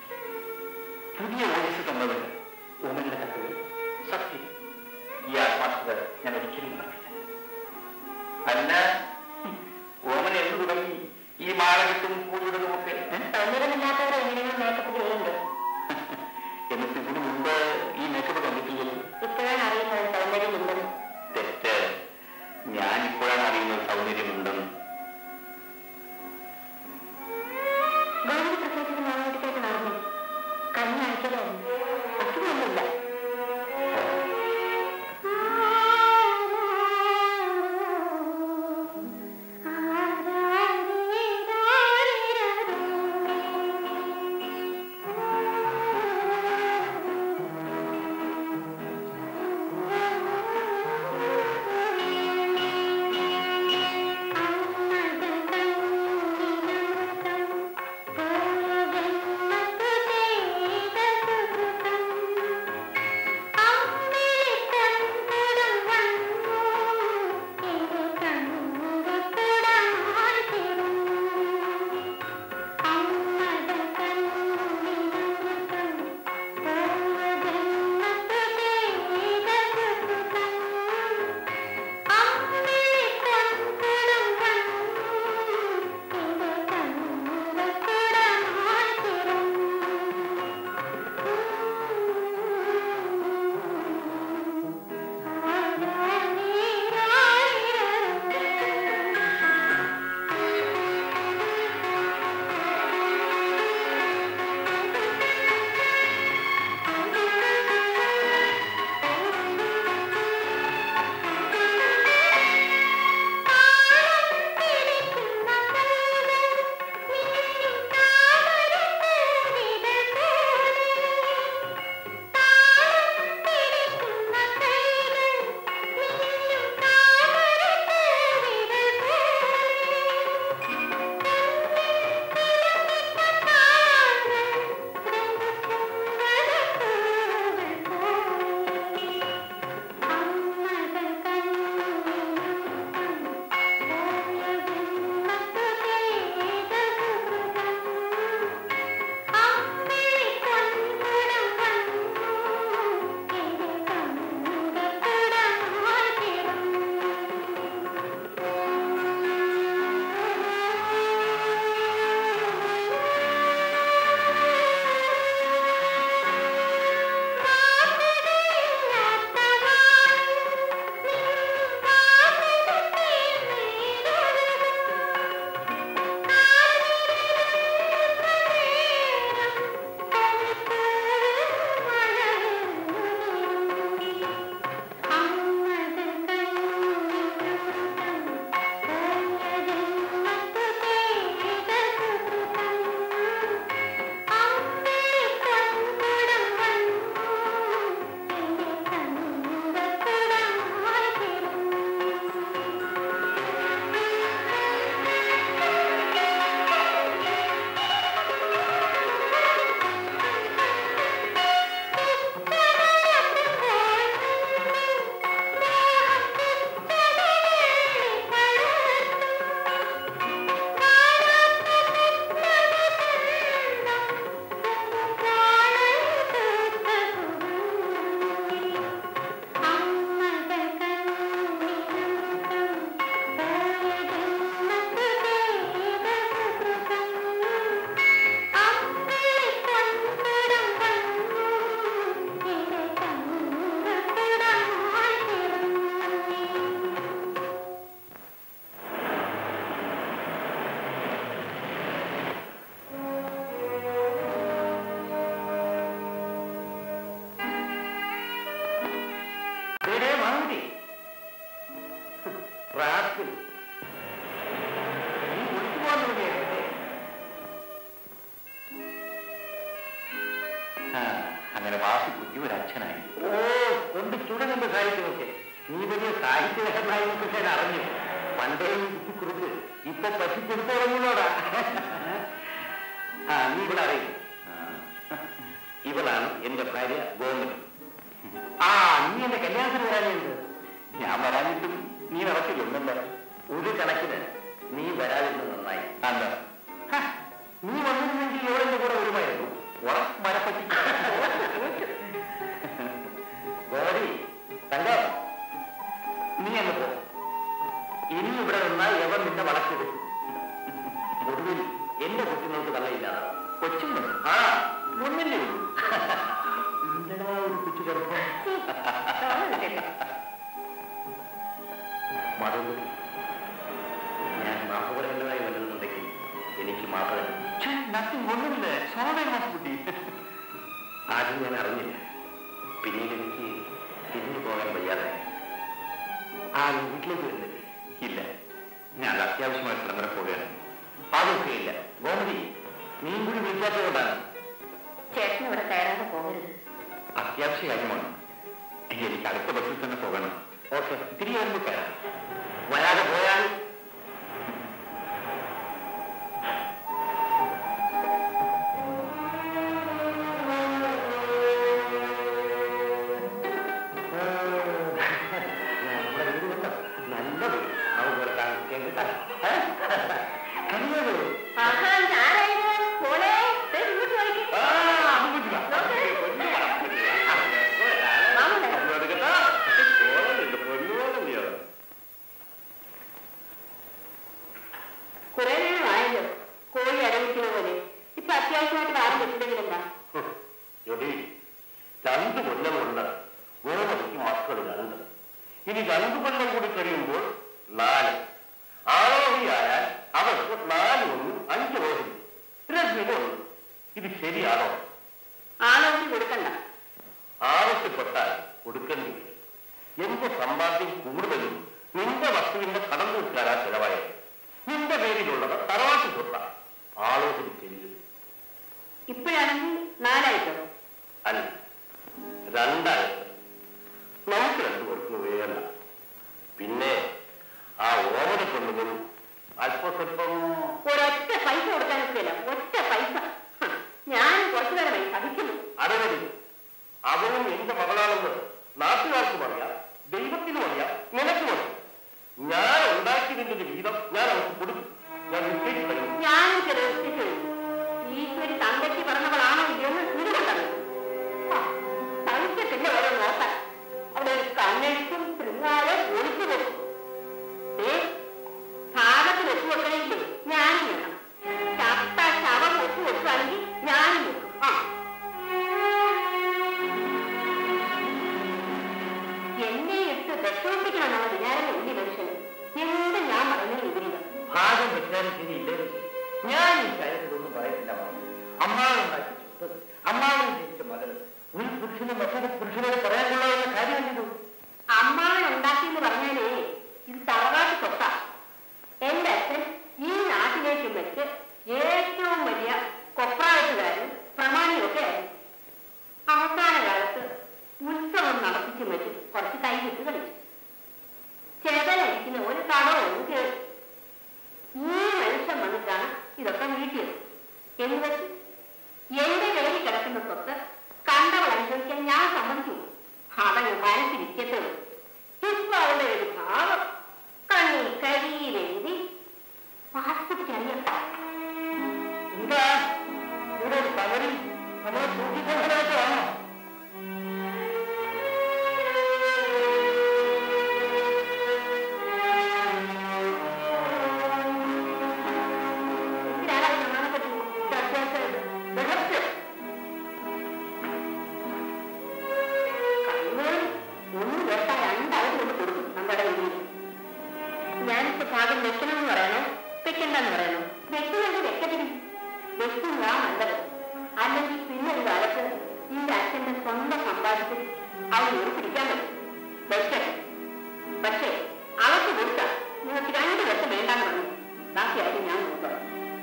പുതിയ ഓഫീസ് തന്നത് ഓമനയുടെ കത്തുകൾ സത്യം ഈ ആത്മാർത്ഥത ഞാൻ ഒരിക്കലും മറക്കില്ല അല്ല ഓമൻ എന്ന് തുടങ്ങി ഈ മാളകെട്ടും പൂവിടലും ഒക്കെ സൗന്ദര്യമില്ലാത്തവരെ എങ്ങനെയാണ് മേക്കപ്പ് ചെയ്യുന്നത് എന്നിട്ട് ഇതിനു മുമ്പ് ഈ മേക്കപ്പ് കണ്ടിട്ടില്ലല്ലോ ഇപ്പോഴാണ് അറിയുന്നത് സൗന്ദര്യമില്ലെന്ന് തെറ്റ് ഞാൻ ഇപ്പോഴാണ് അറിയുന്നത് സൗന്ദര്യമുണ്ടെന്ന് ഗൗരി പ്രസവിച്ചത് നാളോട്ടേക്ക് നടന്നു കഴിഞ്ഞ ആഴ്ചയിലായിരുന്നു അസുഖമൊന്നുമില്ല റാസ്കൽ. നീ ഒളിച്ചു പോകാൻ തുടങ്ങിയല്ലേ? ആ, അങ്ങനെ വാസി കുട്ടി ഒരു അച്ഛനായി ഓ കൊണ്ട് ചുടങ്ങുമ്പോ സാഹിത്യമൊക്കെ നീ വലിയ സാഹിത്യകാരനായി ഞാൻ അറിഞ്ഞു പണ്ടേ ഈ കുട്ടിക്കുറുക്ക് ഇപ്പൊ പറ്റിച്ചെടുത്ത് തുടങ്ങുന്നോടാ ആ നീ ഇവിടെ അറിയും ഇവളാണ് എന്റെ ഭാര്യ ഗോമതി ആ നീ എന്റെ കല്യാണത്തിന് വരാനുണ്ട് ഞാൻ വരാനിട്ടും നീ നടക്കില്ലൊന്നല്ല ഒരു കണക്കിന് നീ വരാതിരുന്നത് നന്നായി അല്ല ഹ, നീ വന്നിരുന്നെങ്കിൽ ഇവളെന്റെ കൂടെ വരുമായിരുന്നു ഉറ മരപ്പറ്റി ഗോരി തങ്കം നീ അങ്ങ് പോ ഇനി ഇവിടെ നിന്നാൽ എവൻ നിന്നെ വളർത്തിയെടുക്കും ഒടുവിൽ എന്റെ കൊച്ചുങ്ങൾക്ക് തള്ളയില്ലാതെ കൊച്ചുങ്ങൾ ആ ഒന്നില്ലേ ഉള്ളൂ എന്തിനാ ഒരു കൊച്ചു ചെറുപ്പം മറുപടി ഞാൻ മാപ്പ് പറയേണ്ടതായി വരുന്നുണ്ടെങ്കിൽ എനിക്ക് മാപ്പ് നത്തിങ് ഒന്നുമില്ല സോമേശ്കുട്ടി ആദ്യം ഞാൻ അറിഞ്ഞില്ല പിന്നീട് എനിക്ക് തിരിഞ്ഞു പോകാൻ വയ്യാതെ ആ വീട്ടിലേക്ക് വരുന്നില്ലേ ഇല്ല ഞാൻ അത്യാവശ്യമായ സ്ഥലം വരെ പോവുകയാണ് അതൊക്കെ ഇല്ല ഗോമതി നീയും കൂടി വിളിക്കാത്തത് കൊണ്ടാണ് ചേട്ടൻ ഇവിടെ കയറാതെ പോകരുത് അത്യാവശ്യ കാര്യമാണ് എനിക്ക് അടുത്ത ബസ്സിൽ തന്നെ പോകണം ഓക്കെ തിരികെ വരുമ്പോൾ കയറാം വരാതെ പോയാൽ നല്ലത് അതുപോലെ കാണിക്കേണ്ടത് ആഹാ ഞാനായിരുന്നു മോളെ ദേ ഇങ്ങോട്ട് നോക്ക്. കുറെ നേരമായല്ലോ കോഴി അരവിക്കുന്ന പോലെ ഇപ്പൊ അത്യാവശ്യമായിട്ട് ആരും വെച്ചില്ലെങ്കിലെന്താ രണ്ട് കൊല്ലമുണ്ട് ഗോമതിക്ക് മക്കൾ രണ്ട് ഇനി രണ്ടു കൊല്ലം കൂടി കഴിയുമ്പോൾ നാല് ആറോഹിയായാൽ അവർക്ക് നാല് ഒന്നും അഞ്ച് ഓഹരി രജനി ഒന്ന് ഇത് ശരിയാണോ ആളോടി കൊടുക്കണ്ട ആവശ്യപ്പെട്ടാൽ കൊടുക്കേണ്ടി വരും എന്റെ സമ്പാദ്യം കൂടുതലും നിന്റെ വസ്തുവിന്റെ കടം തീർക്കാനാ ചെലവായത് നിന്റെ പേരിലുള്ളത് തറവാട്ട് സ്വത്ത ആലോചന ചെല്ലും ഇപ്പോഴാണെങ്കിൽ നാലായിട്ടോ അല്ല രണ്ടായിരം നമുക്ക് രണ്ടു കൊടുക്കുന്നു വേണ്ട പിന്നെ ആ ഓമന കൊണ്ടുപോയി അല്പസ്വല്പം ഒരൊറ്റ പൈസ കൊടുക്കാൻ ഒക്കില്ല ഒറ്റ പൈസ ഹ, ഞാൻ കുറച്ചു നേരമായി സഹിക്കുന്നു അടവരി അവനും എന്റെ മകളാണെന്ന് നാട്ടുകാർക്കും അറിയാം ദൈവത്തിനും അറിയാം നിനക്കും അറിയാം ഞാൻ ഉണ്ടാക്കിയതിന്റെ ഒരു വീതം ഞാൻ അവർക്ക് കൊടുക്കും ഞാൻ നിശ്ചയിച്ചു തരും ഞാനും ചെറുപ്പിച്ചു ഈശ്വരി തങ്കച്ചി പറഞ്ഞവളാണോ ഇല്ലെന്ന് നിങ്ങളുണ്ടല്ലോ സഹിക്കത്തില്ല ഓരോ നോക്കാൻ അവിടെ ഒരു കണ്ണെഴുത്തും ശൃംഗാരെ ഒളിച്ചു പോകും ഏ ഭാഗത്ത് വെച്ചു വെക്കണമെങ്കിൽ ഞാനും വേണം ചത്ത ശവം വെച്ചു വെക്കുകയാണെങ്കിൽ ഞാനും വെക്കും ആ എന്നെ ഇട്ട് രക്ഷോപ്പിക്കണമെന്നുള്ള വിചാരം വലിയ മനുഷ്യന് എന്ത് ഞാൻ പറയുന്നത് വിപരീതം ഭാഗം വെച്ചാലും ശരിയില്ലേ ഞാൻ ഈ കാര്യത്തിലൊന്നും പറയത്തില്ല മാമി അമ്മാവുണ്ടാക്കി സ്വത്ത് അമ്മാവൻ ജനിച്ച മകൾ ഒരു പുരുഷന് മറ്റൊരു പുരുഷനോട് പറയാൻ കൊള്ളാവുന്ന കാര്യം ചെയ്തു അമ്മാവൻ ഉണ്ടാക്കി എന്ന് പറഞ്ഞാലേ ഇത് തറവാട്ട് സ്വത്ത എന്റെ അച്ഛൻ ഈ നാട്ടിലേക്ക് വെച്ച് ഏറ്റവും വലിയ കൊപ്രായത്തുകാരനും പ്രമാണിയൊക്കെ ആയിരുന്നു അവസാന കാലത്ത് ഉത്സവം നടത്തിച്ചു വെച്ച് കുറച്ച് കൈവിട്ട് കളിച്ചു ചെതലടിക്കുന്ന ഒരു കടവും കേട്ടു ഈ മനുഷ്യൻ വന്നിട്ടാണ് ഇതൊക്കെ വീട്ടിയത് എന്ന് വെച്ച് എന്റെ കയ്യിൽ കിടക്കുന്ന സ്വത്ത് കണ്ടവൾ അനുഭവിക്കാൻ ഞാൻ സമ്മതിച്ചു അവന് മനസ്സിരിക്കത്തേ ഇപ്പൊ അവളുടെ ഒരു ഭാവം കണ്ണിൽ കരിയിലെഴുതി പാസ്പോർട്ട് അറിയാം എന്താ ഇവിടെ ഒരു പകരം നമ്മളെ സൂക്ഷിക്കാനായിട്ടാണോ എന്തിനാണ് അവൻ നമ്മളെ പറ്റി ചർച്ച ചെയ്തത്? രഹസ്യം. കണ്ണൂരിൽ ഒന്ന് കേട്ടാ രണ്ടാളും കൊണ്ട് കൊടുക്കും നമ്മുടെ വീട്ടിൽ ഞാനിപ്പോ ഭാഗം വെക്കണമെന്ന് പറയണോ വെക്കണ്ടെന്ന് പറയണോ വെക്കുന്നത് വെക്കത്തില്ല വെക്കുന്നതാ നല്ലത് അല്ലെങ്കിൽ പിന്നെ ഒരു കാലത്ത് നിന്റെ അച്ഛന്റെ സ്വന്തം സമ്പാദിച്ച് അവൻ ഒരു പിടിക്കാൻ പറ്റും വെക്കട്ടെ പക്ഷേ അവർക്ക് കൊടുത്താൽ നിങ്ങൾക്ക് രണ്ടു വർഷം വേണ്ടാന്ന് പറഞ്ഞു ബാക്കിയായിട്ട് ഞാൻ നോക്കാം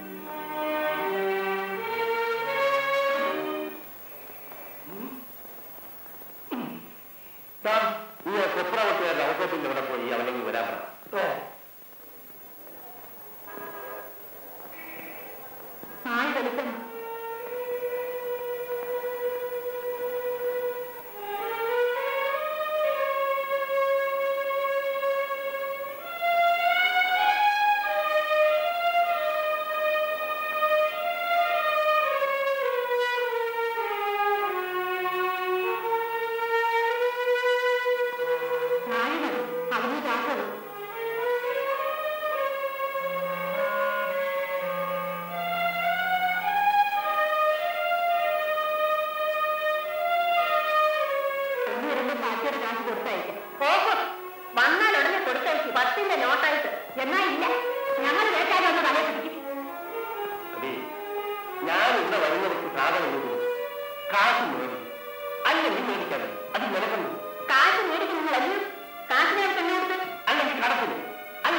താൻ ഈ കൊപ്രാവത്തുകാരുടെ അവസരത്തിന്റെ അവിടെ പോയി അവനെങ്കിൽ വരാൻ പറ നാളെ വെളുപ്പം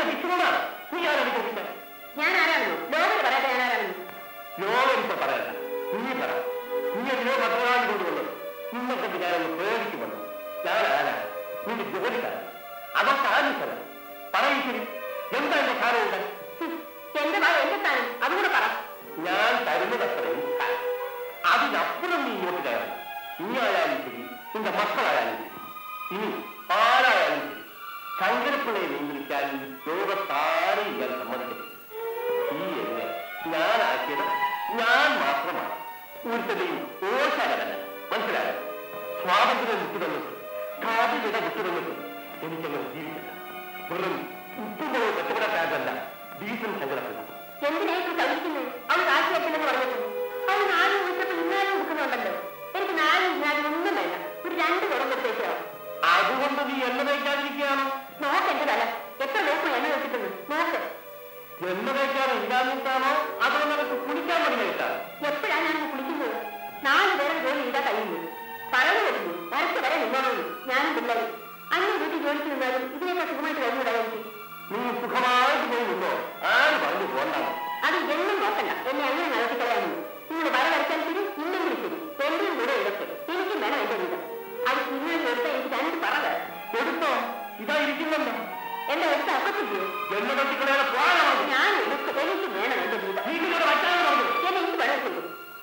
വിഷ്ണുവാണ് നീ ആരാണ് ചോദിക്കാൻ ഞാൻ ആരാണെന്നോ ലോകം പറയാതെ ഞാൻ ആരാണെന്നോ ലോകം ഇപ്പൊ പറയണ്ട നീ പറ നീ എതിരെ പത്രവാദി കൊണ്ടുവന്നത് ഇന്നത്തെ വിചാരം പേടിച്ചു വന്നു ഞാൻ ആരാ നിന്റെ ജോലിക്കാരൻ അതൊക്കെ ആവശ്യമല്ല പറയും ശരി എന്താ എന്റെ കാരണമുണ്ട് ഹും, എന്റെ ഭാഗം എന്റെ സ്ഥാനം അതുകൂടെ പറ ഞാൻ തരുന്നതത്രയും സ്ഥാനം. അതിനപ്പുറം നീ ഇങ്ങോട്ട് കയറണം നീ ആയാലും ശരി നിന്റെ മക്കളായാലും ശരി ഇനി ആരായാലും ശരി ശങ്കരപ്പിള്ളയെ നിയന്ത്രിക്കാൻ ലോകത്താരും ഞാൻ സമ്മതിക്കരുത് ഈ എന്നെ ഞാനാക്കിയത് ഞാൻ മാത്രമാണ് ഒരുത്തനെയും ഓശാലല്ല മനസ്സിലായോ സ്വാതന്ത്ര്യം വിട്ടുതന്നിട്ട് കാതിലിട വിട്ടുതന്നിട്ട് എനിക്കങ്ങനെ ജീവിക്കില്ല വെറും ഉപ്പുമുളക് കച്ചവടക്കാരല്ല ഡീസൽ ശങ്കരപ്പിള്ള എന്തിനായിട്ട് സഹിക്കുന്നത് അവൾ കാശ് വെക്കില്ലെന്ന് പറഞ്ഞിട്ടുണ്ട് അവൾ നാല് ദിവസത്തിൽ ഇന്നാലും കൊടുക്കുന്നുണ്ടല്ലോ എനിക്ക് നാലും ഇന്നാലും ഒന്നും വേണ്ട ഒരു രണ്ട് കുടം കൊടുത്തേക്കോ അതുകൊണ്ട് നീ എണ്ണ തയ്ക്കാതിരിക്കുകയാണോ നോക്ക് എന്റെ തല എത്ര നോക്കും എണ്ണ വെച്ചിട്ടുണ്ട് നോക്ക് എണ്ണ തയ്ക്കാൻ ഇല്ലാഞ്ഞിട്ടാണോ അതോ നിനക്ക് കുളിക്കാൻ മടിയായിട്ടാണോ എപ്പോഴാണ് ഞാൻ കുളിക്കുന്നത് നാല് പേരും ജോലി ചെയ്താൽ കഴിയുന്നത് പറഞ്ഞു വരുന്നു വരച്ച് വരെ നിന്നോളൂ ഞാനും പിള്ളേരും അന്ന് വീട്ടിൽ ജോലിക്ക് നിന്നാലും ഇതിനേക്കാൾ സുഖമായിട്ട് കഴിഞ്ഞൂടാ എനിക്ക് നീ സുഖമായിട്ട് പോയി നിന്നോ ആര് പറഞ്ഞു പോണ്ടാണ് അത് എന്നും നോക്കണ്ട എന്നെ അങ്ങനെ നടത്തിക്കളയാമോ നിങ്ങൾ വര വരച്ചാൽ ശരി ഇല്ലെങ്കിലും ശരി എന്റെയും കൂടെ ഇടയ്ക്ക് എനിക്കും വേണം എന്റെ വീട് അത് നിങ്ങൾ കൊടുത്ത എനിക്ക് രണ്ട് പറ വേണം. എടുത്തോ ഇതാ ഇരിക്കുന്നുണ്ടോ എന്റെ അടുത്ത് അപ്പത്തില്ലേ എണ്ണ തട്ടിക്കളയാതെ പോകാനാണ് ഞാൻ എടുക്കും എനിക്ക് വേണം എന്റെ വീട് വീട്ടിലൂടെ വയ്ക്കാതെ പറഞ്ഞു എന്നെ എനിക്ക് വേണം ചെയ്യും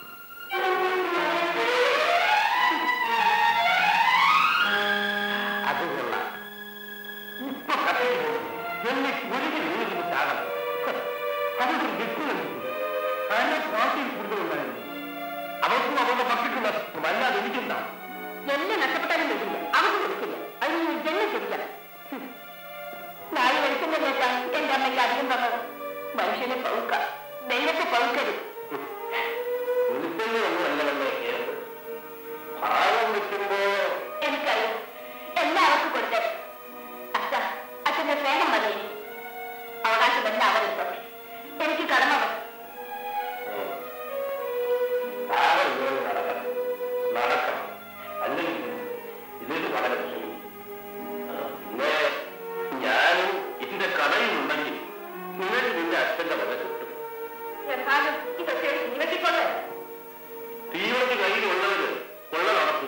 അത് കൊള്ളാം ഇപ്പൊ കഥയിൽ പോകും എന്നെ കുരുകി വീണിട്ട് ചാകണം അതൊരു വ്യക്തികളുണ്ട് കാരണം പാർട്ടിയിൽ കൂടുതലുണ്ടായിരുന്നു അവർക്കും അവരുടെ മക്കൾക്കും നഷ്ടം അല്ലാതെ എനിക്കെന്താണ് എന്നെ നഷ്ടപ്പെട്ടാലും വേണ്ടില്ല അവർക്ക് കൊടുക്കില്ല അത് നിങ്ങൾ ജന്മം ശരിക്കണം നാല് വെളിച്ചെണ്ണ കേട്ടാൽ എന്റെ അമ്മയ്ക്ക് അധികം തന്നത് മനുഷ്യനെ പൗക്ക ദൈവത്തെ പൗക്കരുത് വെളിച്ചെണ്ണയൊന്നുമല്ല നമ്മളെ കേസ് ഭാഗം വെക്കുമ്പോ എനിക്കറിയാം എല്ലാവർക്കും കൊടുത്തത് അച്ഛ അച്ഛന്റെ സ്നേഹം മതി അവകാശം എല്ലാം അവരെടുത്തോട്ടെ എനിക്ക് കടമ മതി ഭാഗം ഇതുവരെ നടക്കണം നടക്കണം അല്ലെങ്കിൽ ഇതിന് വളരെ വിഷമം പിന്നെ ഞാനും ഇതിന്റെ കടയിലുണ്ടെങ്കിൽ നിങ്ങൾക്ക് നിന്റെ അച്ഛന്റെ വക കിട്ടും എന്നാലും ഇതൊക്കെ നിരത്തിക്കൊള്ളേ തീവണ്ടി കയ്യിലുള്ളവര് കൊള്ള നടത്തും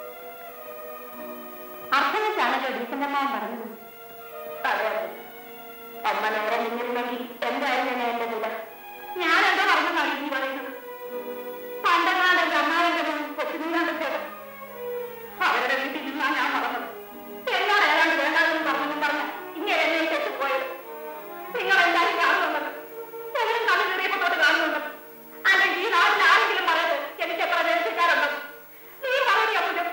അർത്ഥം വെച്ചാണല്ലോ ഡീസന്റമ്മാവൻ പറഞ്ഞത് അതെ അതെ അമ്മ നേരെ നിന്നിരുന്നെങ്കിൽ എന്തായിരുന്നു എന്നെ എന്റെ നില ഞാനെന്താ പറഞ്ഞതാണ് നീ പറയുന്നത് പണ്ടങ്ങാണ്ട് എന്റെ അമ്മാവന്റെ കൊച്ചുനീരാണ്ടത് അവരുടെ വീട്ടിൽ നിന്നാ ഞാൻ പറഞ്ഞത് എന്നോട് ഏതാണ്ട് വേണ്ടാതെന്ന് പറഞ്ഞെന്നും പറഞ്ഞ ഇങ്ങനെ എന്നെ തെറ്റിപ്പോയത് നിങ്ങൾ എന്തായാലും കാണുന്നുണ്ട് എവരും കണ്ണു കയറിയപ്പോ തൊട്ട് കാണുന്നുണ്ട് അല്ലെങ്കിൽ ഈ നാട്ടിൽ ആരെങ്കിലും പറയട്ടെ എനിക്ക് എത്ര ദേശക്കാരുണ്ട് നീ പറഞ്ഞു അപ്പുജം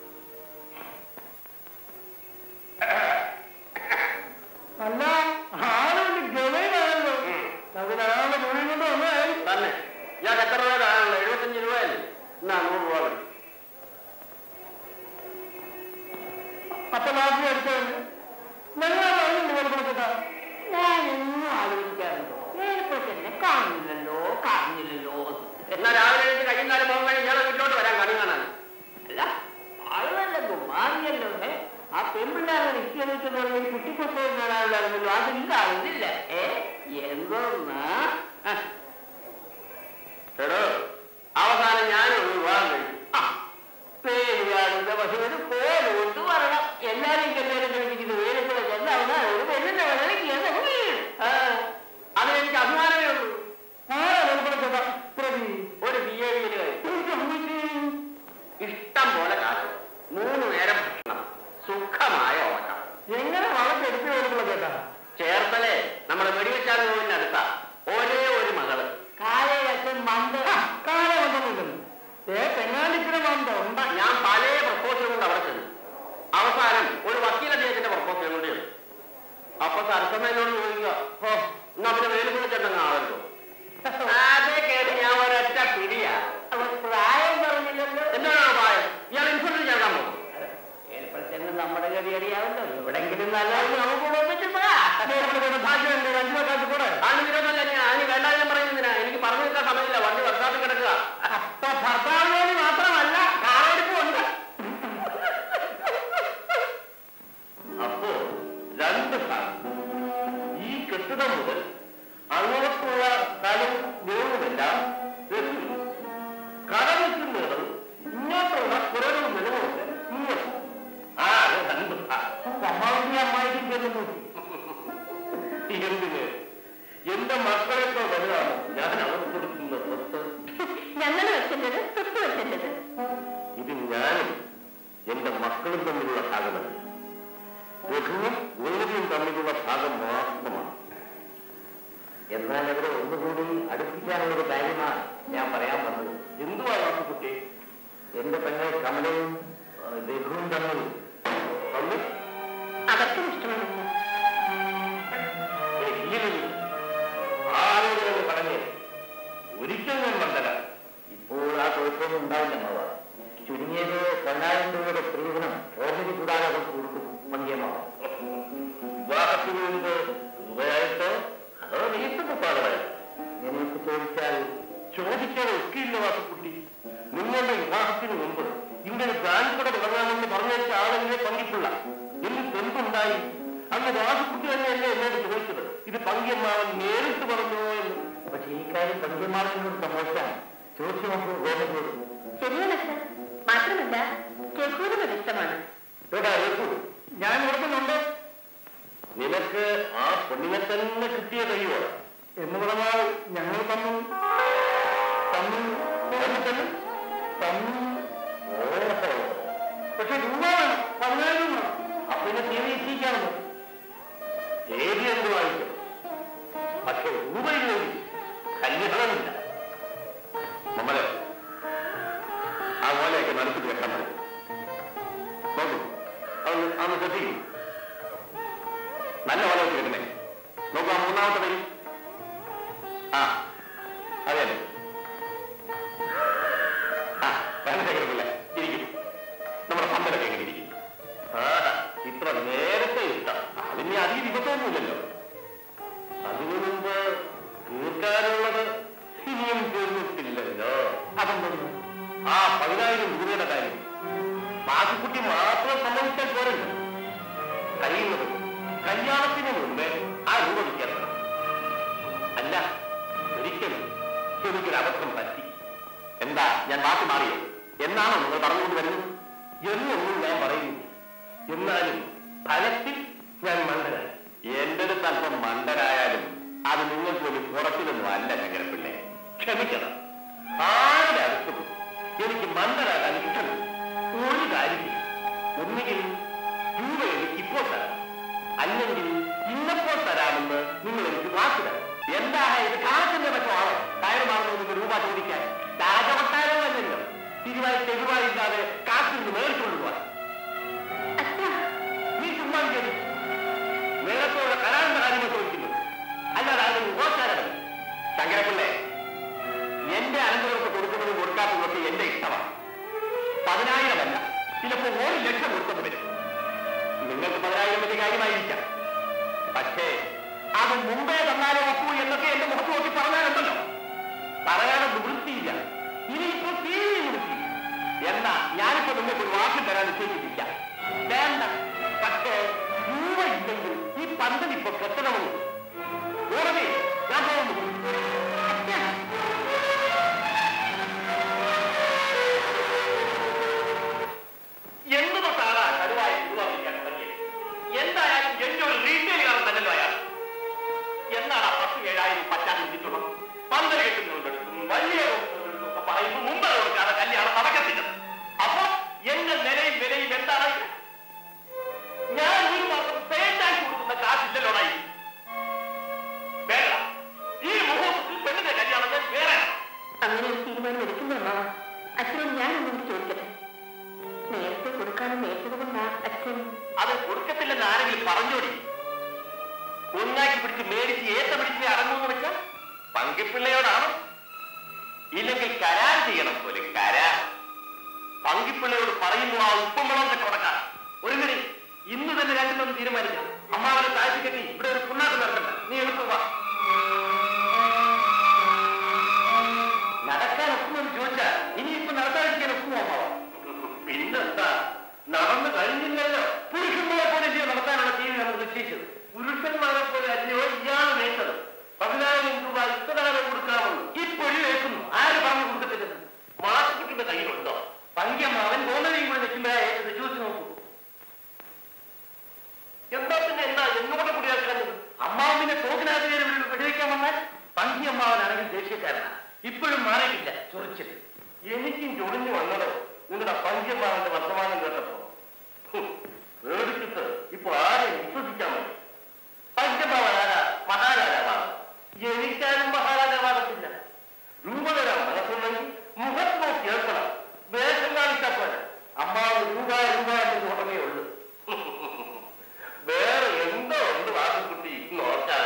അല്ല ആളൊരു ഗവയിലാണല്ലോ അതിനാള് മുഴുവൻ ഒന്നായി തന്നെ ഞാൻ എത്ര രൂപ കാണുള്ളൂ എഴുപത്തഞ്ച് രൂപയല്ലേ എന്നാ നൂറ് രൂപ മതി അപ്പൊ നാട്ടിൽ എടുത്തോണ്ട് ഞങ്ങൾ പറയുന്നുണ്ട് വെളുപ്പെടുത്ത ഞാൻ എന്നും ആലോചിക്കാറുണ്ട് നേരത്തെ എന്നെ കാണുന്നില്ലല്ലോ കാണുന്നില്ലല്ലോ എന്നാ രാവിലെ എഴുതി കഴിയുന്നാലും പോകുമ്പോൾ ഇയാളെ വീട്ടിലോട്ട് വരാൻ കണി കാണാൻ അല്ല ആളുകളല്ലോ മാറിയല്ലോ ഏ? ആ പെൺപിള്ളേരുടെ നിശ്ചയിച്ചിട്ടുള്ള കുട്ടിക്കൊപ്പം കാണാനുള്ളായിരുന്നല്ലോ അതില്ല അതില്ല ഏ എന്തോന്നാ ആ, എടോ അവസാനം ഞാനും ഒരു വിവാഹം കഴിച്ചു ആ, പേരുകാരുടെ പക്ഷേ പേര് കൊണ്ട് വരണം എല്ലാരും കല്യാണം കഴിപ്പിക്കുന്നത് വേലക്കൂടെ ചെന്നാവുന്ന ഒരു പെണ്ണിന്റെ വേണമെങ്കിൽ എന്താ വീട് ആ, അത് എനിക്ക് അഭിമാനമേ ഉള്ളൂ ആരാ വെളുപ്പെടുത്ത പ്രതി ഒരു ബി എ ഇഷ്ടം പോലെ കാശ് മൂന്ന് നേരം ഭക്ഷണം സുഖമായ ഉറക്കം എങ്ങനെ വളർത്തെടുത്ത് വെളുപ്പെടുത്ത ചേർത്തലേ നമ്മുടെ വെടിവെച്ചാൽ റോഡിന്റെ അടുത്ത ഒരേ ഒരു മകള് കാലഘട്ടം മന്ത് കാലമൊന്നുമില്ലല്ലോ ഏ തെങ്ങാലിപ്പിന് മന്ദ ഉണ്ടാ ഞാൻ പല പ്രപ്പോസൽ കൊണ്ട് അവിടെ ചെന്നു അവസാനം ഒരു വക്കീൽ അദ്ദേഹത്തിന്റെ പ്രപ്പോസൽ കൊണ്ട് ചെന്നു അപ്പൊ സരസമ്മയോട് ചോദിക്കുക ഓ എന്നാ പിന്നെ വേലുപുള്ള ചേട്ടങ്ങ് ആവല്ലോ അതേ കയറി ഞാൻ ഒരൊറ്റ പിടിയാ അവർ പ്രായം പറഞ്ഞില്ലല്ലോ എന്താണ് പ്രായം ഇയാൾ ഇൻഷുറൻസ് ചേർക്കാൻ പോകും ഏർപ്പെടുത്തുന്നത് നമ്മുടെ ഗതി അറിയാമല്ലോ എവിടെങ്കിലും നല്ലത് നമുക്ക് ഒപ്പിച്ചിട്ടാ ഭാഗ്യമുണ്ട് അഞ്ചു കാശ് കൂടെ ആണ് വിരോധമല്ല ഞാൻ ഇനി വേണ്ട ഞാൻ പറയുന്നതിനാ എനിക്ക് പറഞ്ഞു നിൽക്കാൻ സമയമില്ല വണ്ടി വർഷാത്തിൽ കിടക്കുക അപ്പൊ ഭർത്താവിനോട് മാത്രമല്ല കാളെടുപ്പുണ്ട് അപ്പോ രണ്ട് സാർ ഈ പ്രസ്തുതം മുതൽ അങ്ങോട്ടുള്ള സ്ഥലവും നിലവുമെല്ലാം രസു കടലിക്കുന്നതും ഇങ്ങോട്ടുള്ള കുറവും നിലവുമുണ്ട് ഇങ്ങോട്ട് ആ അത് കണ്ടു സമ്മാവതി അമ്മായിക്കും ചെല്ലുന്നു എന്തിന് എന്റെ മക്കളൊക്കെ വലുതാണ് ഞാൻ അവർക്ക് കൊടുക്കുന്ന സ്വത്ത് ഞങ്ങൾ വെച്ചത് സ്വത്ത് വെച്ചത് ഇത് ഞാനും എന്റെ മക്കളും തമ്മിലുള്ള ഭാഗമല്ല രഘുവും ഗോവിയും തമ്മിലുള്ള ഭാഗം മാത്രമാണ് എന്നാൽ അവരെ ഒന്നുകൂടി അടുപ്പിക്കാനുള്ളൊരു കാര്യമാണ് ഞാൻ പറയാൻ വന്നത് എന്തുവാ വാസുകുട്ടി എന്റെ പെങ്ങൾ കമലയും ആ, രഘുവും തമ്മിൽ തമ്മിൽ അവർക്കും ഇഷ്ടമാണ് ആരോട് പറഞ്ഞേ ഒരിക്കൽ ഞാൻ മണ്ടല ഇപ്പോൾ ആ കുഴപ്പമൊന്നും ഉണ്ടാവില്ല അമ്മവ ചുരുങ്ങിയത് പതിനായിരം രൂപയുടെ സ്ത്രീധനം ഓഹരി കൂടാതെ അവർക്ക് കൊടുക്കും മങ്കിയമ്മാവ വിവാഹത്തിന് മുമ്പ് രൂപയായിട്ടോ അതോ നീട്ടുപാടായി ഇങ്ങനെയൊക്കെ ചോദിച്ചാൽ ചോദിക്കാൻ ഒക്കെയില്ല വാസുക്കുട്ടി നിങ്ങളുടെ വിവാഹത്തിന് മുമ്പ് ഇങ്ങനെ ബാങ്ക് കൂടെ തുടങ്ങാമെന്ന് പറഞ്ഞേച്ച ആളെന്നെ പങ്കിപ്പിള്ള എന്നിട്ട് എന്തുണ്ടായി അന്ന് വാസുക്കുട്ടി തന്നെയല്ലേ എന്നോട് ചോദിച്ചത് ഇത് പങ്കിയമ്മാവൻ നേരിട്ട് പറഞ്ഞോ എന്ന് പക്ഷെ ഈ കാര്യം പങ്കിയമ്മാവിനോട് സമ്മതിച്ചാൽ ചോദിച്ചു നോക്കൂ ഗോപൻ ചെയ്തു ശരിയാണ് അച്ഛൻ മാത്രമല്ല കേൾക്കൂടുന്നത് ഇഷ്ടമാണ് കേട്ടാ രഘു ഞാൻ ഓർക്കുന്നുണ്ട് നിനക്ക് ആ പെണ്ണിനെ തന്നെ കിട്ടിയ കഴിവാണ് എന്ന് പറഞ്ഞാൽ ഞങ്ങൾ തമ്മിൽ തമ്മിൽ തന്നെ തന്നെ തമ്മിൽ ഓഹോ പക്ഷെ രൂപ വേണം പതിനായിരം വേണം അപ്പൊ പിന്നെ തീരെ എത്തിക്കാമല്ലോ ഏത് എന്തുവായിരിക്കും പക്ഷെ രൂപയില്ലെങ്കിൽ കല്യാണമില്ല നമ്മളെ ആ ഓലയൊക്കെ നടത്തി വെക്കാൻ മതി നോക്കൂ അതൊന്ന് അന്ന് ശ്രദ്ധിക്കും നല്ല ഓല വെച്ച് വെക്കണേ നോക്കൂ ആ മൂന്നാമത്തെ വരി ആ അതെ അതെ ആ വേണ്ടല്ലേ ഇരിക്കും നമ്മുടെ പന്തലൊക്കെ എങ്ങനെ ഇരിക്കും ആ ഇത്ര നേരത്തെ ഇഷ്ടം അതിന് അധികം ദിവസമൊന്നുമില്ലല്ലോ അതിനു മുമ്പ് തീർക്കാനുള്ളത് ഇനിയും തീർന്നിട്ടില്ലല്ലോ അതെന്തൊന്നു ആ പതിനായിരം രൂപയുടെ കാര്യം മാസിക്കുട്ടി മാത്രം സമ്മതിച്ചാൽ പോരല്ലോ കഴിയുന്നത് കല്യാണത്തിന് മുമ്പേ ആ രൂപ വിൽക്കണം അല്ല ഒരിക്കലും എനിക്കൊരു അബദ്ധം പറ്റി എന്താ ഞാൻ മാറ്റി മാറിയോ എന്നാണോ നിങ്ങൾ പറഞ്ഞുകൊണ്ട് വരുന്നത് എന്നൊന്നും ഞാൻ പറയുന്നില്ല എന്നാലും ഫലത്തിൽ ഞാൻ മണ്ടനായി എന്റെ അടുത്ത് അല്പം മണ്ടനായാലും അത് നിങ്ങൾക്ക് ഒരു കുറച്ചിലൊന്നും അല്ല ശങ്കരപ്പിള്ളെ ക്ഷമിക്കണം ആരുടെ അടുത്തും എനിക്ക് മണ്ടനാകാൻ ഇഷ്ടമില്ല ഒരു കാര്യത്തിൽ ഒന്നുകിൽ രൂപ എനിക്ക് ഇപ്പോൾ തരാം അല്ലെങ്കിൽ ഇന്നപ്പോൾ തരാമെന്ന് നിങ്ങൾ എനിക്ക് വാക്ക് തരാം എന്താ ഇത് കാലത്തിന്റെ പറ്റമാണോ കയറ് മാറുന്നതിന് രൂപ ചോദിക്കാൻ രാജകൊട്ടാരമല്ലല്ലോ തിരുവായി തെരുവായില്ലാതെ കാറ്റിൽ നിന്ന് മേടിച്ചുകൊണ്ടുപോകാൻ അച്ഛാ നീ ചുമ്മാ കേട്ടു നേരത്തോടെ കരാറിന്റെ കാര്യങ്ങൾ ചോദിക്കുന്നു അല്ലാതെ അതിന് ഓർക്കാരല്ല ശങ്കരപ്പിള്ളേ എന്റെ അനന്തരവർക്ക് കൊടുക്കുന്നതും കൊടുക്കാത്തതൊക്കെ എന്റെ ഇഷ്ടമാണ് പതിനായിരമല്ല ചിലപ്പോൾ ഒരു ലക്ഷം കൊടുത്തു വരും നിങ്ങൾക്ക് പതിനായിരം വലിയ കാര്യമായിരിക്കാം പക്ഷേ അത് മുമ്പേ തന്നാലേ ഒക്കൂ എന്നൊക്കെ എന്റെ മുഖത്ത് നോക്കി പറഞ്ഞാലുണ്ടല്ലോ പറയാതെ നിവൃത്തിയില്ല ഇനിയിപ്പോ തീരെ നിവൃത്തി എന്നാ ഞാനിപ്പോ നിങ്ങൾക്ക് ഒരു വാക്ക് തരാൻ നിശ്ചയിച്ചിട്ടില്ല വേണ്ട പക്ഷേ രൂപ ഇല്ലെങ്കിൽ ഈ പന്തൽ ഇപ്പൊ കെട്ടണമെന്ന് ഓർമ്മേ ഞാൻ പോകുന്നു അച്ഛാ എന്ത് തൊട്ടാണ് കരുവായി രൂപീകരിക്കാൻ തുടങ്ങിയത് എന്തായാലും എന്റെ ഒരു റീറ്റെയിലുകാരൻ തന്നല്ലോ അയാൾ എന്നാണ് ആ പത്ത് ഏഴായിരം പറ്റാൻ ചിന്തിച്ചുള്ളത് പന്തൽ കെട്ടുന്നവരുടെ വലിയ ഒക്കെ പറയുമ്പോൾ മുമ്പ് കൊടുക്കാതെ കല്യാണം നടക്കത്തില്ല അപ്പൊ എന്റെ നിലയും വിലയും എന്താണ് ഞാൻ ഒരു മാസം പേറ്റാൻ കൊടുക്കുന്ന കാശില്ലല്ലോടായി വേണ്ട ഈ മുഹൂർത്തത്തിൽ പെണ്ണിന്റെ കല്യാണം ഞാൻ വേറെ അങ്ങനെ ഒരു തീരുമാനം എടുക്കുന്നതാ അച്ഛനോട് ഞാനൊന്നും ചോദിക്കട്ടെ നേരത്തെ കൊടുക്കാനും നേരിട്ടതുകൊണ്ടാ അച്ഛൻ അത് കൊടുക്കത്തില്ലെന്ന് ആരെങ്കിലും പറഞ്ഞോടി ഒന്നാക്കി പിടിച്ച് മേടിച്ച് ഏത്ത പിടിച്ച് അടങ്ങുമെന്ന് വെച്ചാൽ പങ്കിപ്പിള്ളയോടാണ് ഇല്ലെങ്കിൽ കരാർ ചെയ്യണം പോലെ കരാർ പങ്കിപ്പിള്ളയോട് പറയുന്നു ആ ഉപ്പും വെള്ളം കെട്ടുടക്കാം ഒരു മിനി ഇന്ന് തന്നെ രണ്ടിനൊന്ന് തീരുമാനിക്കാം അമ്മാവനെ താഴ്ത്തി കെട്ടി ഇവിടെ ഒരു പുണ്ണാക്ക് നടക്കണ്ട നീ എളുപ്പം വാ നടക്കാൻ ഒക്കുമെന്ന് ചോദിച്ചാൽ ഇനിയിപ്പോ നടത്താതിരിക്കാൻ ഒക്കുമോ അമ്മാവ പിന്നെന്താ നടന്നു കഴിഞ്ഞില്ലല്ലോ പുരുഷന്മാരെ പോലെ എന്തിനാ നടത്താനുള്ള തീയതി നമ്മൾ നിശ്ചയിച്ചത് പുരുഷന്മാരെ പോലെ അല്ലയോ ഇയാൾ വേണ്ടത് പതിനായിരം രൂപ ഇത്രകാലം കൊടുക്കാമെന്ന് ഇപ്പോഴും കേൾക്കുന്നു ആര് പറഞ്ഞു കൊടുക്കത്തില്ലെന്ന് മാസത്തിന്റെ കയ്യിലുണ്ടോ പങ്കിയമ്മാവൻ ഗോമതിയും കൂടെ നിൽക്കുമ്പോഴാ ഏറ്റത് ചോദിച്ചു നോക്കൂ എന്താ പിന്നെ എന്താ എന്നോട് കൂടിയാക്കാൻ അമ്മാവിന്റെ തോക്കിനകത്ത് കയറി വെടിവെക്കാൻ വന്നാൽ പങ്കിയമ്മാവനാണെങ്കിൽ ദേഷ്യക്കാരനാണ് ഇപ്പോഴും മാറിയിട്ടില്ല ചൊറിച്ചില് എനിക്കും ചൊടിഞ്ഞു വന്നതോ നിങ്ങളുടെ പഞ്ചമാവിന്റെ വർത്തമാനം കേട്ടപ്പോ ഹും, പേടിച്ചിട്ട് ഇപ്പൊ ആരെയും വിശ്വസിക്കാൻ മതി പഞ്ചമാവനാരാ മഹാരാജാവാണ് എനിക്കാരും മഹാരാജാവാകത്തില്ല രൂപതര മനസ്സുണ്ടെങ്കിൽ മുഖത്ത് നോക്കി കേൾക്കണം വേഷം കാണിച്ചാ പോലെ അമ്മാവ് രൂപ രൂപ എന്ന് തുടങ്ങേ ഉള്ളൂ വേറെ എന്തോ ഉണ്ട് വാസക്കുട്ടി നോക്കാൻ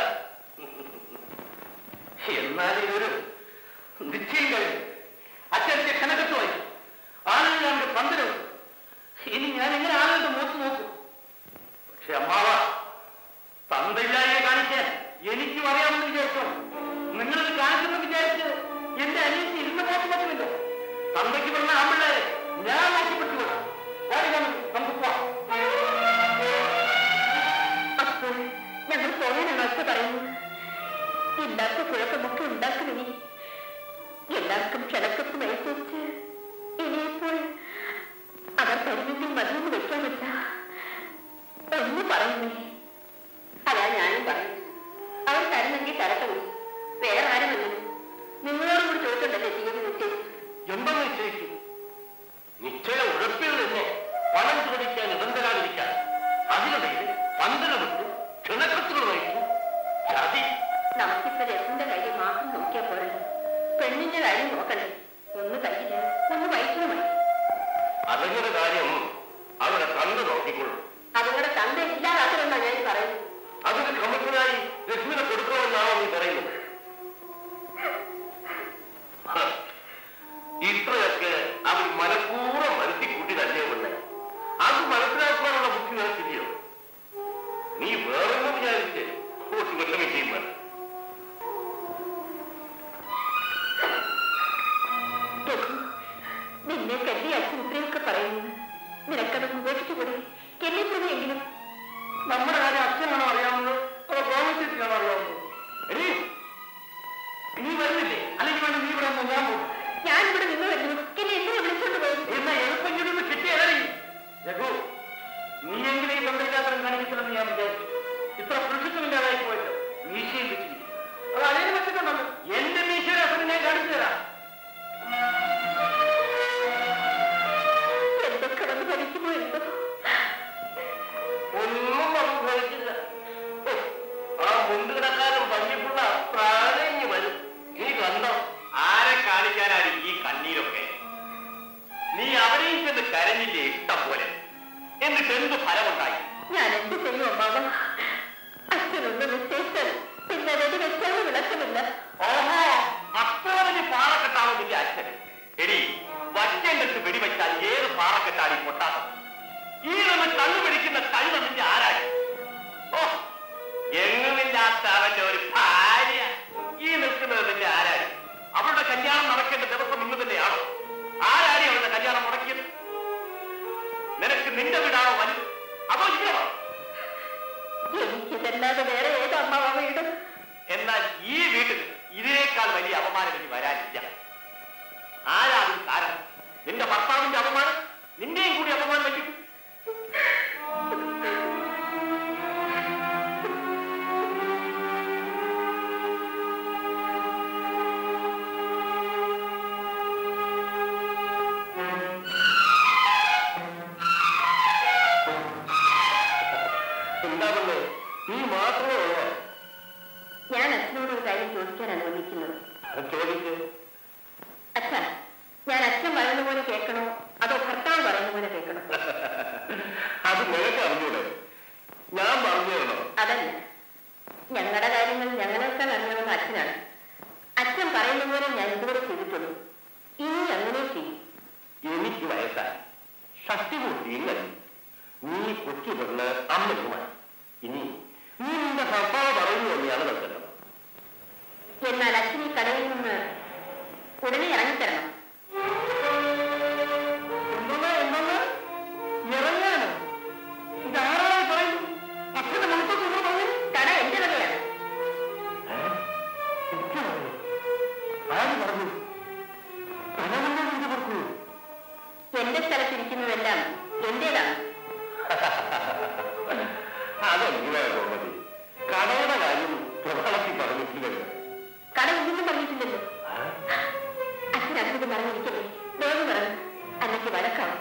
എന്നാൽ ഇതൊരു നിശ്ചയം കഴിഞ്ഞു അച്ഛന്റെ ക്ഷണകത്ത് വായിച്ചു ആളുകൾ അവന്റെ പന്തലും ഇനി ഞാൻ എങ്ങനെ ആളുകളുടെ മുഖത്ത് നോക്കും പക്ഷെ അമ്മാവ തന്തയില്ലായെ കാണിക്കാൻ എനിക്കും അറിയാമെന്ന് വിചാരിച്ചോ നിങ്ങളിത് കാണിച്ചെന്ന് വിചാരിച്ച് എന്റെ അനിയത്തി ഇരുന്ന് നോക്കി പറ്റുമല്ലോ തന്തയ്ക്ക് പറഞ്ഞ ആമ്പിള്ളേരെ ഞാൻ നോക്കിപ്പെട്ടു വാടി നമുക്ക് നമുക്ക് പോവാം അപ്പോൾ ഞങ്ങൾ പോകാനാണ് അച്ഛ പറയുന്നത് ഇല്ലാത്ത കുഴപ്പമൊക്കെ ഉണ്ടാക്കുമിനി എല്ലാവർക്കും ക്ഷണക്കത്ത് നയിച്ചു ഇനിയിപ്പോൾ അവർ തരുമെങ്കിൽ മതിയെന്ന് വെക്കാൻ വെച്ച ഒന്ന് പറയുന്നേ അതാ ഞാനും പറയുന്നത് അവർ തരുന്നെങ്കിൽ തരട്ടെ വേറെ ആരുമല്ല നിങ്ങളോടും കൂടി ചോദിക്കണ്ടല്ലേ തീയതി നിശ്ചയിച്ചു എന്തെന്ന് നിശ്ചയിച്ചു നിശ്ചയം ഉഴപ്പിൽ തന്നെ പണം ചോദിക്കാൻ ഇടന്തരാതിരിക്കാൻ അതിനിടയിൽ പന്തല് വിട്ടു ക്ഷണക്കത്തുകൾ വഹിച്ചു ചതി നമുക്കിപ്പോ രസന്റെ കാര്യം മാത്രം നോക്കിയാൽ പോരല്ലോ പെണ്ണിന്റെ കാര്യം നോക്കണ്ടേ ഒന്ന് കയ്യില് ഒന്ന് വയറ്റിന് മതി അതങ്ങനെ കാര്യം അവരുടെ തന്ത നോക്കിക്കൊള്ളും അതുങ്ങളുടെ തന്ത ഇല്ലാതാക്കണമെന്നാണ് ഞാൻ പറയുന്നത് അതിന് കമ്മത്തിനായി ലക്ഷ്മിനെ കൊടുക്കണമെന്നാണോ നീ പറയുന്നത് ഹ, ഇത്രയൊക്കെ അവർ മനഃപൂർവ്വം മനസ്സിൽ കൂട്ടി തന്നെ ഉള്ളേ അത് മനസ്സിലാക്കാനുള്ള ബുദ്ധി നിനക്കില്ലയോ നീ വേറൊന്നും വിചാരിച്ച് ഓട്ട് വിഷമിക്കുകയും വേണം രഘു, നിന്നെ കല്li അച്ഛൻ ഇത്രയൊക്കെ പറയുന്നത് നിനക്കത് ഉപേക്ഷിച്ചുകൂടെ എന്നെപ്പോലെയെങ്കിലും നമ്മുടെ കാര്യം അച്ഛനാണോ അറിയാവുന്നത് അതോ ഗോമചേച്ചിയാണോ അറിയാവുന്നത് എടീ, നീ വരുന്നില്ലേ അല്ലെങ്കിൽ വേണ്ട നീ ഇവിടെ വന്നോ, ഞാൻ പോകും ഞാനിവിടെ നിന്ന് വരുന്നു എന്നെ എന്നെ വിളിച്ചോണ്ട് പോകും എന്നാ എളുപ്പം കിട്ടിയതറി രഘു നീയെങ്കിലും ഈ ബന്ധമില്ലാത്തവൻ കാണിക്കത്തില്ലെന്ന് ഞാൻ വിചാരിച്ചു ഇത്ര പുരുഷത്വമില്ലാതായി പോയല്ലോ മീശയും വെച്ചിരിക്കും അത് അതിന് പറ്റുന്നുണ്ടല്ലോ എന്റെ മീശയുടെ അസുഖം ഞാൻ കാണിച്ചു തരാം എന്തൊക്കെ വന്ന് ഭരിക്കുമോ എന്തോ ഒന്നും അനുഭവിക്കില്ല ഹോ, ആ മുണ്ടുകിടക്കാരൻ പഞ്ഞിപ്പുള്ള പ്രാണഞ്ഞു വരും നീ കണ്ടോ ആരെ കാണിക്കാനാണ് ഈ കണ്ണീരൊക്കെ നീ അവരെയും ചെന്ന് കരഞ്ഞില്ലേ ഇഷ്ടം പോലെ എന്നിട്ട് എന്ത് ഫലമുണ്ടായി ഞാൻ എന്ത് ചെയ്യും അമ്മാവ അച്ഛനൊന്ന് നിശ്ചയിച്ചാൽ പിന്നെ വെടി വെച്ചാലും വിളക്കമില്ല ഓഹോ അത്ര വലിയ പാറക്കെട്ടാണോ നിന്റെ അച്ഛൻ എടി വറ്റേണ്ടത്ത് വെടിവെച്ചാൽ ഏത് പാറക്കെട്ടാണ് ഈ പൊട്ടാത്തത് ഈ നമ്മൾ തള്ളുപിടിക്കുന്ന കഴിവ് നിന്റെ ആരായി ഓ എങ്ങുമില്ലാത്ത അവന്റെ ഒരു ഭാര്യ ഈ നിൽക്കുന്നത് നിന്റെ ആരാടി അവളുടെ കല്യാണം നടക്കേണ്ട ദിവസം ഇന്ന് തന്നെയാണോ ആരാടി അവളുടെ കല്യാണം മുടക്കിയത് നിനക്ക് നിന്റെ വീടാണോ വലുത് അതോ ഇല്ലയോ എനിക്കിതല്ലാതെ വേറെ ഏത് അമ്മാവ വീട് എന്നാൽ ഈ വീട്ടിൽ ഇതിനേക്കാൾ വലിയ അപമാനം ഇനി വരാനില്ല ആരാകും കാരണം നിന്റെ ഭർത്താവിന്റെ അപമാനം നിന്റെയും കൂടി അപമാനം വയ്ക്കും എന്താണെന്ന് നീ മാത്രമേ ഉള്ളോ ഞാൻ അച്ഛനോട് ഒരു കാര്യം ചോദിക്കാനാണ് വിളിക്കുന്നത് അത് ചോദിച്ച് അച്ഛാ ഞാൻ അച്ഛൻ പറയുന്ന പോലെ കേൾക്കണോ അതോ ഭർത്താവ് പറയുന്ന പോലെ കേൾക്കണോ അത് നിനക്ക് അറിഞ്ഞൂടെ ഞാൻ പറഞ്ഞു തരണോ അതല്ല ഞങ്ങളുടെ കാര്യങ്ങൾ ഞങ്ങളെക്കാൾ അറിയാവുന്ന അച്ഛനാണ് അച്ഛൻ പറയുന്ന പോലെ ഞാൻ ഇതുവരെ ചെയ്തിട്ടുള്ളൂ ഇനി അങ്ങനെ ചെയ്യും എനിക്ക് വയസ്സായി ഷഷ്ടിപൂർത്തിയും കഴിഞ്ഞു നീ കൊച്ചു പെണ്ണ് അമ്മയുമായി ഇനി നീ നിന്റെ ഭർത്താവ് പറയുന്നു തന്നെയാണ് നിൽക്കുന്നത് എന്നാൽ അച്ഛൻ ഈ കടയിൽ നിന്ന് ഉടനെ ഇറങ്ങിത്തരണം എന്തെന്നാ എന്തെന്നാ ഇറങ്ങാനോ ഇതാരാണ് പറയുന്നു അച്ഛന്റെ മനസ്സൊക്കെ നിങ്ങൾ പറഞ്ഞു പതിവായ ഗോമതി കടയുടെ കാര്യം പ്രധാനത്തിൽ പറഞ്ഞിട്ടില്ലല്ലോ കട ഒന്നും പറഞ്ഞിട്ടില്ലല്ലോ അച്ഛൻ അതിനോട് പറഞ്ഞിരിക്കല്ലേ വേഗം പറഞ്ഞു അല്ലെങ്കിൽ വഴക്കാവും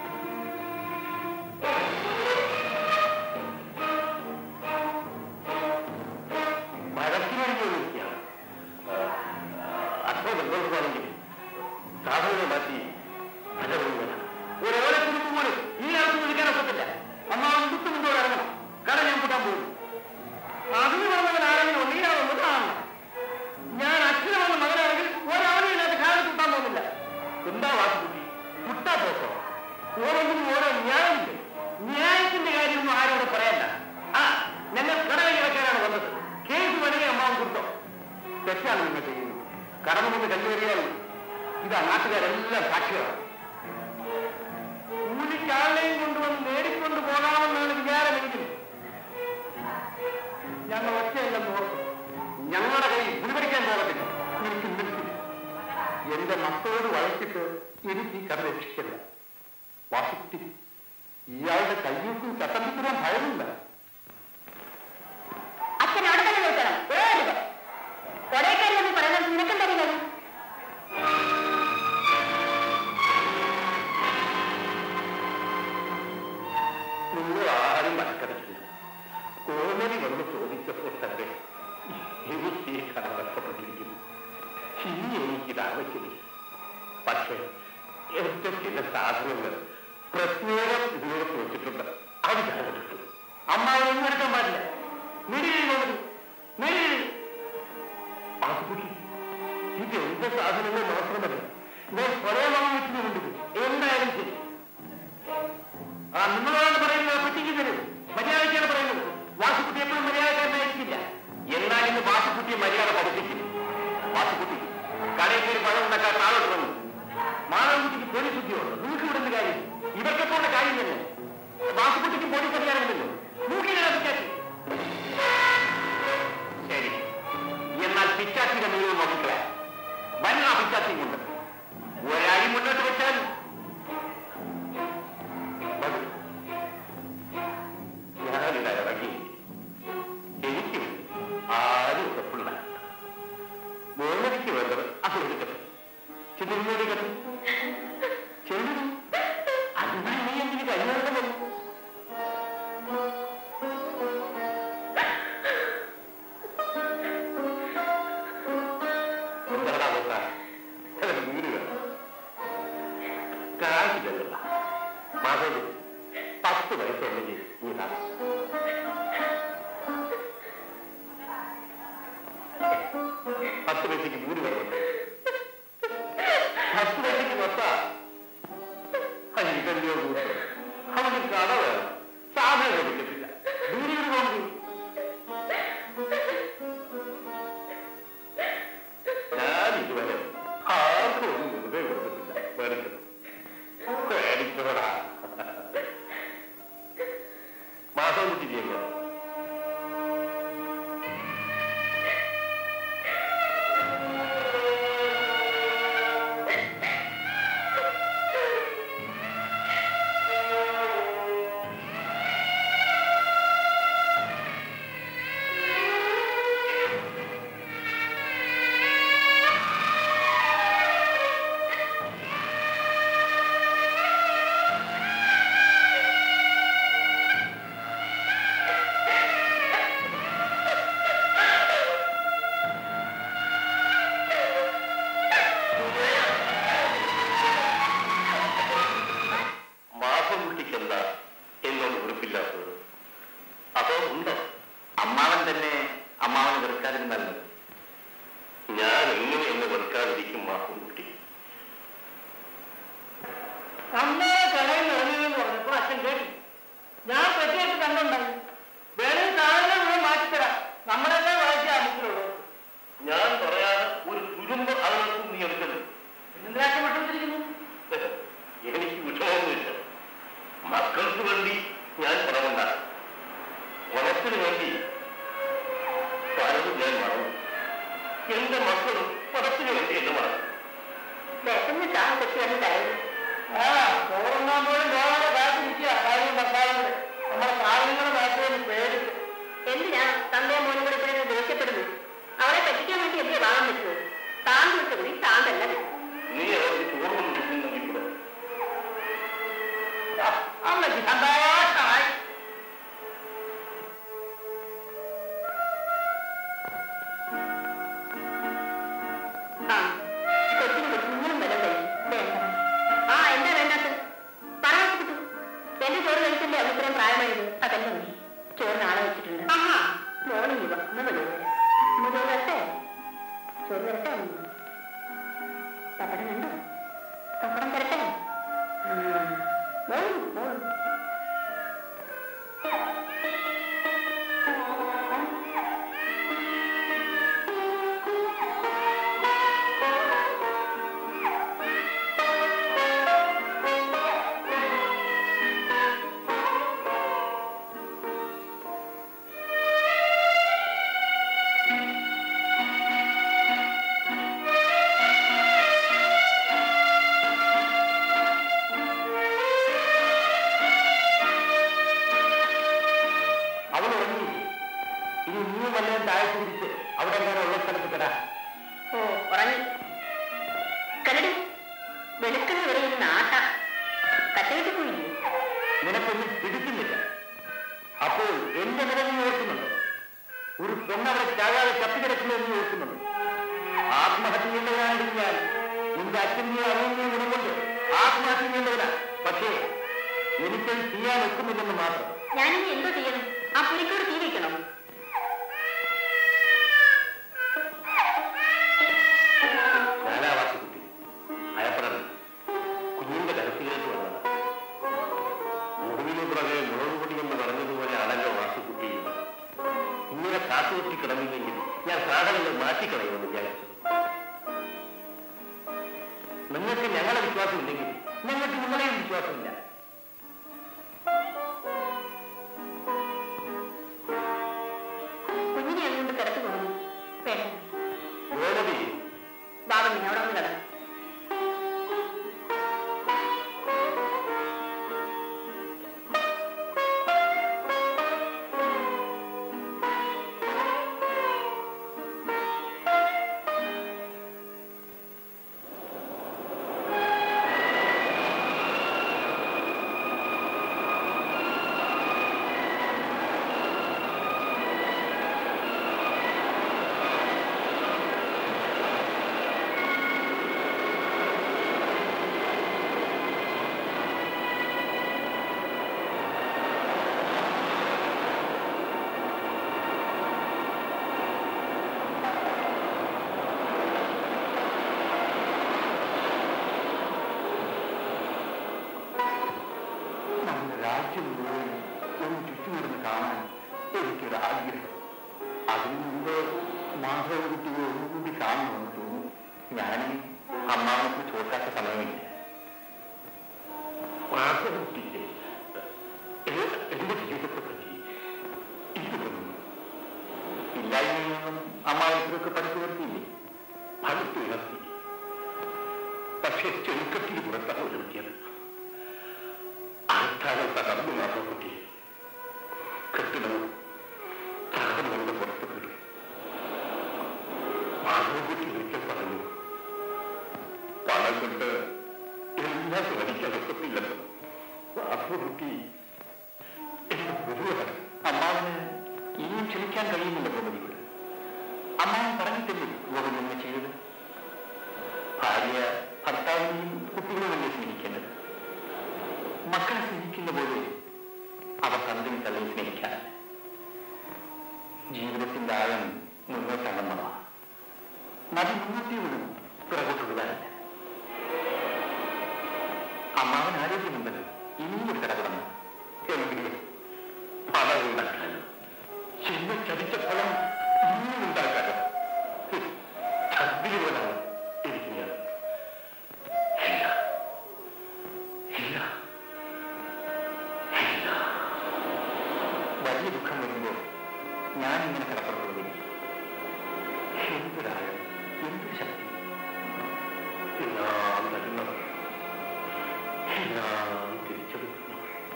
മരത്തിനൊരുങ്ങിയിരിക്കുകയാണ് അത്ര നിർബന്ധമാണെങ്കിൽ സാധനങ്ങൾ മാറ്റി അലവുക ഒരു ഓലക്കുറിപ്പ് പോലും ഈ ആൾക്ക് വിളിക്കാൻ ഒക്കത്തില്ല അമ്മ മുമ്പ് മുമ്പ് ഇറങ്ങണം കട ഞാൻ കൂട്ടാൻ പോകും അതിന് പറഞ്ഞവൻ ആരെങ്കിലും നീയാവുന്നത് കാണണം ഞാൻ അച്ഛനാവുന്ന മകനാണെങ്കിൽ ഒരാളില്ലാത്ത കാലത്ത് കൂട്ടാൻ പോകുന്നില്ല എന്താ വാക്കുകുട്ടി കുട്ടാ പോക്കോ ഓരോന്നിനും ഓരോ ന്യായമില്ലേ ന്യായത്തിന്റെ കാര്യമൊന്നും ആരോട് പറയണ്ട ആ ഞങ്ങൾ കടയിൽ കിടക്കാനാണ് വന്നത് കേസ് വേണമെങ്കിൽ അമ്മാവൻ കൊടുത്തോ തെറ്റാണ് നിങ്ങൾ ചെയ്യുന്നത് കടന്നു കൊണ്ട് കല്ലേറിയാൽ ഇതാ നാട്ടുകാരെല്ലാം സാക്ഷികളാണ് കൂലിക്കാളെയും കൊണ്ടുവന്ന് നേടിക്കൊണ്ട് പോകാമെന്നാണ് വിചാരമെങ്കിൽ ഞങ്ങൾ ഒറ്റയല്ലെന്ന് ഓർത്തു ഞങ്ങളുടെ കൈ ഗുരുപരിക്കാൻ പോകത്തില്ല എനിക്ക് നിർത്തി എന്റെ മക്കളോട് വഴക്കിട്ട് എനിക്ക് ഈ കഥ രക്ഷിക്കില്ല വാസുക്കുട്ടി ഇയാളുടെ കയ്യൂക്കും ചട്ടമ്പിത്തരാൻ ഭയമില്ല അച്ഛൻ അവിടെ തന്നെ നിർത്തണം വേറെ കൊടൈക്കാരിൽ പറയുന്നത് നിനക്കെന്താ കാര്യം നിങ്ങൾ ആരും മനക്കടക്കില്ല കോമലി വന്ന് ചോദിച്ചപ്പോൾ തന്നെ എനിക്ക് ഈ കഥ നഷ്ടപ്പെട്ടിരിക്കുന്നു ഇനി എനിക്കിത് ആവശ്യമില്ല പക്ഷേ എന്റെ ചില സാധനങ്ങൾ പ്രത്യേകം ഇതിനോട് വെച്ചിട്ടുണ്ട് അത് ഞാൻ എടുത്തു അമ്മാവനൊന്നും എടുക്കാൻ പാടില്ല നിരീഴ് കൊണ്ടു നിരീഴ് അതുകൂടി ഇത് എന്റെ സാധനങ്ങൾ മാത്രമല്ല ഞാൻ സ്വയം വാങ്ങിച്ചിട്ടുണ്ട് എന്തായാലും ശരി ആ നിങ്ങളാണ് പറയുന്നത് പറ്റിക്കുന്നത് മര്യാദയ്ക്കാണ് പറയുന്നത് വാസുക്കുട്ടി എപ്പോഴും മര്യാദക്കാരനായിരിക്കില്ല എന്നാൽ ഇന്ന് വാസുക്കുട്ടിയെ മര്യാദ പഠിപ്പിക്കും വാസുക്കുട്ടി കടയിൽ കയറി പഴം ഉണ്ടാക്കാൻ താഴോട്ട് വന്നു മാനവകുട്ടിക്ക് പോലീസ് ഉദ്യോഗം നിങ്ങൾക്ക് ഇവിടെ എന്ത് കാര്യം ഇവർക്കെപ്പോഴുള്ള കാര്യം തന്നെ വാസുക്കുട്ടിക്ക് പോലീസ് അധികാരമില്ലല്ലോ മൂക്കിനകത്ത് ശരി എന്നാൽ പിച്ചാച്ചിയുടെ നിയമം നോക്കിക്കളെ വന്ന ആ പിച്ചാച്ചി കൊണ്ട് ഒരടി മുന്നോട്ട് വെച്ചാൽ മതി. ഞാനിതാ ഇറങ്ങി എനിക്കും ആരും ഉറപ്പുള്ള മോനടിക്ക് വേണ്ടത് അത് എടുക്കട്ടെ ചെന്നിരുന്നോടിക്കട്ടെ ചെല്ലു അതിനാ നീ എന്തിന് കൈമാറണം എന്താടാ നോക്കാ വീട് വേണം കാശില്ല മാധവി പത്ത് വയസ്സുണ്ടെങ്കിൽ നീ താ പത്ത് പൈസക്ക് വീട് വേണം പത്ത് പൈസക്ക് കൊത്ത ഇതല്ലയോ കൂട്ട് അവന് കട വേണം സാധനം കൊടുക്കത്തില്ല വീടുകൾ കൊണ്ട് ഞാൻ ഇതുവരെ ആർക്കും ഒന്നും വെറുതെ കൊടുത്തിട്ടില്ല മേടിച്ചത് മേടിച്ചതാ മാസം ചിരിയല്ല മാസം കുട്ടിക്ക് എന്താ എന്നോട് ഉറപ്പില്ലാത്തത് അതോ ഉണ്ടോ അമ്മാവൻ തന്നെ അമ്മാവനെ വെറുക്കാതിരുന്നല്ലോ ഞാൻ എങ്ങനെ എന്നെ വെറുക്കാതിരിക്കും മാസം കുട്ടി അമ്മ കടയിൽ ഇറങ്ങിയെന്ന് പറഞ്ഞപ്പോൾ അച്ഛൻ കേട്ടു ഞാൻ പെട്ടിയിട്ട് കണ്ടുണ്ടായി വേണമെങ്കിൽ സാധനം മുഴുവൻ മാറ്റിത്തരാം നമ്മളെല്ലാം വായിച്ച അമുക്കിലുള്ളൂ ഞാൻ പറയാതെ ഒരു തുരുമ്പ് അതിനകത്തും നീ എടുക്കരുത് എന്തിനാക്കി വിട്ടുകൊണ്ടിരിക്കുന്നു എനിക്ക് വിഷമമൊന്നുമില്ല മക്കൾക്ക് വേണ്ടി ഞാൻ പണമുണ്ടാക്കും പണത്തിന് വേണ്ടി പലതും ഞാൻ മറന്നു എന്റെ മക്കളും പണത്തിന് വേണ്ടി എന്നെ മറന്നു വിശന്ന് ചാൻ തെറ്റിയാണ് കാര്യം ആ ചോറുണ്ണാൻ പോലും പോകാതെ കാത്തിരിക്കുക കാര്യം ഭർത്താവിന്റെ നമ്മുടെ സാധനങ്ങൾ മാറ്റുമെന്ന് പേടിച്ച് മോർണിംഗ് ഇവ മൂന്ന് വരെ മൂന്ന് വരട്ടെ ചോറ് വരട്ടെ പപ്പടം കണ്ടോ പപ്പടം തരട്ടെ മോളും മോളും അവൾ ഉറങ്ങിയില്ലേ ഇനി നീ വല്ലതും താഴെ പിടിച്ച് അവിടെ എങ്ങാനും ഉള്ള സ്ഥലത്ത് കിടാ ഓ ഉറങ്ങി കരടി വെളുക്കുന്ന വരെ ഇരുന്ന് ആട്ട കട്ടയിട്ട് പോയില്ലേ നിനക്കൊന്നും പിടിക്കുന്നില്ല അപ്പോൾ എന്റെ നില നീ ഓർക്കുന്നുണ്ടോ ഒരു പെണ്ണവിടെ ചാകാതെ ചത്തിക്കിടക്കുന്നത് നീ ഓർക്കുന്നുണ്ടോ ആത്മഹത്യ ചെയ്യുന്നവനാണെങ്കിൽ ഞാൻ നിന്റെ അച്ഛനെയും അമ്മയെയും ഗുണമുണ്ട് ആത്മഹത്യ ചെയ്യുന്നവനാ പക്ഷേ എനിക്കത് ചെയ്യാൻ ഒക്കുന്നില്ലെന്ന് മാത്രം ഞാനിനി എന്തോ ചെയ്യണം ആ പുലിക്കോട് തീ വെക്കണം ഞാനാ വാസുകുട്ടി അയപ്പടണം കുഞ്ഞിന്റെ കരുത്തിലേക്ക് വന്നത് മുറിവിന് പുറകെ മുളക് പൊടി എന്ന് പറഞ്ഞതുപോലെ ആണല്ലോ വാസുകുട്ടി ഇങ്ങനെ കാത്തുകുത്തി കിടന്നില്ലെങ്കിൽ ഞാൻ സാധനങ്ങൾ മാറ്റിക്കളയുമെന്ന് വിചാരിച്ചു നിങ്ങൾക്ക് ഞങ്ങളെ വിശ്വാസമില്ലെങ്കിൽ ഞങ്ങൾക്ക് നിങ്ങളെയും വിശ്വാസമില്ല കുഞ്ഞിനെ അതുകൊണ്ട് കിടത്തു പോകുന്നു വേണ്ട ഗോമതി ബാബു നീ അവിടെ ഒന്ന് കിടന്നു നമ്മുടെ രാജ്യം മുഴുവൻ ഒന്ന് ചുറ്റുമിടുന്ന് കാണാൻ എനിക്കൊരു ആഗ്രഹം അതിനു മുമ്പ് മാധവകുട്ടിയെ ഒന്നുകൂടി കാണണമെന്ന് തോന്നുന്നു ഞാനും അമ്മാവനക്ക് ചോദിക്കാത്ത സമയമില്ല മാധവകുട്ടിക്ക് എന്റെ ജീവിതത്തെ പറ്റി ഇതൊന്നും ഇല്ലായ്മയിൽ നിന്നും അമ്മാവനത്തിലൊക്കെ പഠിച്ചു വരുത്തിയില്ലേ പഠിച്ചു ഉയർത്തി പക്ഷേ ചെറുക്കത്തിൽ പുറത്താണ് ഉയർത്തിയത് ആൾക്കാരെ തകർന്നു മാധവക്കുട്ടി കെട്ടിടവും തകർന്നുകൊണ്ട് പുറത്തു വരും മാധവക്കുട്ടി ഒരിക്കൽ പറഞ്ഞു പണം കൊണ്ട് എല്ലാം ശ്രമിക്കാനൊക്കത്തില്ലെന്ന് മാധവക്കുട്ടി എന്റെ ഗുരുവാണ് അമ്മാവിന് ഇനിയും ക്ഷമിക്കാൻ കഴിയുന്നില്ല ഗോമതിയോട് അമ്മാവൻ പറഞ്ഞിട്ടില്ലേ ഗോമതി എന്നെ ചെയ്തത് ഭാര്യ ഭർത്താവിനെയും കുട്ടികളെയും സ്നേഹിക്കേണ്ടത് മക്കളെ സ്നേഹിക്കുന്ന പോലെ അവർ തന്തയും തള്ളയും സ്നേഹിക്കാൻ ജീവിതത്തിന്റെ ആഴം മുന്നോട്ടകന്നതാ നദി മുന്നോട്ടേ വിടും പിറകോട്ട് വിടാനില്ല അമ്മാവൻ ആരോഗ്യമുണ്ടല്ലോ ഇനിയും ഒരു കടകടന്ന് എങ്കിലും പണം ഉണ്ടാക്കാനോ എന്നെ ചതിച്ച ഫലം ഇനിയും ഉണ്ടാക്കാനോ ഛദ്രി പോലാണ് എനിക്ക് ഞാൻ ഇല്ല ഇല്ല ഇല്ല വലിയ ദുഃഖം വരുമ്പോൾ ഞാൻ ഇങ്ങനെ കിടപ്പുറത്തുള്ളതിൽ എന്തൊരാഴം എന്തൊരു ശക്തി എല്ലാം വരുന്നവർ എല്ലാം തിരിച്ചെടുക്കുന്നു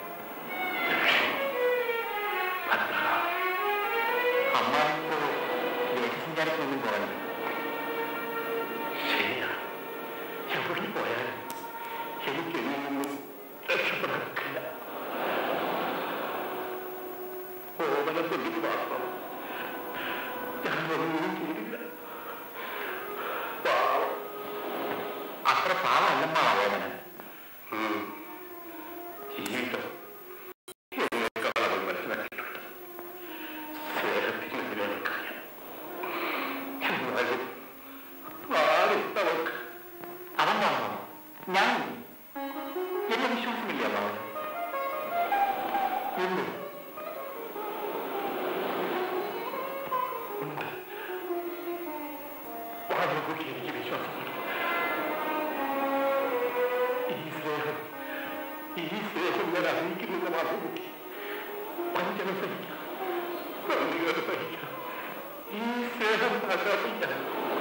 ഭദ്ര അമ്മ ഇപ്പോ ദേശസഞ്ചാരത്തിനൊന്നും പോകണ്ട ശരിയാ എവിടെ പോയാലും എനിക്ക് ഇതിൽ നിന്നും രക്ഷപ്പെടാനില്ല ഓമന കൊണ്ടിട്ട് മാത്രം ഞാൻ ഒന്നും ചെയ്തില്ല പാവം അത്ര പാവല്ലമ്മ ഓമന ജീവിതം എന്നേക്കാൾ അവൻ മനസ്സിലാക്കിയിട്ടുണ്ട് സ്നേഹത്തിന് ഉണ്ട് മാധവക്കുട്ടി എനിക്ക് വിശ്വാസമാണ് ഈ സ്നേഹം ഈ സ്നേഹം ഞാൻ അറിയിക്കുന്നില്ല മാധവക്കുട്ടി വഞ്ചന സഹിക്കാം നന്ദികൾ സഹിക്കാം ഈ സ്നേഹം പ്രകടിപ്പിക്കാം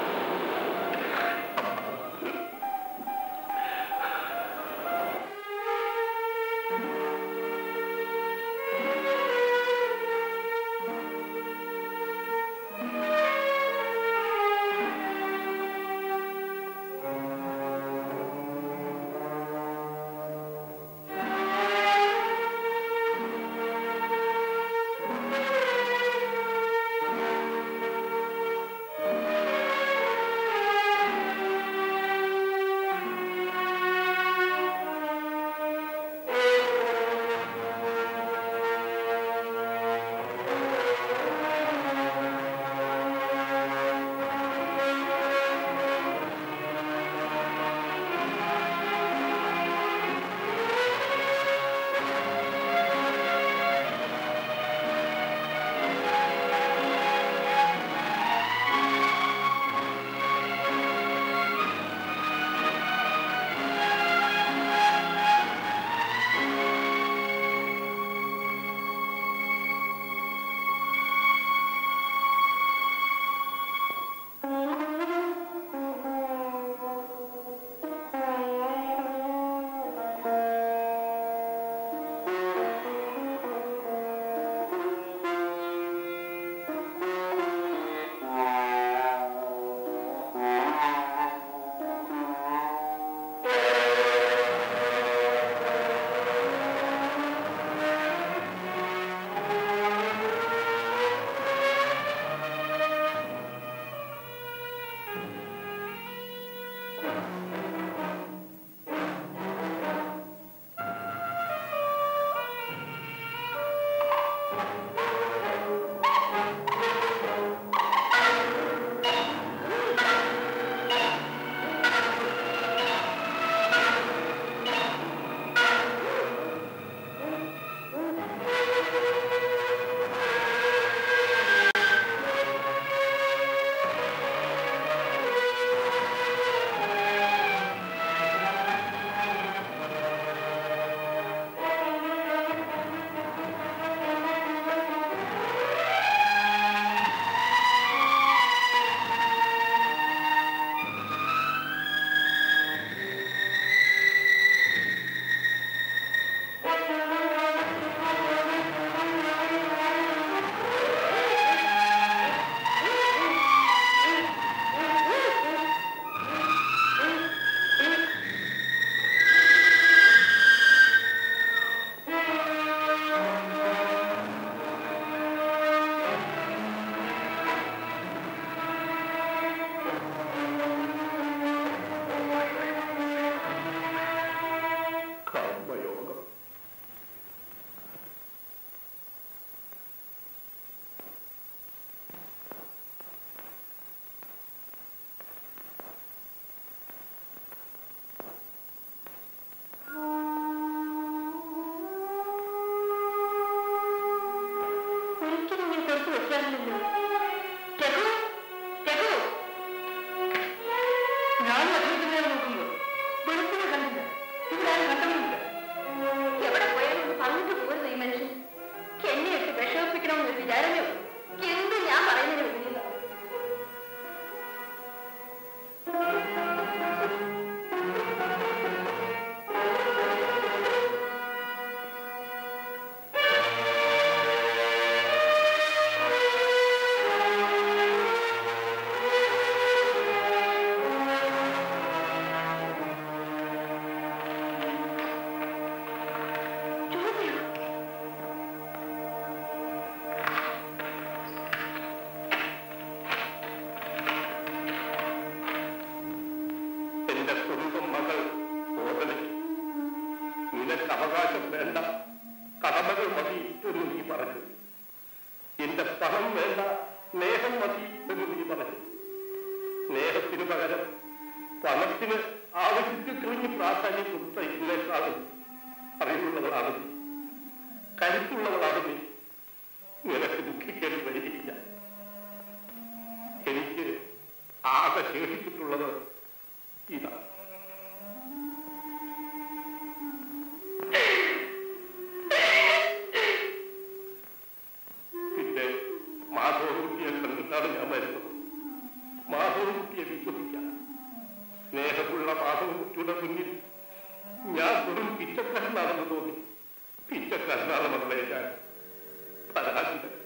കർമ്മയോഗം ഒരിക്കലും ഞാൻ കൊടുത്തു വെക്കാറില്ലല്ലോ രഘു രഘു ഞാൻ അച്ഛനെ നോക്കുന്നത് വെളുപ്പിനെ കണ്ടില്ല ഇവിടെ ആരും കണ്ടതുമില്ല എവിടെ പോയാലും പറഞ്ഞിട്ട് പോരുന്നു ഈ മനുഷ്യൻ എന്നെ ഇട്ട് വിഷമിപ്പിക്കണമെന്നൊരു വിചാരമേ ഉള്ളൂ എന്ത് ഞാൻ പറയുന്നതിന് വേണ്ടിയില്ല എന്റെ സ്വന്തം മകൾ ഓതലി നിനക്ക് അവകാശം വേണ്ട കടമകൾ മതി എന്ന് നീ പറഞ്ഞു എന്റെ പണം വേണ്ട സ്നേഹം മതി എന്ന് നീ പറഞ്ഞു സ്നേഹത്തിന് പകരം പണത്തിന് ആവശ്യത്തിൽ കഴിഞ്ഞ് പ്രാധാന്യം കൊടുത്ത ഇതിനേക്കാളും അറിവുള്ളവളാണ് നീ കരുത്തുള്ളവളാണ് നീ നിനക്ക് ദുഃഖിക്കേണ്ടി വരികയില്ല ആകെ ശേഷിച്ചിട്ടുള്ളത് ഇതാ പിന്നെ മാധവൻകുട്ടിയെ കണ്ടിട്ടാണ് ഞാൻ വരുന്നത് മാധവൻകുട്ടിയെ വിശ്വസിക്കാം സ്നേഹമുള്ള മാധവൻകുട്ടിയുടെ മുന്നിൽ ഞാൻ വെറും പിച്ചക്കാരനാണെന്ന് തോന്നി പിച്ചക്കാരനാണ് മകളെ ഞാൻ പരാജിതൻ